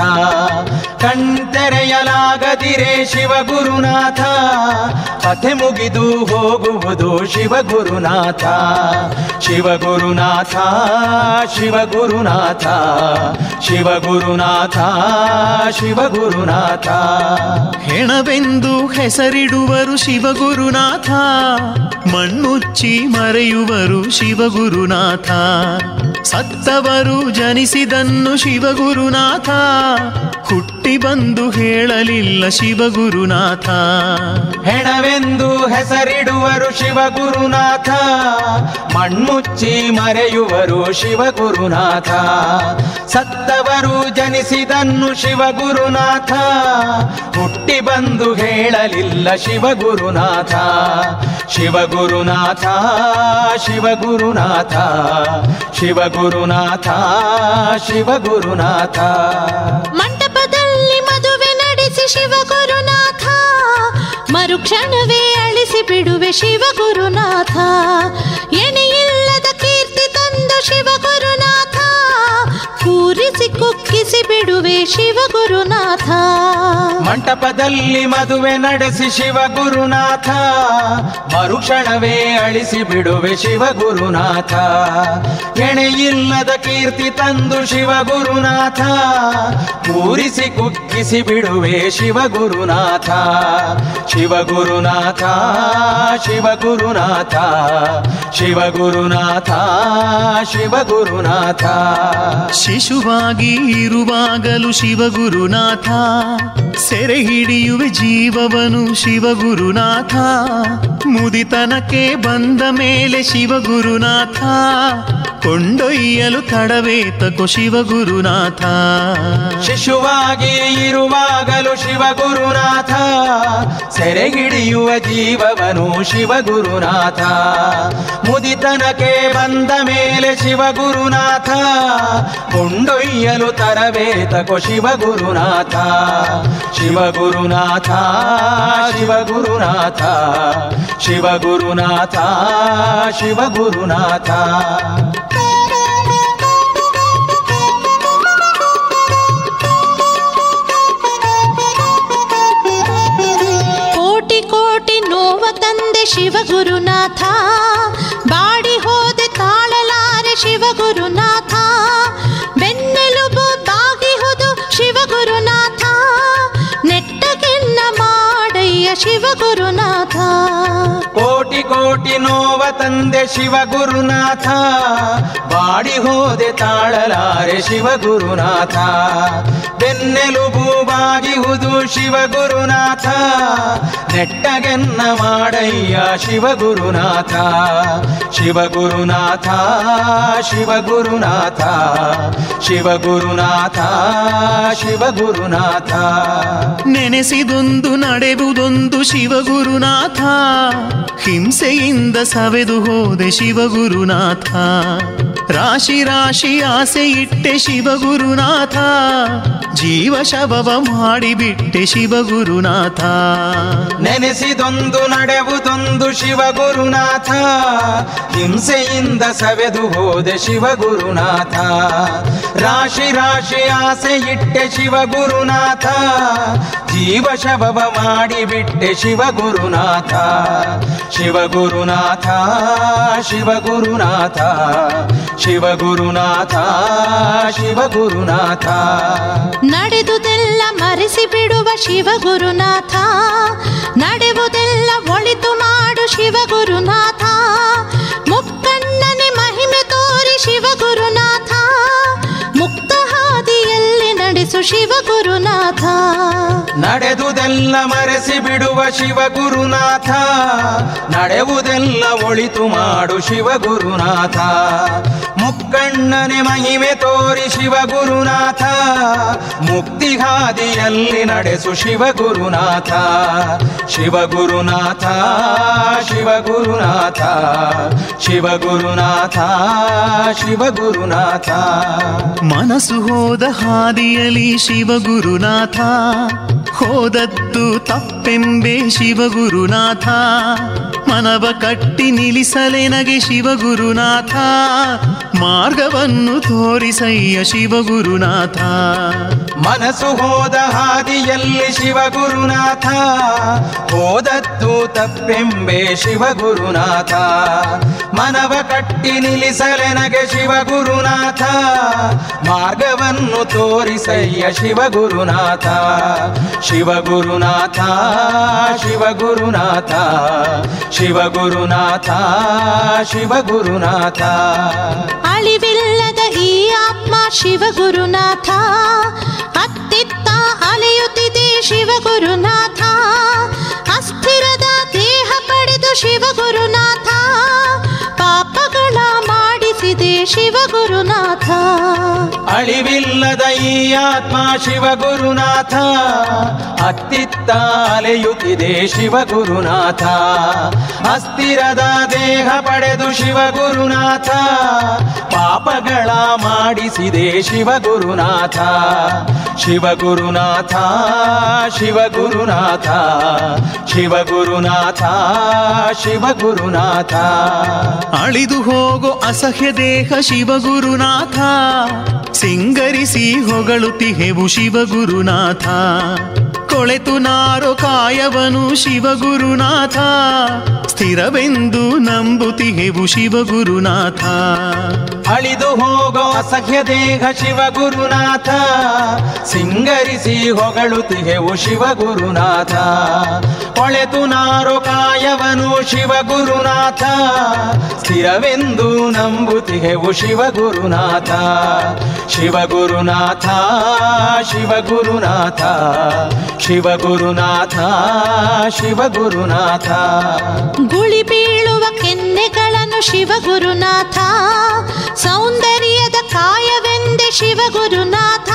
ಕಣ್ತೆರೆಯಲಾಗದಿರೆ ಶಿವ ಗುರುನಾಥ ಕಥೆ ಮುಗಿದು ಹೋಗುವುದು ಶಿವ ಗುರುನಾಥ ಶಿವ ಗುರುನಾಥ ಶಿವ ಗುರುನಾಥ ಶಿವ ಗುರುನಾಥ ಶಿವ ಗುರುನಾಥ ಹೆಣವೆಂದು ಹೆಸರಿಡುವರು ಶಿವಗುರುನಾಥ ಮಣ್ಣುಚ್ಚಿ ಮರೆಯುವರು ಶಿವಗುರುನಾಥ ಸತ್ತವರು ಜನಿಸಿದನ್ನು ಶಿವಗುರುನಾಥ ಹುಟ್ಟಿ ಬಂದು ಹೇಳಲಿಲ್ಲ ಶಿವಗುರುನಾಥ ಹೆಣವೆಂದು ಹೆಸರಿಡುವರು ಶಿವ ಗುರುನಾಥ ಮಣ್ಮುಚ್ಚಿ ಮರೆಯುವರು ಶಿವ ಗುರುನಾಥ ಸತ್ತವರು ಜನಿಸಿದನ್ನು ಶಿವ ಗುರುನಾಥ ಹುಟ್ಟಿ ಬಂದು ಹೇಳಲಿಲ್ಲ ಶಿವ ಗುರುನಾಥ ಶಿವ ಗುರುನಾಥ ಶಿವ ಗುರುನಾಥ ಶಿವ ಗುರುನಾಥ ಶಿವ ಗುರುನಾಥ ಮಂಟಪದಲ್ಲಿ ಮದುವೆ ನಡೆಸಿ ಶಿವಗುರುನಾಥ ಮರುಕ್ಷಣವೇ ಅಳಿಸಿ ಬಿಡುವೆ ಶಿವಗುರುನಾಥ ಎಣೆಯಿಲ್ಲದ ಕೀರ್ತಿ ತಂದು ಶಿವಗುರುನಾಥ ಕೂರಿಸಿ ಕುಕ್ಕಿಸಿ ಬಿಡುವೆ ಶಿವಗುರುನಾಥ ಮಂಟಪದಲ್ಲಿ ಮದುವೆ ನಡೆಸಿ ಶಿವ ಗುರುನಾಥ ಮರುಕ್ಷಣವೇ ಅಳಿಸಿ ಬಿಡುವೆ ಶಿವ ಗುರುನಾಥ ಎಣೆಯಿಲ್ಲದ ಕೀರ್ತಿ ತಂದು ಶಿವ ಗುರುನಾಥ ಕೂರಿಸಿ ಕುಕ್ಕಿಸಿ ಬಿಡುವೆ ಶಿವ ಗುರುನಾಥ ಶಿವ ಗುರುನಾಥ ಶಿವ ಗುರುನಾಥ ಶಿವ ಗುರುನಾಥ ಶಿವ ಗುರುನಾಥ ಶಿಶುವಾಗಿ ಇರುವಾಗಲು ಶಿವಗುರುನಾಥ ಸೆರೆ ಹಿಡಿಯುವೆ ಜೀವವನು ಶಿವಗುರುನಾಥ ಮುದಿತನಕ್ಕೆ ಬಂದ ಮೇಲೆ ಶಿವಗುರುನಾಥ ಕೊಂಡೊಯ್ಯಲು ತಡವೇ ತಕೋ ಶಿವಗುರುನಾಥ ಶಿಶುವಾಗಿ ಇರುವಾಗಲು ಶಿವ ಗುರುನಾಥ ಸೆರೆಗಿಡಿಯುವ ಜೀವವನು ಶಿವ ಗುರುನಾಥ ಮುದಿತನಕ್ಕೆ ಬಂದ ಮೇಲೆ ಶಿವ ಗುರುನಾಥ ಕೊಂಡೊಯ್ಯಲು ತರಬೇತಕೋ ಶಿವ ಗುರುನಾಥ ಶಿವ ಗುರುನಾಥ ಶಿವ ಗುರುನಾಥ ಶಿವ ಗುರುನಾಥ ಶಿವ ಗುರುನಾಥ ಕೋಟಿ ಕೋಟಿ ನೋವ ತಂದೆ ಶಿವಗುರುನಾಥ ಬಾಡಿ ಹೋದೆ ತಾಳಲಾರೆ ಶಿವಗುರುನಾಥ ಬೆನ್ನೆಲುಬು ಬಾಗಿಹುದು ಶಿವಗುರುನಾಥ ನೆಟ್ಟಗೆನ್ನ ಮಾಡಯ್ಯ ಶಿವಗುರುನಾಥ ಕೋಟಿ ಕೋಟಿ ನೋವ ತಂದೆ ಶಿವ ಗುರುನಾಥ ಬಾಡಿ ಹೋದೆ ತಾಳಲಾರೆ ಶಿವ ಗುರುನಾಥ ಬೆನ್ನೆಲುಬು ಬಾಗಿಹುದು ಶಿವ ಗುರುನಾಥ ನೆಟ್ಟಗೆನ್ನ ಮಾಡಯ್ಯ ಶಿವ ಗುರುನಾಥ ಶಿವ ಗುರುನಾಥ ಶಿವ ಗುರುನಾಥ ಶಿವ ಗುರುನಾಥ ಶಿವ ಗುರುನಾಥ ನೆನೆಸಿದೊಂದು ನಡೆವುದೊಂದು ಶಿವಗುರುನಾಥ ಹಿಂಸೆಯಿಂದ ಸವೆದು ಹೋದೆ ಶಿವಗುರುನಾಥ ರಾಶಿ ರಾಶಿ ಆಸೆ ಇಟ್ಟೆ ಶಿವಗುರುನಾಥ ಜೀವ ಶವವ ಮಾಡಿಬಿಟ್ಟೆ ಶಿವಗುರುನಾಥ ನೆನೆಸಿದೊಂದು ನಡೆವುದೊಂದು ಶಿವ ಗುರುನಾಥ ಹಿಂಸೆಯಿಂದ ಸವೆದು ಹೋದೆ ಶಿವ ಗುರುನಾಥ ರಾಶಿ ರಾಶಿ ಆಸೆ ಇಟ್ಟೆ ಶಿವ ಗುರುನಾಥ ಜೀವ ಶವವ ಮಾಡಿಬಿಟ್ಟೆ ಶಿವ ಗುರುನಾಥ ಶಿವ ಗುರುನಾಥ ಶಿವ ಗುರುನಾಥ ಶಿವ ಗುರುನಾಥ ಶಿವ ಗುರುನಾಥ ನಡೆದುದೆಲ್ಲ ಮರೆಸಿ ಬಿಡುವ ಶಿವ ಗುರುನಾಥ ನಡೆವುದೆಲ್ಲ ಒಳಿತು ಮಾಡು ಶಿವ ಗುರುನಾಥ ಮುಕ್ಕಣ್ಣನೆ ಮಹಿಮೆ ತೋರಿ ಶಿವ ಗುರುನಾಥ ಮುಕ್ತ ಹಾದಿಯಲ್ಲಿ ನಡೆಸು ಶಿವ ಗುರುನಾಥ ನಡೆದುದೆಲ್ಲ ಮರೆಸಿ ಬಿಡುವ ಶಿವ ಗುರುನಾಥ ನಡೆವುದೆಲ್ಲ ಒಳಿತು ಮಾಡು ಶಿವ ಗುರುನಾಥ ಮುಕ್ಕಣ್ಣನೆ ಮಹಿಮೆ ತೋರಿ ಶಿವ ಗುರುನಾಥ ಮುಕ್ತಿಗಾದಿಯಲ್ಲಿ ನಡೆಸು ಶಿವ ಗುರುನಾಥ ಶಿವ ಗುರುನಾಥ ಶಿವ ಗುರುನಾಥ ಶಿವ ಗುರುನಾಥ ಶಿವ ಗುರುನಾಥ ಮನಸ್ಸು ಹೋದ ಹಾದಿಯಲಿ ಶಿವಗುರುನಾಥ ಹೋದದ್ದು ತಪ್ಪೆಂಬೆ ಶಿವಗುರುನಾಥ ಮನವ ಕಟ್ಟಿ ನಿಲ್ಲಿಸಲೆನಗೆ ಶಿವಗುರುನಾಥ ಮಾರ್ಗವನ್ನು ತೋರಿಸಯ್ಯ ಶಿವಗುರುನಾಥ ಮನಸ್ಸು ಹೋದ ಹಾದಿಯಲ್ಲಿ ಶಿವ ಗುರುನಾಥ ಹೋದದ್ದು ತಪ್ಪೆಂಬೆ ಶಿವ ಗುರುನಾಥ ಮನವ ಕಟ್ಟಿ ನಿಲ್ಲಿಸಲೆನಗೆ ಶಿವ ಗುರುನಾಥ ಮಾರ್ಗವನ್ನು ತೋರಿಸಯ್ಯ ಶಿವ ಗುರುನಾಥ ಶಿವ ಗುರುನಾಥ ಶಿವ ಗುರುನಾಥ ಶಿವ ಗುರುನಾಥ ಶಿವ ಗುರುನಾಥ ಅಳಿವಿಲ್ಲದ ಈ ಆತ್ಮ ಶಿವ ಗುರುನಾಥ ಅತ್ತಿತ್ತ ಅಲೆಯುತ್ತಿದೆ ಶಿವ ಗುರುನಾಥ ಅಸ್ಥಿರದ ದೇಹ ಪಡೆದು ಶಿವ ಗುರುನಾಥ ಪಾಪಗಳ ಮಾಡಿಸಿದೆ ಶಿವ ಗುರುನಾಥ ಅಳಿವಿಲ್ಲದ ಈ ಆತ್ಮ ಶಿವ ಗುರುನಾಥ ಅತ್ತಿತ್ತ ಅಲೆಯುತ್ತಿದೆ ಶಿವ ಗುರುನಾಥ ಅಸ್ಥಿರದ ದೇಹ ಪಡೆದು ಶಿವ ಗುರುನಾಥ ಪಾಪಗಳ ಮಾಡಿಸಿದೆ ಶಿವ ಗುರುನಾಥ ಶಿವ ಗುರುನಾಥ ಶಿವ ಗುರುನಾಥ ಶಿವ ಗುರುನಾಥ ಶಿವ ಗುರುನಾಥ ಅಳಿದು ಹೋಗೋ ಅಸಹ್ಯ ದೇಹ ಶಿವಗುರುನಾಥ ಸಿಂಗರಿಸಿ ಹೊಗಳುತ್ತಿಹೆವು ಶಿವಗುರುನಾಥ ಕೊಳೆತು ನಾರೋ ಕಾಯವನು ಶಿವಗುರುನಾಥ ಸ್ಥಿರವೆಂದು ನಂಬುತ್ತಿಹೆವು ಶಿವಗುರುನಾಥ ಅಳಿದು ಹೋಗೋ ಅಸಹ್ಯ ದೇಹ ಶಿವ ಗುರುನಾಥ ಸಿಂಗರಿಸಿ ಹೊಗಳುತ್ತಿಹೆವು ಶಿವ ಗುರುನಾಥ ಕೊಳೆತು ನಾರೋ ಕಾಯವನು ಶಿವ ಗುರುನಾಥ ಸ್ಥಿರವೆಂದು ನಂಬುತ್ತಿಹೆವು ಶಿವ ಗುರುನಾಥ ಶಿವ ಗುರುನಾಥ ಶಿವ ಗುರುನಾಥ ಶಿವ ಗುರುನಾಥ ಶಿವ ಗುರುನಾಥ ಗುಳಿ ಬೀಳುವ ಕೆನ್ನೆಗಳನ್ನು ಶಿವ ಗುರುನಾಥ ಸೌಂದರ್ಯದ ಕಾಯವೆಂದೆ ಶಿವ ಗುರುನಾಥ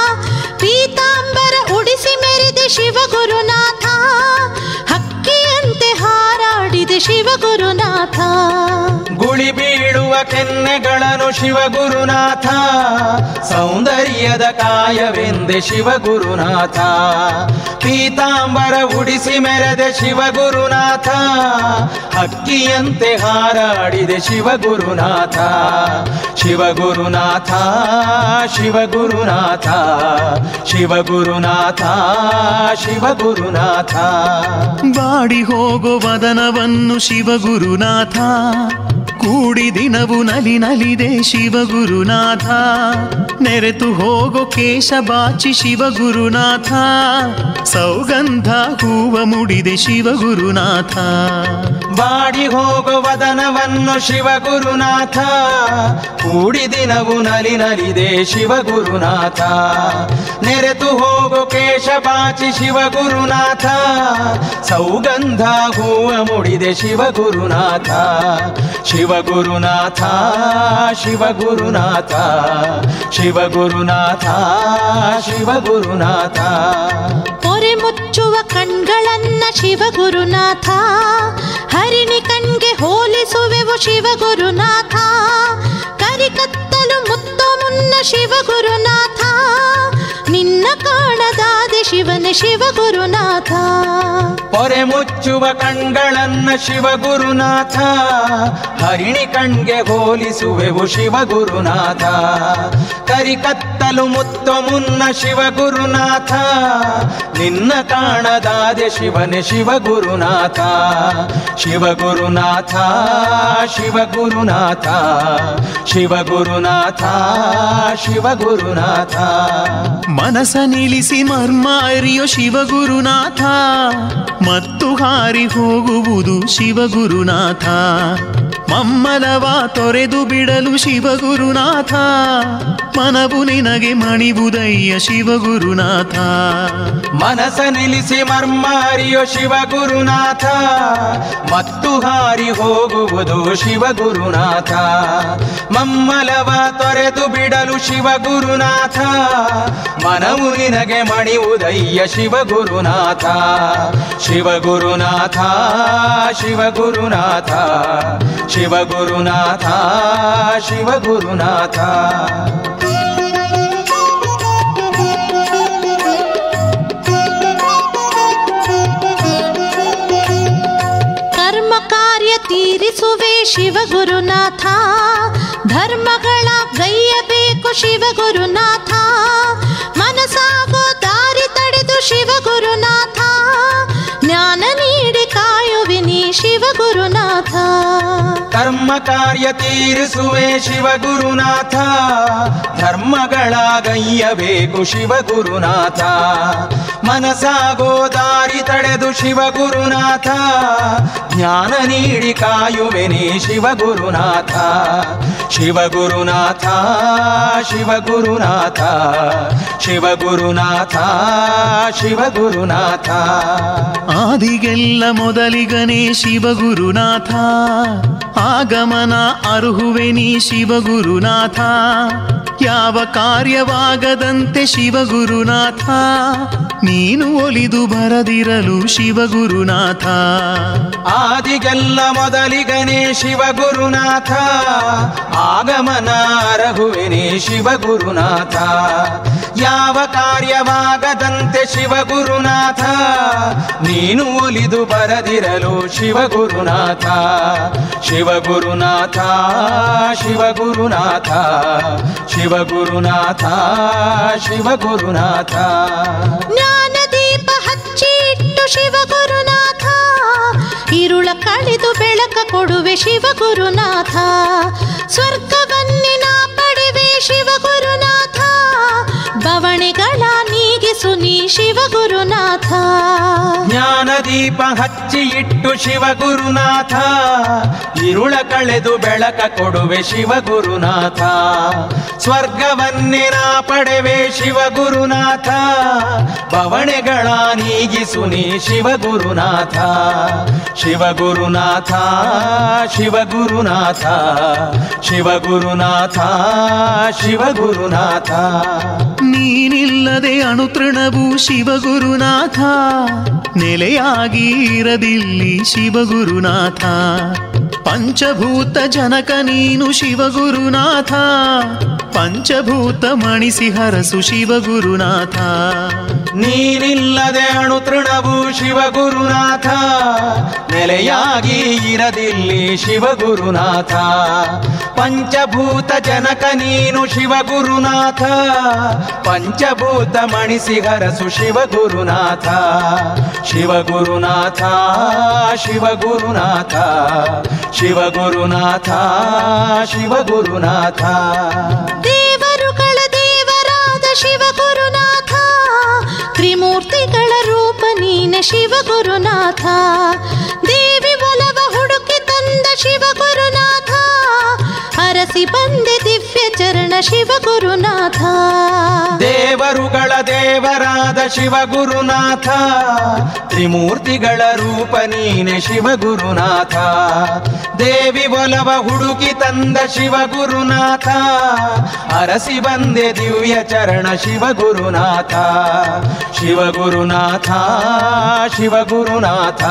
ಪೀತಾಂಬರ ಉಡಿಸಿ ಮೆರೆದೆ ಶಿವ ಗುರುನಾಥ ಹಕ್ಕಿಯಂತೆ ಹಾರಾಡಿದೆ ಶಿವ ಗುರುನಾಥ ಗುಳಿ ಬೀಳುವ ಕೆನ್ನೆಗಳನ್ನು ಶಿವ ಗುರುನಾಥ ಸೌಂದರ್ಯದ ಕಾಯವೆಂದೆ ಶಿವ ಗುರುನಾಥ ಪೀತಾಂಬರ ಉಡಿಸಿ ಮೆರೆದೆ ಶಿವ ಗುರುನಾಥ ಹಕ್ಕಿಯಂತೆ ಹಾರಾಡಿದೆ ಶಿವ ಗುರುನಾಥ ಶಿವ ಗುರುನಾಥ ಶಿವ ಗುರುನಾಥ ಶಿವ ಗುರುನಾಥ ಶಿವ ಗುರುನಾಥ ಬಾಡಿ ಹೋಗೋ ವದನವನ್ನು ಶಿವ ಶಿವಗುರುನಾಥ ಕೂಡಿ ದಿನವು ನಲಿ ನಲಿದೆ ಶಿವಗುರುನಾಥ ನೆರೆತು ಹೋಗೋ ಕೇಶ ಬಾಚಿ ಶಿವಗುರುನಾಥ ಸೌಗಂಧ ಹೂವ ಮುಡಿದೆ ಶಿವಗುರುನಾಥ ಬಾಡಿ ಹೋಗುವದನವನ್ನು ಶಿವಗುರುನಾಥ ಕೂಡಿ ದಿನವು ನಲಿ ನಲಿದೆ ಶಿವಗುರುನಾಥ ನೆರೆತು ಹೋಗು ಕೇಶ ಬಾಚಿ ಶಿವಗುರುನಾಥ ಸೌಗಂಧ ಹೂವ ಮುಡಿದೆ ಶಿವಗುರುನಾಥ ಶಿವಗುರುನಾಥ ಶಿವಗುರುನಾಥ ಶಿವಗುರುನಾಥ ಶಿವಗುರುನಾಥ ಪೊರೆ ಮುಚ್ಚುವ ಕಣ್ಗಳನ್ನ ಶಿವಗುರುನಾಥ ಹರಿಣಿ ಕಣ್ಗೆ ಹೋಲಿಸುವೆವು ಶಿವಗುರುನಾಥ ಕರಿಕತ್ತಲು ಮುತ್ತೋ ಮುನ್ನ ಶಿವಗುರುನಾಥ ನಿನ್ನ ಕಾಣದಾದೆ ಶಿವನೇ ಶಿವಗುರುನಾಥ ಪೊರೆ ಮುಚ್ಚುವ ಕಣ್ಗಳನ್ನ ಶಿವಗುರುನಾಥ ಹರಿಣಿ ಕಣ್ಗೆ ಹೋಲಿಸುವೆವು ಶಿವಗುರುನಾಥ ಕರಿಕತ್ತಲು ಮುತ್ತ ಮುನ್ನ ಶಿವಗುರುನಾಥ ನಿನ್ನ ಕಾಣದಾದೆ ಶಿವನೇ ಶಿವಗುರುನಾಥ ಶಿವಗುರುನಾಥ ಶಿವಗುರುನಾಥ ಶಿವಗುರುನಾಥ ಶಿವಗುರುನಾಥ ಮನಸ ನಿಲ್ಲಿಸಿ ಮರ್ಮ ಅರಿಯೋ ಶಿವಗುರುನಾಥ ಮತ್ತು ಹಾರಿ ಹೋಗುವುದು ಶಿವಗುರುನಾಥ ಮಮ್ಮಲವ ತೊರೆದು ಬಿಡಲು ಶಿವಗುರುನಾಥ ಮನವು ನಿನಗೆ ಮಣಿಬುದಯ್ಯ ಶಿವಗುರುನಾಥ ಮನಸ ನಿಲ್ಲಿಸಿ ಮರ್ಮ ಅರಿಯೋ ಶಿವಗುರುನಾಥ ಮತ್ತು ಹಾರಿ ಹೋಗುವುದು ಶಿವಗುರುನಾಥ ಮಮ್ಮಲವ ತೊರೆದು ಬಿಡಲು ಶಿವಗುರುನಾಥ ಮನವು ನಿನಗೆ ಮಣಿಯುವುದಯ್ಯ ಶಿವಗುರುನಾಥ ಶಿವಗುರುನಾಥ ಶಿವಗುರುನಾಥ ಶಿವಗುರುನಾಥ ಶಿವಗುರುನಾಥ ಕರ್ಮ ಕಾರ್ಯ ತೀರಿಸುವೆ ಶಿವಗುರುನಾಥ ಧರ್ಮಗಳ ಗೈಯಬೇಕು ಶಿವಗುರುನಾಥ ಮನಸಾಗೋ ದಾರಿ ತಡೆದು ಶಿವಗುರುನಾಥ ಜ್ಞಾನ ನೀಡಿ ಕಾಯುವೆ ನೀ ಶಿವಗುರುನಾಥ ಕರ್ಮ ಕಾರ್ಯ ತೀರಿಸುವೆ ಶಿವಗುರುನಾಥ ಧರ್ಮಗಳ ಗೈಯಬೇಕು ಶಿವಗುರುನಾಥ ಮನಸಾಗೋ ದಾರಿ ತಡೆದು ಶಿವಗುರುನಾಥ ಜ್ಞಾನ ನೀಡಿ ಕಾಯುವೆನಿ ಶಿವಗುರುನಾಥ ಶಿವಗುರುನಾಥ ಶಿವಗುರುನಾಥ ಶಿವಗುರುನಾಥ ಶಿವಗುರುನಾಥ ಆದಿಗೆಲ್ಲ ಮೊದಲಿಗನೇ ಶಿವಗುರುನಾಥ ಆಗಮನ ಅರುಹುವೆ ನೀ ಶಿವಗುರುನಾಥ ಯಾವ ಕಾರ್ಯವಾಗದಂತೆ ಶಿವಗುರುನಾಥ ನೀನು ಒಲಿದು ಬರದಿರಲು ಶಿವಗುರುನಾಥ ಆದಿಗೆಲ್ಲ ಮೊದಲಿಗನೇ ಶಿವಗುರುನಾಥ ಆಗಮನ ರಘುವಿನಿ ಶಿವಗುರುನಾಥ ಯಾವ ಕಾರ್ಯವಾಗದಂತೆ ಶಿವಗುರುನಾಥ ನೀನು ಒಲಿದು ಬರದಿರಲು ಶಿವಗುರುನಾಥ ಶಿವಗುರುನಾಥ ಶಿವಗುರುನಾಥ ಶಿವಗುರುನಾಥ ಶಿವಗುರುನಾಥ ಜ್ಞಾನ ದೀಪ ಹಚ್ಚಿಟ್ಟು ಶಿವಗುರುನಾಥ ಇರುಳ ಕಳೆದು ಬೆಳಕ ಕೊಡುವೆ ಶಿವಗುರುನಾಥ ಸ್ವರ್ಗವನ್ನಿನ ಪಡೆವೆ ಶಿವಗುರುನಾಥ ಬವಣೆಗಳ ನೀಗಿಸು ನೀ ಶಿವಗುರುನಾಥ ಜ್ಞಾನ ದೀಪ ಹಚ್ಚಿ ಇಟ್ಟು ಶಿವಗುರುನಾಥ ಇರುಳ ಕಳೆದು ಬೆಳಕ ಕೊಡುವೆ ಶಿವಗುರುನಾಥ ಸ್ವರ್ಗವನ್ನಿನ ಪಡೆವೆ ಶಿವಗುರುನಾಥ ಭವಣೆಗಳ ನೀಗಿಸು ನೀ ಶಿವಗುರುನಾಥ ಶಿವಗುರುನಾಥ ಶಿವಗುರುನಾಥ ಶಿವಗುರುನಾಥ ಶಿವಗುರುನಾಥ ನೀನಿಲ್ಲದೆ ಅಣುತೃಣವು ಶಿವಗುರುನಾಥ ನೆಲೆಯಾಗಿ ಇರದಿಲ್ಲಿ ಶಿವಗುರುನಾಥ ಪಂಚಭೂತ ಜನಕ ನೀನು ಶಿವಗುರುನಾಥ ಪಂಚಭೂತ ಮಣಿಸಿ ಹರಸು ಶಿವಗುರುನಾಥ ನೀನಿಲ್ಲದೆ ಅಣು ತೃಣವು ಶಿವಗುರುನಾಥ ನೆಲೆಯಾಗಿ ಇರದಿಲ್ಲಿ ಶಿವಗುರುನಾಥ ಪಂಚಭೂತ ಜನಕ ನೀನು ಶಿವಗುರುನಾಥ ಪಂಚಭೂತ ಮಣಿಸಿ ಹರಸು ಶಿವಗುರುನಾಥ ಶಿವಗುರುನಾಥ ಶಿವಗುರುನಾಥ ಶಿವಗುರುನಾಥ ಶಿವಗುರುನಾಥ ದೇವರುಗಳ ದೇವರಾದ ಶಿವಗುರುನಾಥ ತ್ರಿಮೂರ್ತಿಗಳ ರೂಪ ನೀನೆ ಶಿವಗುರುನಾಥ ದೇವಿ ಒಲವ ಹುಡುಕಿ ತಂದ ಶಿವಗುರುನಾಥ ಅರಸಿ ಬಂದೆ ದಿವ್ಯ ಚರಣ ಶಿವಗುರುನಾಥ ದೇವರುಗಳ ದೇವರಾದ ಶಿವಗುರುನಾಥ ತ್ರಿಮೂರ್ತಿಗಳ ರೂಪ ನೀನೆ ಶಿವಗುರುನಾಥ ದೇವಿ ಒಲವ ಹುಡುಕಿ ತಂದ ಶಿವಗುರುನಾಥ ಅರಸಿ ಬಂದೆ ದಿವ್ಯ ಚರಣ ಶಿವಗುರುನಾಥ ಶಿವಗುರುನಾಥ ಶಿವಗುರುನಾಥ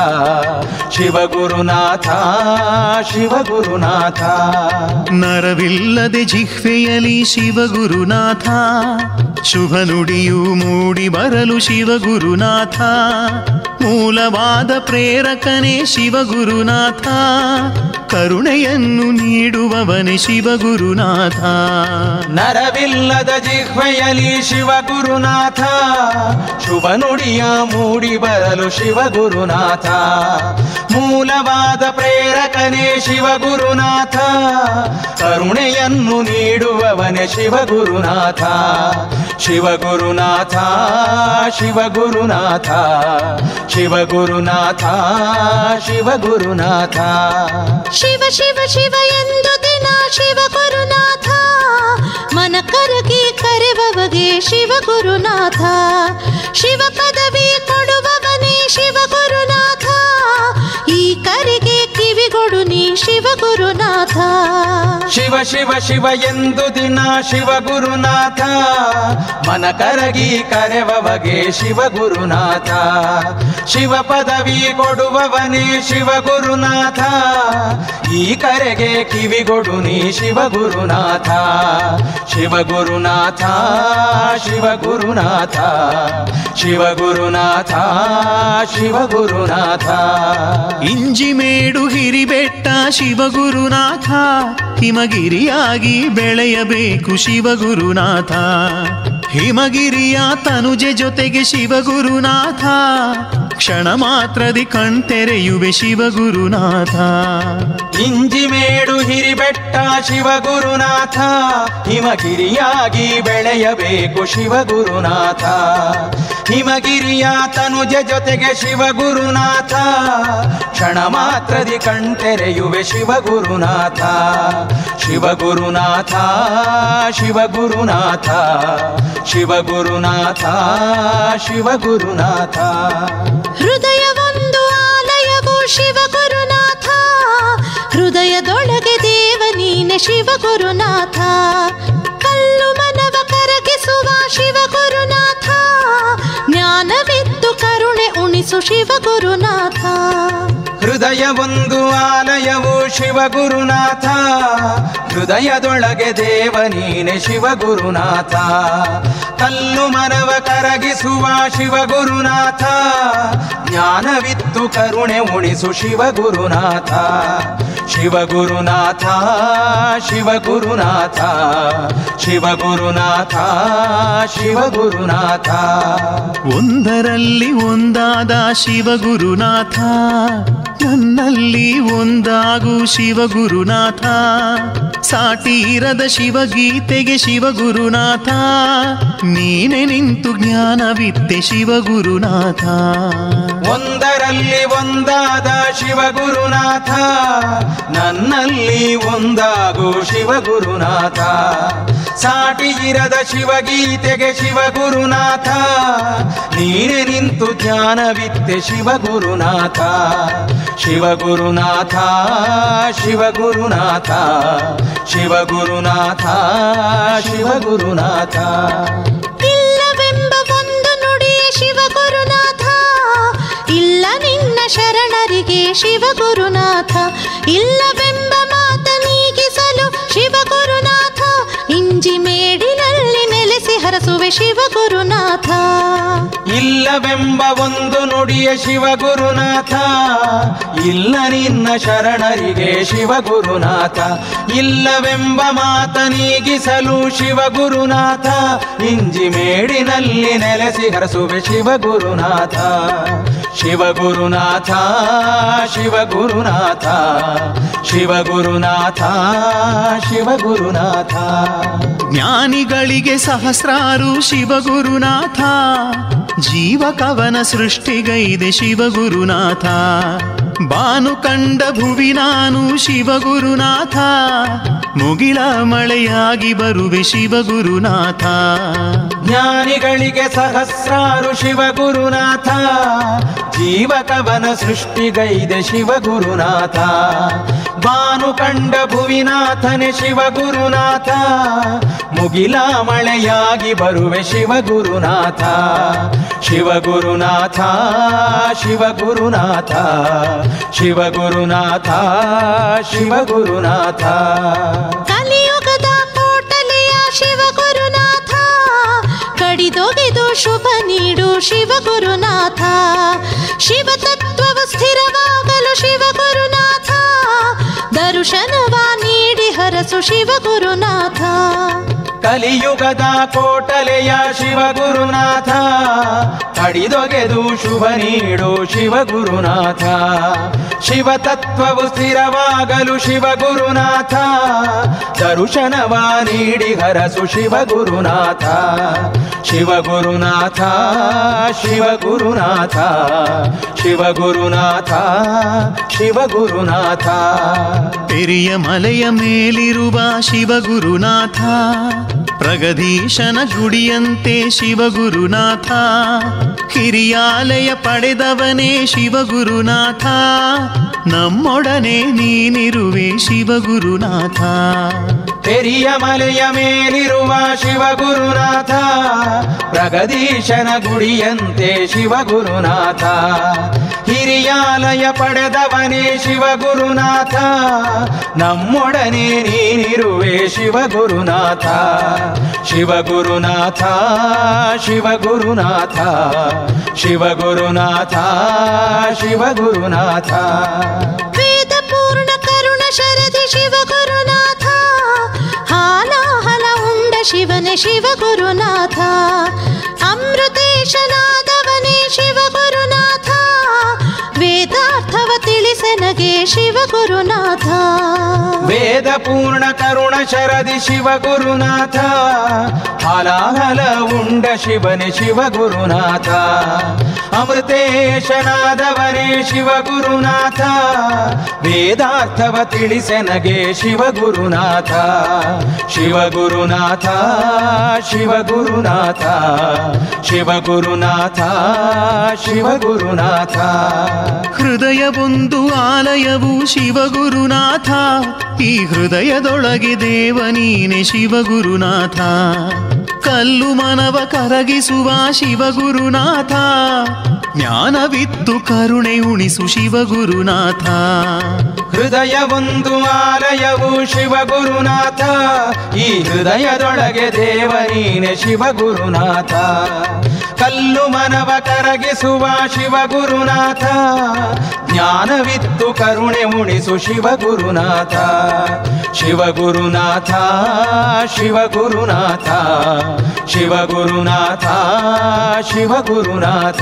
ಶಿವಗುರುನಾಥ ಶಿವಗುರುನಾಥ ನರವಿಲ್ಲದೆ ಜಿಹ್ವೆಯಲಿ ಶಿವಗುರುನಾಥ ಶುಭ ನುಡಿಯು ಮೂಡಿ ಬರಲು ಶಿವಗುರುನಾಥ ಮೂಲವಾದ ಪ್ರೇರಕನೇ ಶಿವಗುರುನಾಥ ಕರುಣೆಯನ್ನು ನೀಡುವವನೇ ಶಿವಗುರುನಾಥ ನರವಿಲ್ಲದ ಜಿಹ್ವೆಯಲಿ ಶಿವಗುರುನಾಥ ಶುಭ ನುಡಿಯ ಮೂಡಿ ಬರಲು ಶಿವಗುರುನಾಥ ಮೂಲವಾದ ಪ್ರೇರಕನೇ ಶಿವಗುರುನಾಥ ಕರುಣೆಯನ್ನು ನೀಡುವವನೇ ಶಿವಗುರುನಾಥ ಶಿವಗುರುನಾಥ ಶಿವಗುರುನಾಥ ಶಿವಗುರುನಾಥ ಶಿವಗುರುನಾಥ ಶಿವ ಶಿವ ಶಿವ ಎಂದು ದಿನ ಶಿವಗುರುನಾಥ ಮನ ಕರಗಿ ಕರೆವವಗೆ ಶಿವಗುರುನಾಥ ಶಿವ ಪದವಿ ಕೊಡುವವನೇ ಶಿವಗುರುನಾಥ ಈ ಕರೆಗೆ ಕಿವಿಗೊಡು ನೀ ಶಿವಗುರುನಾಥ ಶಿವ ಶಿವ ಶಿವ ಎಂದು ದಿನ ಶಿವಗುರುನಾಥ ಮನ ಕರಗಿ ಕರೆವವಗೆ ಶಿವಗುರುನಾಥ ಶಿವ ಪದವಿ ಕೊಡುವವನೇ ಶಿವಗುರುನಾಥ ಈ ಕರೆಗೆ ಕಿವಿಗೊಡು ನೀ ಶಿವಗುರುನಾಥ ಶಿವಗುರುನಾಥ ಶಿವಗುರುನಾಥ ಶಿವಗುರುನಾಥ ಶಿವಗುರುನಾಥ ಇಂಜಿಮೇಡು ಹಿರಿಬೆಟ್ಟ ಶಿವಗುರುನಾಥ ಹಿಮಗಿರಿಯಾಗಿ ಬೆಳೆಯಬೇಕು ಶಿವಗುರುನಾಥ ಹಿಮಗಿರಿಯ ತನುಜೆ ಜೊತೆಗೆ ಶಿವಗುರುನಾಥ ಕ್ಷಣ ಮಾತ್ರದಿ ಕಣ್ತೆರೆಯುವೆ ಶಿವಗುರುನಾಥ ಇಂಜಿಮೇಡು ಹಿರಿಬೆಟ್ಟ ಶಿವಗುರುನಾಥ ಹಿಮಗಿರಿಯಾಗಿ ಬೆಳೆಯಬೇಕು ಶಿವಗುರುನಾಥ ಹಿಮಗಿರಿಯ ತನುಜ ಜೊತೆಗೆ ಶಿವಗುರುನಾಥ ಕ್ಷಣ ಮಾತ್ರದಿ ಕಣ್ತೆರೆಯುವೆ ಶಿವಗುರುನಾಥ ಶಿವಗುರುನಾಥ ಶಿವಗುರುನಾಥ ಶಿವಗುರುನಾಥ ಶಿವಗುರುನಾಥ ಹೃದಯವೊಂದು ಆಲಯವು ಶಿವಗುರುನಾಥ ಹೃದಯದೊಳಗೆ ದೇವ ನೀನೆ ಶಿವಗುರುನಾಥ ಕಲ್ಲು ಮನವ ಕರಗಿಸುವ ಶಿವಗುರುನಾಥ ಜ್ಞಾನವಿದ್ದು ಕರುಣೆ ಉಣಿಸು ಶಿವಗುರುನಾಥ ಹೃದಯ ಒಂದು ಆಲಯವು ಶಿವಗುರುನಾಥ ಹೃದಯದೊಳಗೆ ದೇವ ನೀನೆ ಶಿವಗುರುನಾಥ ಕಲ್ಲು ಮನವ ಕರಗಿಸುವ ಶಿವಗುರುನಾಥ ಜ್ಞಾನವಿತ್ತು ಕರುಣೆ ಉಣಿಸು ಶಿವಗುರುನಾಥ ಶಿವಗುರುನಾಥ ಶಿವಗುರುನಾಥ ಶಿವಗುರುನಾಥ ಶಿವಗುರುನಾಥ ಒಂದರಲ್ಲಿ ಒಂದಾದ ಶಿವಗುರುನಾಥ ನನ್ನಲ್ಲಿ ಒಂದಾಗು ಶಿವಗುರುನಾಥ ಸಾಟಿ ಇರದ ಶಿವಗೀತೆಗೆ ಶಿವಗುರುನಾಥ ನೀನೆ ನಿಂತು ಜ್ಞಾನವಿತ್ತೆ ಶಿವಗುರುನಾಥ ಒಂದರಲ್ಲಿ ಒಂದಾದ ಶಿವಗುರುನಾಥ ನನ್ನಲ್ಲಿ ಒಂದಾಗು ಶಿವಗುರುನಾಥ ಸಾಟಿ ಇರದ ಶಿವಗೀತೆಗೆ ಶಿವಗುರುನಾಥ ನೀನೆ ನಿಂತು ಧ್ಯಾನವಿತ್ತೆ ಶಿವಗುರುನಾಥ ಶಿವಗುರುನಾಥ ಶಿವಗುರುನಾಥ ಶಿವಗುರುನಾಥ ಶಿವಗುರುನಾಥ ಇಲ್ಲವೆಂಬ ಒಂದು ನುಡಿಯೇ ಶಿವಗುರುನಾಥ ಇಲ್ಲ ನಿನ್ನ ಶರಣರಿಗೆ ಶಿವಗುರುನಾಥ ಇಲ್ಲವೆಂಬ ಮಾತ ನೀಗಿಸಲು ಶಿವಗುರುನಾಥ ಇಂಜಿ ಮೇಡಿನಲ್ಲಿ ನೆಲೆಸಿ ಹರಸುವೆ ಬರುವೆ ಶಿವಗುರುನಾಥ ಇಲ್ಲವೆಂಬ ಒಂದು ನುಡಿಯ ಶಿವಗುರುನಾಥ ಇಲ್ಲ ನಿನ್ನ ಶರಣರಿಗೆ ಶಿವಗುರುನಾಥ ಇಲ್ಲವೆಂಬ ಮಾತ ನೀಗಿಸಲು ಶಿವಗುರುನಾಥ ಇಂಜಿ ಮೇಡಿನಲ್ಲಿ ನೆಲೆಸಿ ಹರಸುವೆ ಶಿವಗುರುನಾಥ ಶಿವಗುರುನಾಥ ಶಿವಗುರುನಾಥ ಶಿವಗುರುನಾಥ ಶಿವಗುರುನಾಥ ಜ್ಞಾನಿಗಳಿಗೆ ಸಹಸ್ರಾರು ಶಿವಗುರುನಾಥ ಜೀವ ಕವನ ಸೃಷ್ಟಿಗೈದೆ ಶಿವಗುರುನಾಥ ಬಾನು ಕಂಡ ಭುವಿ ನಾನು ಶಿವಗುರುನಾಥ ಮುಗಿಲ ಮಳೆಯಾಗಿ ಬರುವೆ ಶಿವಗುರುನಾಥ ಜ್ಞಾನಿಗಳಿಗೆ ಸಹಸ್ರಾರು ಶಿವಗುರುನಾಥ ಜೀವಕವನ ಸೃಷ್ಟಿಗೈದೆ ಶಿವಗುರುನಾಥ ಬಾನು ಕಂಡ ಭುವಿನಾಥನೆ ಶಿವಗುರುನಾಥ ಮುಗಿಲ ಮಳೆಯಾಗಿ ಬರುವೆ ಶಿವಗುರುನಾಥ ಶಿವಗುರುನಾಥ ಶಿವಗುರುನಾಥ ಶಿವಗುರುನಾಥ ಶಿವಗುರುನಾಥ ಕಲಿಯುಗದ ಕೋಟಲೆಯ ಶಿವಗುರುನಾಥ ಕಡಿದೊಗೆದು ಶುಭ ನೀಡು ಶಿವಗುರುನಾಥ ಶಿವತತ್ವವು ಸ್ಥಿರವಾಗಲು ಶಿವಗುರುನಾಥ ದರ್ಶನವ ನೀಡಿ ಹರಸು ಶಿವಗುರುನಾಥ ಕಲಿಯುಗದ ಕೋಟಲೆಯ ಶಿವಗುರುನಾಥ ಕಡಿದೊಗೆದು ಶುಭ ನೀಡು ಶಿವಗುರುನಾಥ ಶಿವತತ್ವವು ಸ್ಥಿರವಾಗಲು ಶಿವಗುರುನಾಥ ದರ್ಶನವ ನೀಡಿ ಹರಸು ಶಿವಗುರುನಾಥ ಶಿವಗುರುನಾಥ ಶಿವಗುರುನಾಥ ಶಿವಗುರುನಾಥ ಶಿವಗುರುನಾಥ ಪೆರಿಯ ಮಲೆಯ ಮೇಲಿರುವ ಶಿವಗುರುನಾಥ ಪ್ರಗದೀಶನ ಗುಡಿಯಂತೆ ಶಿವಗುರುನಾಥ ಹಿರಿಯಾಲಯ ಪಡೆದವನೇ ಶಿವಗುರುನಾಥ ನಮ್ಮೊಡನೆ ನೀನಿರುವೆ ಶಿವಗುರುನಾಥ ಪೆರಿಯ ಮಲೆಯ ಮೇಲಿರುವ ಶಿವಗುರುನಾಥ ಪ್ರಗದೀಶನ ಗುಡಿಯಂತೆ ಶಿವಗುರುನಾಥ ಹಿರಿಯಾಲಯ ಪಡೆದವನೇ ಶಿವಗುರುನಾಥ ನಮ್ಮೊಡನೆ ನೀನಿರುವೆ ಶಿವಗುರುನಾಥ ಶಿವಗುರುನಾಥ ಶಿವಗುರುನಾಥ ಶಿವಗುರುನಾಥ ಶಿವಗುರುನಾಥ ವೇದ ಪೂರ್ಣ ಕರುಣ ಶರದಿ ಶಿವಗುರುನಾಥ ಹಾಲಾಹಲ ಉಂಡ ಶಿವನೇ ಶಿವಗುರುನಾಥ ಅಮೃತೇಶನಾದವನೇ ಶಿವಗುರುನಾಥ ವೇದಾರ್ಥವ ತಿಳಿಸೆನಗೆ ಶಿವಗುರುನಾಥ ವೇದ ಪೂರ್ಣ ಕರುಣ ಶರದಿ ಶಿವಗುರುನಾಥ ಹಲಾಹಲ ಉಂಡ ಶಿವನೇ ಶಿವಗುರುನಾಥ ಅಮೃತೇಶನಾದವನೇ ಶಿವಗುರುನಾಥ ವೇದಾರ್ಥವ ತಿಳಿಸೆನಗೆ ಶಿವಗುರುನಾಥ ಶಿವಗುರುನಾಥ ಶಿವಗುರುನಾಥ ಶಿವಗುರುನಾಥ ಶಿವಗುರುನಾಥ ಹೃದಯವೊಂದು ಆಲಯವು ಶಿವಗುರುನಾಥ ಈ ಹೃದಯದೊಳಗೆ ದೇವ ನೀನೆ ಶಿವಗುರುನಾಥ ಕಲ್ಲು ಮನವ ಕರಗಿಸುವ ಶಿವಗುರುನಾಥ ಜ್ಞಾನವಿತ್ತು ಕರುಣೆ ಉಣಿಸು ಶಿವಗುರುನಾಥ ಹೃದಯ ಒಂದು ಆಲಯವು ಶಿವಗುರುನಾಥ ಈ ಹೃದಯದೊಳಗೆ ದೇವ ನೀನೆ ಶಿವಗುರುನಾಥ ಕಲ್ಲು ಮನವ ಕರಗಿಸುವ ಶಿವಗುರುನಾಥ ಜ್ಞಾನವಿತ್ತು ಕರುಣೆ ಉಣಿಸು ಶಿವಗುರುನಾಥ ಶಿವಗುರುನಾಥ ಶಿವಗುರುನಾಥ ಶಿವಗುರುನಾಥ ಶಿವಗುರುನಾಥ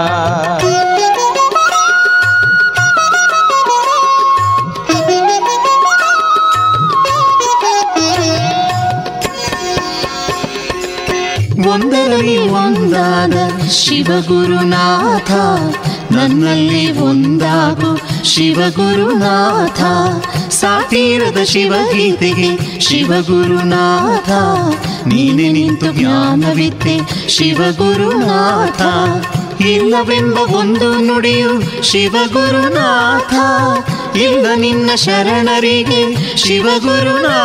ಒಂದರಲ್ಲಿ ಒಂದಾದ ಶಿವಗುರುನಾಥ ನನ್ನಲ್ಲಿ ಒಂದಾಗು ಶಿವಗುರುನಾಥ ಸಾತೀರದ ಶಿವಗೀತೆಗೆ ಶಿವಗುರುನಾಥ ನೀನೆ ನಿಂತು ಜ್ಞಾನವಿತ್ತೆ ಶಿವಗುರುನಾಥ ಇಲ್ಲವೆಂಬ ಒಂದು ನುಡಿಯು ಶಿವಗುರುನಾಥ ಇಲ್ಲ ನಿನ್ನ ಶರಣರಿಗೆ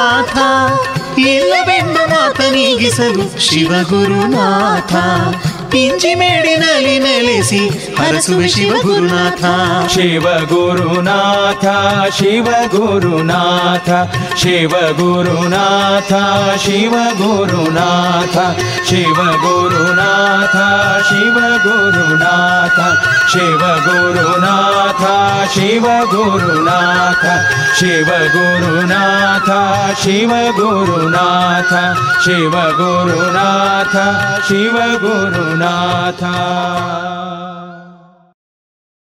ಶಿವಗುರುನಾಥ ಇಲ್ಲವೆಂಬ ಮಾತನೀಗಿಸಲು ಶಿವಗುರುನಾಥ ಇಂಜಿಮೇಡಿನಲ್ಲಿ ನೆಲೆಸಿ ಹರಸುವೆ ಶಿವ ಗುರುನಾಥ ಶಿವ ಗುರುನಾಥ ಶಿವ ಗುರುನಾಥ ಶಿವ ಗುರುನಾಥ ಶಿವ ಗುರುನಾಥ ಶಿವ ಗುರುನಾಥ ಶಿವ ಗುರುನಾಥ ಶಿವ ಗುರುನಾಥ ಶಿವ ಗುರುನಾಥ ಶಿವ ಗುರುನಾಥ ಶಿವ ಗುರುನಾಥ ಶಿವ ಗುರುನಾಥ ಶಿವ ಗುರುನಾಥ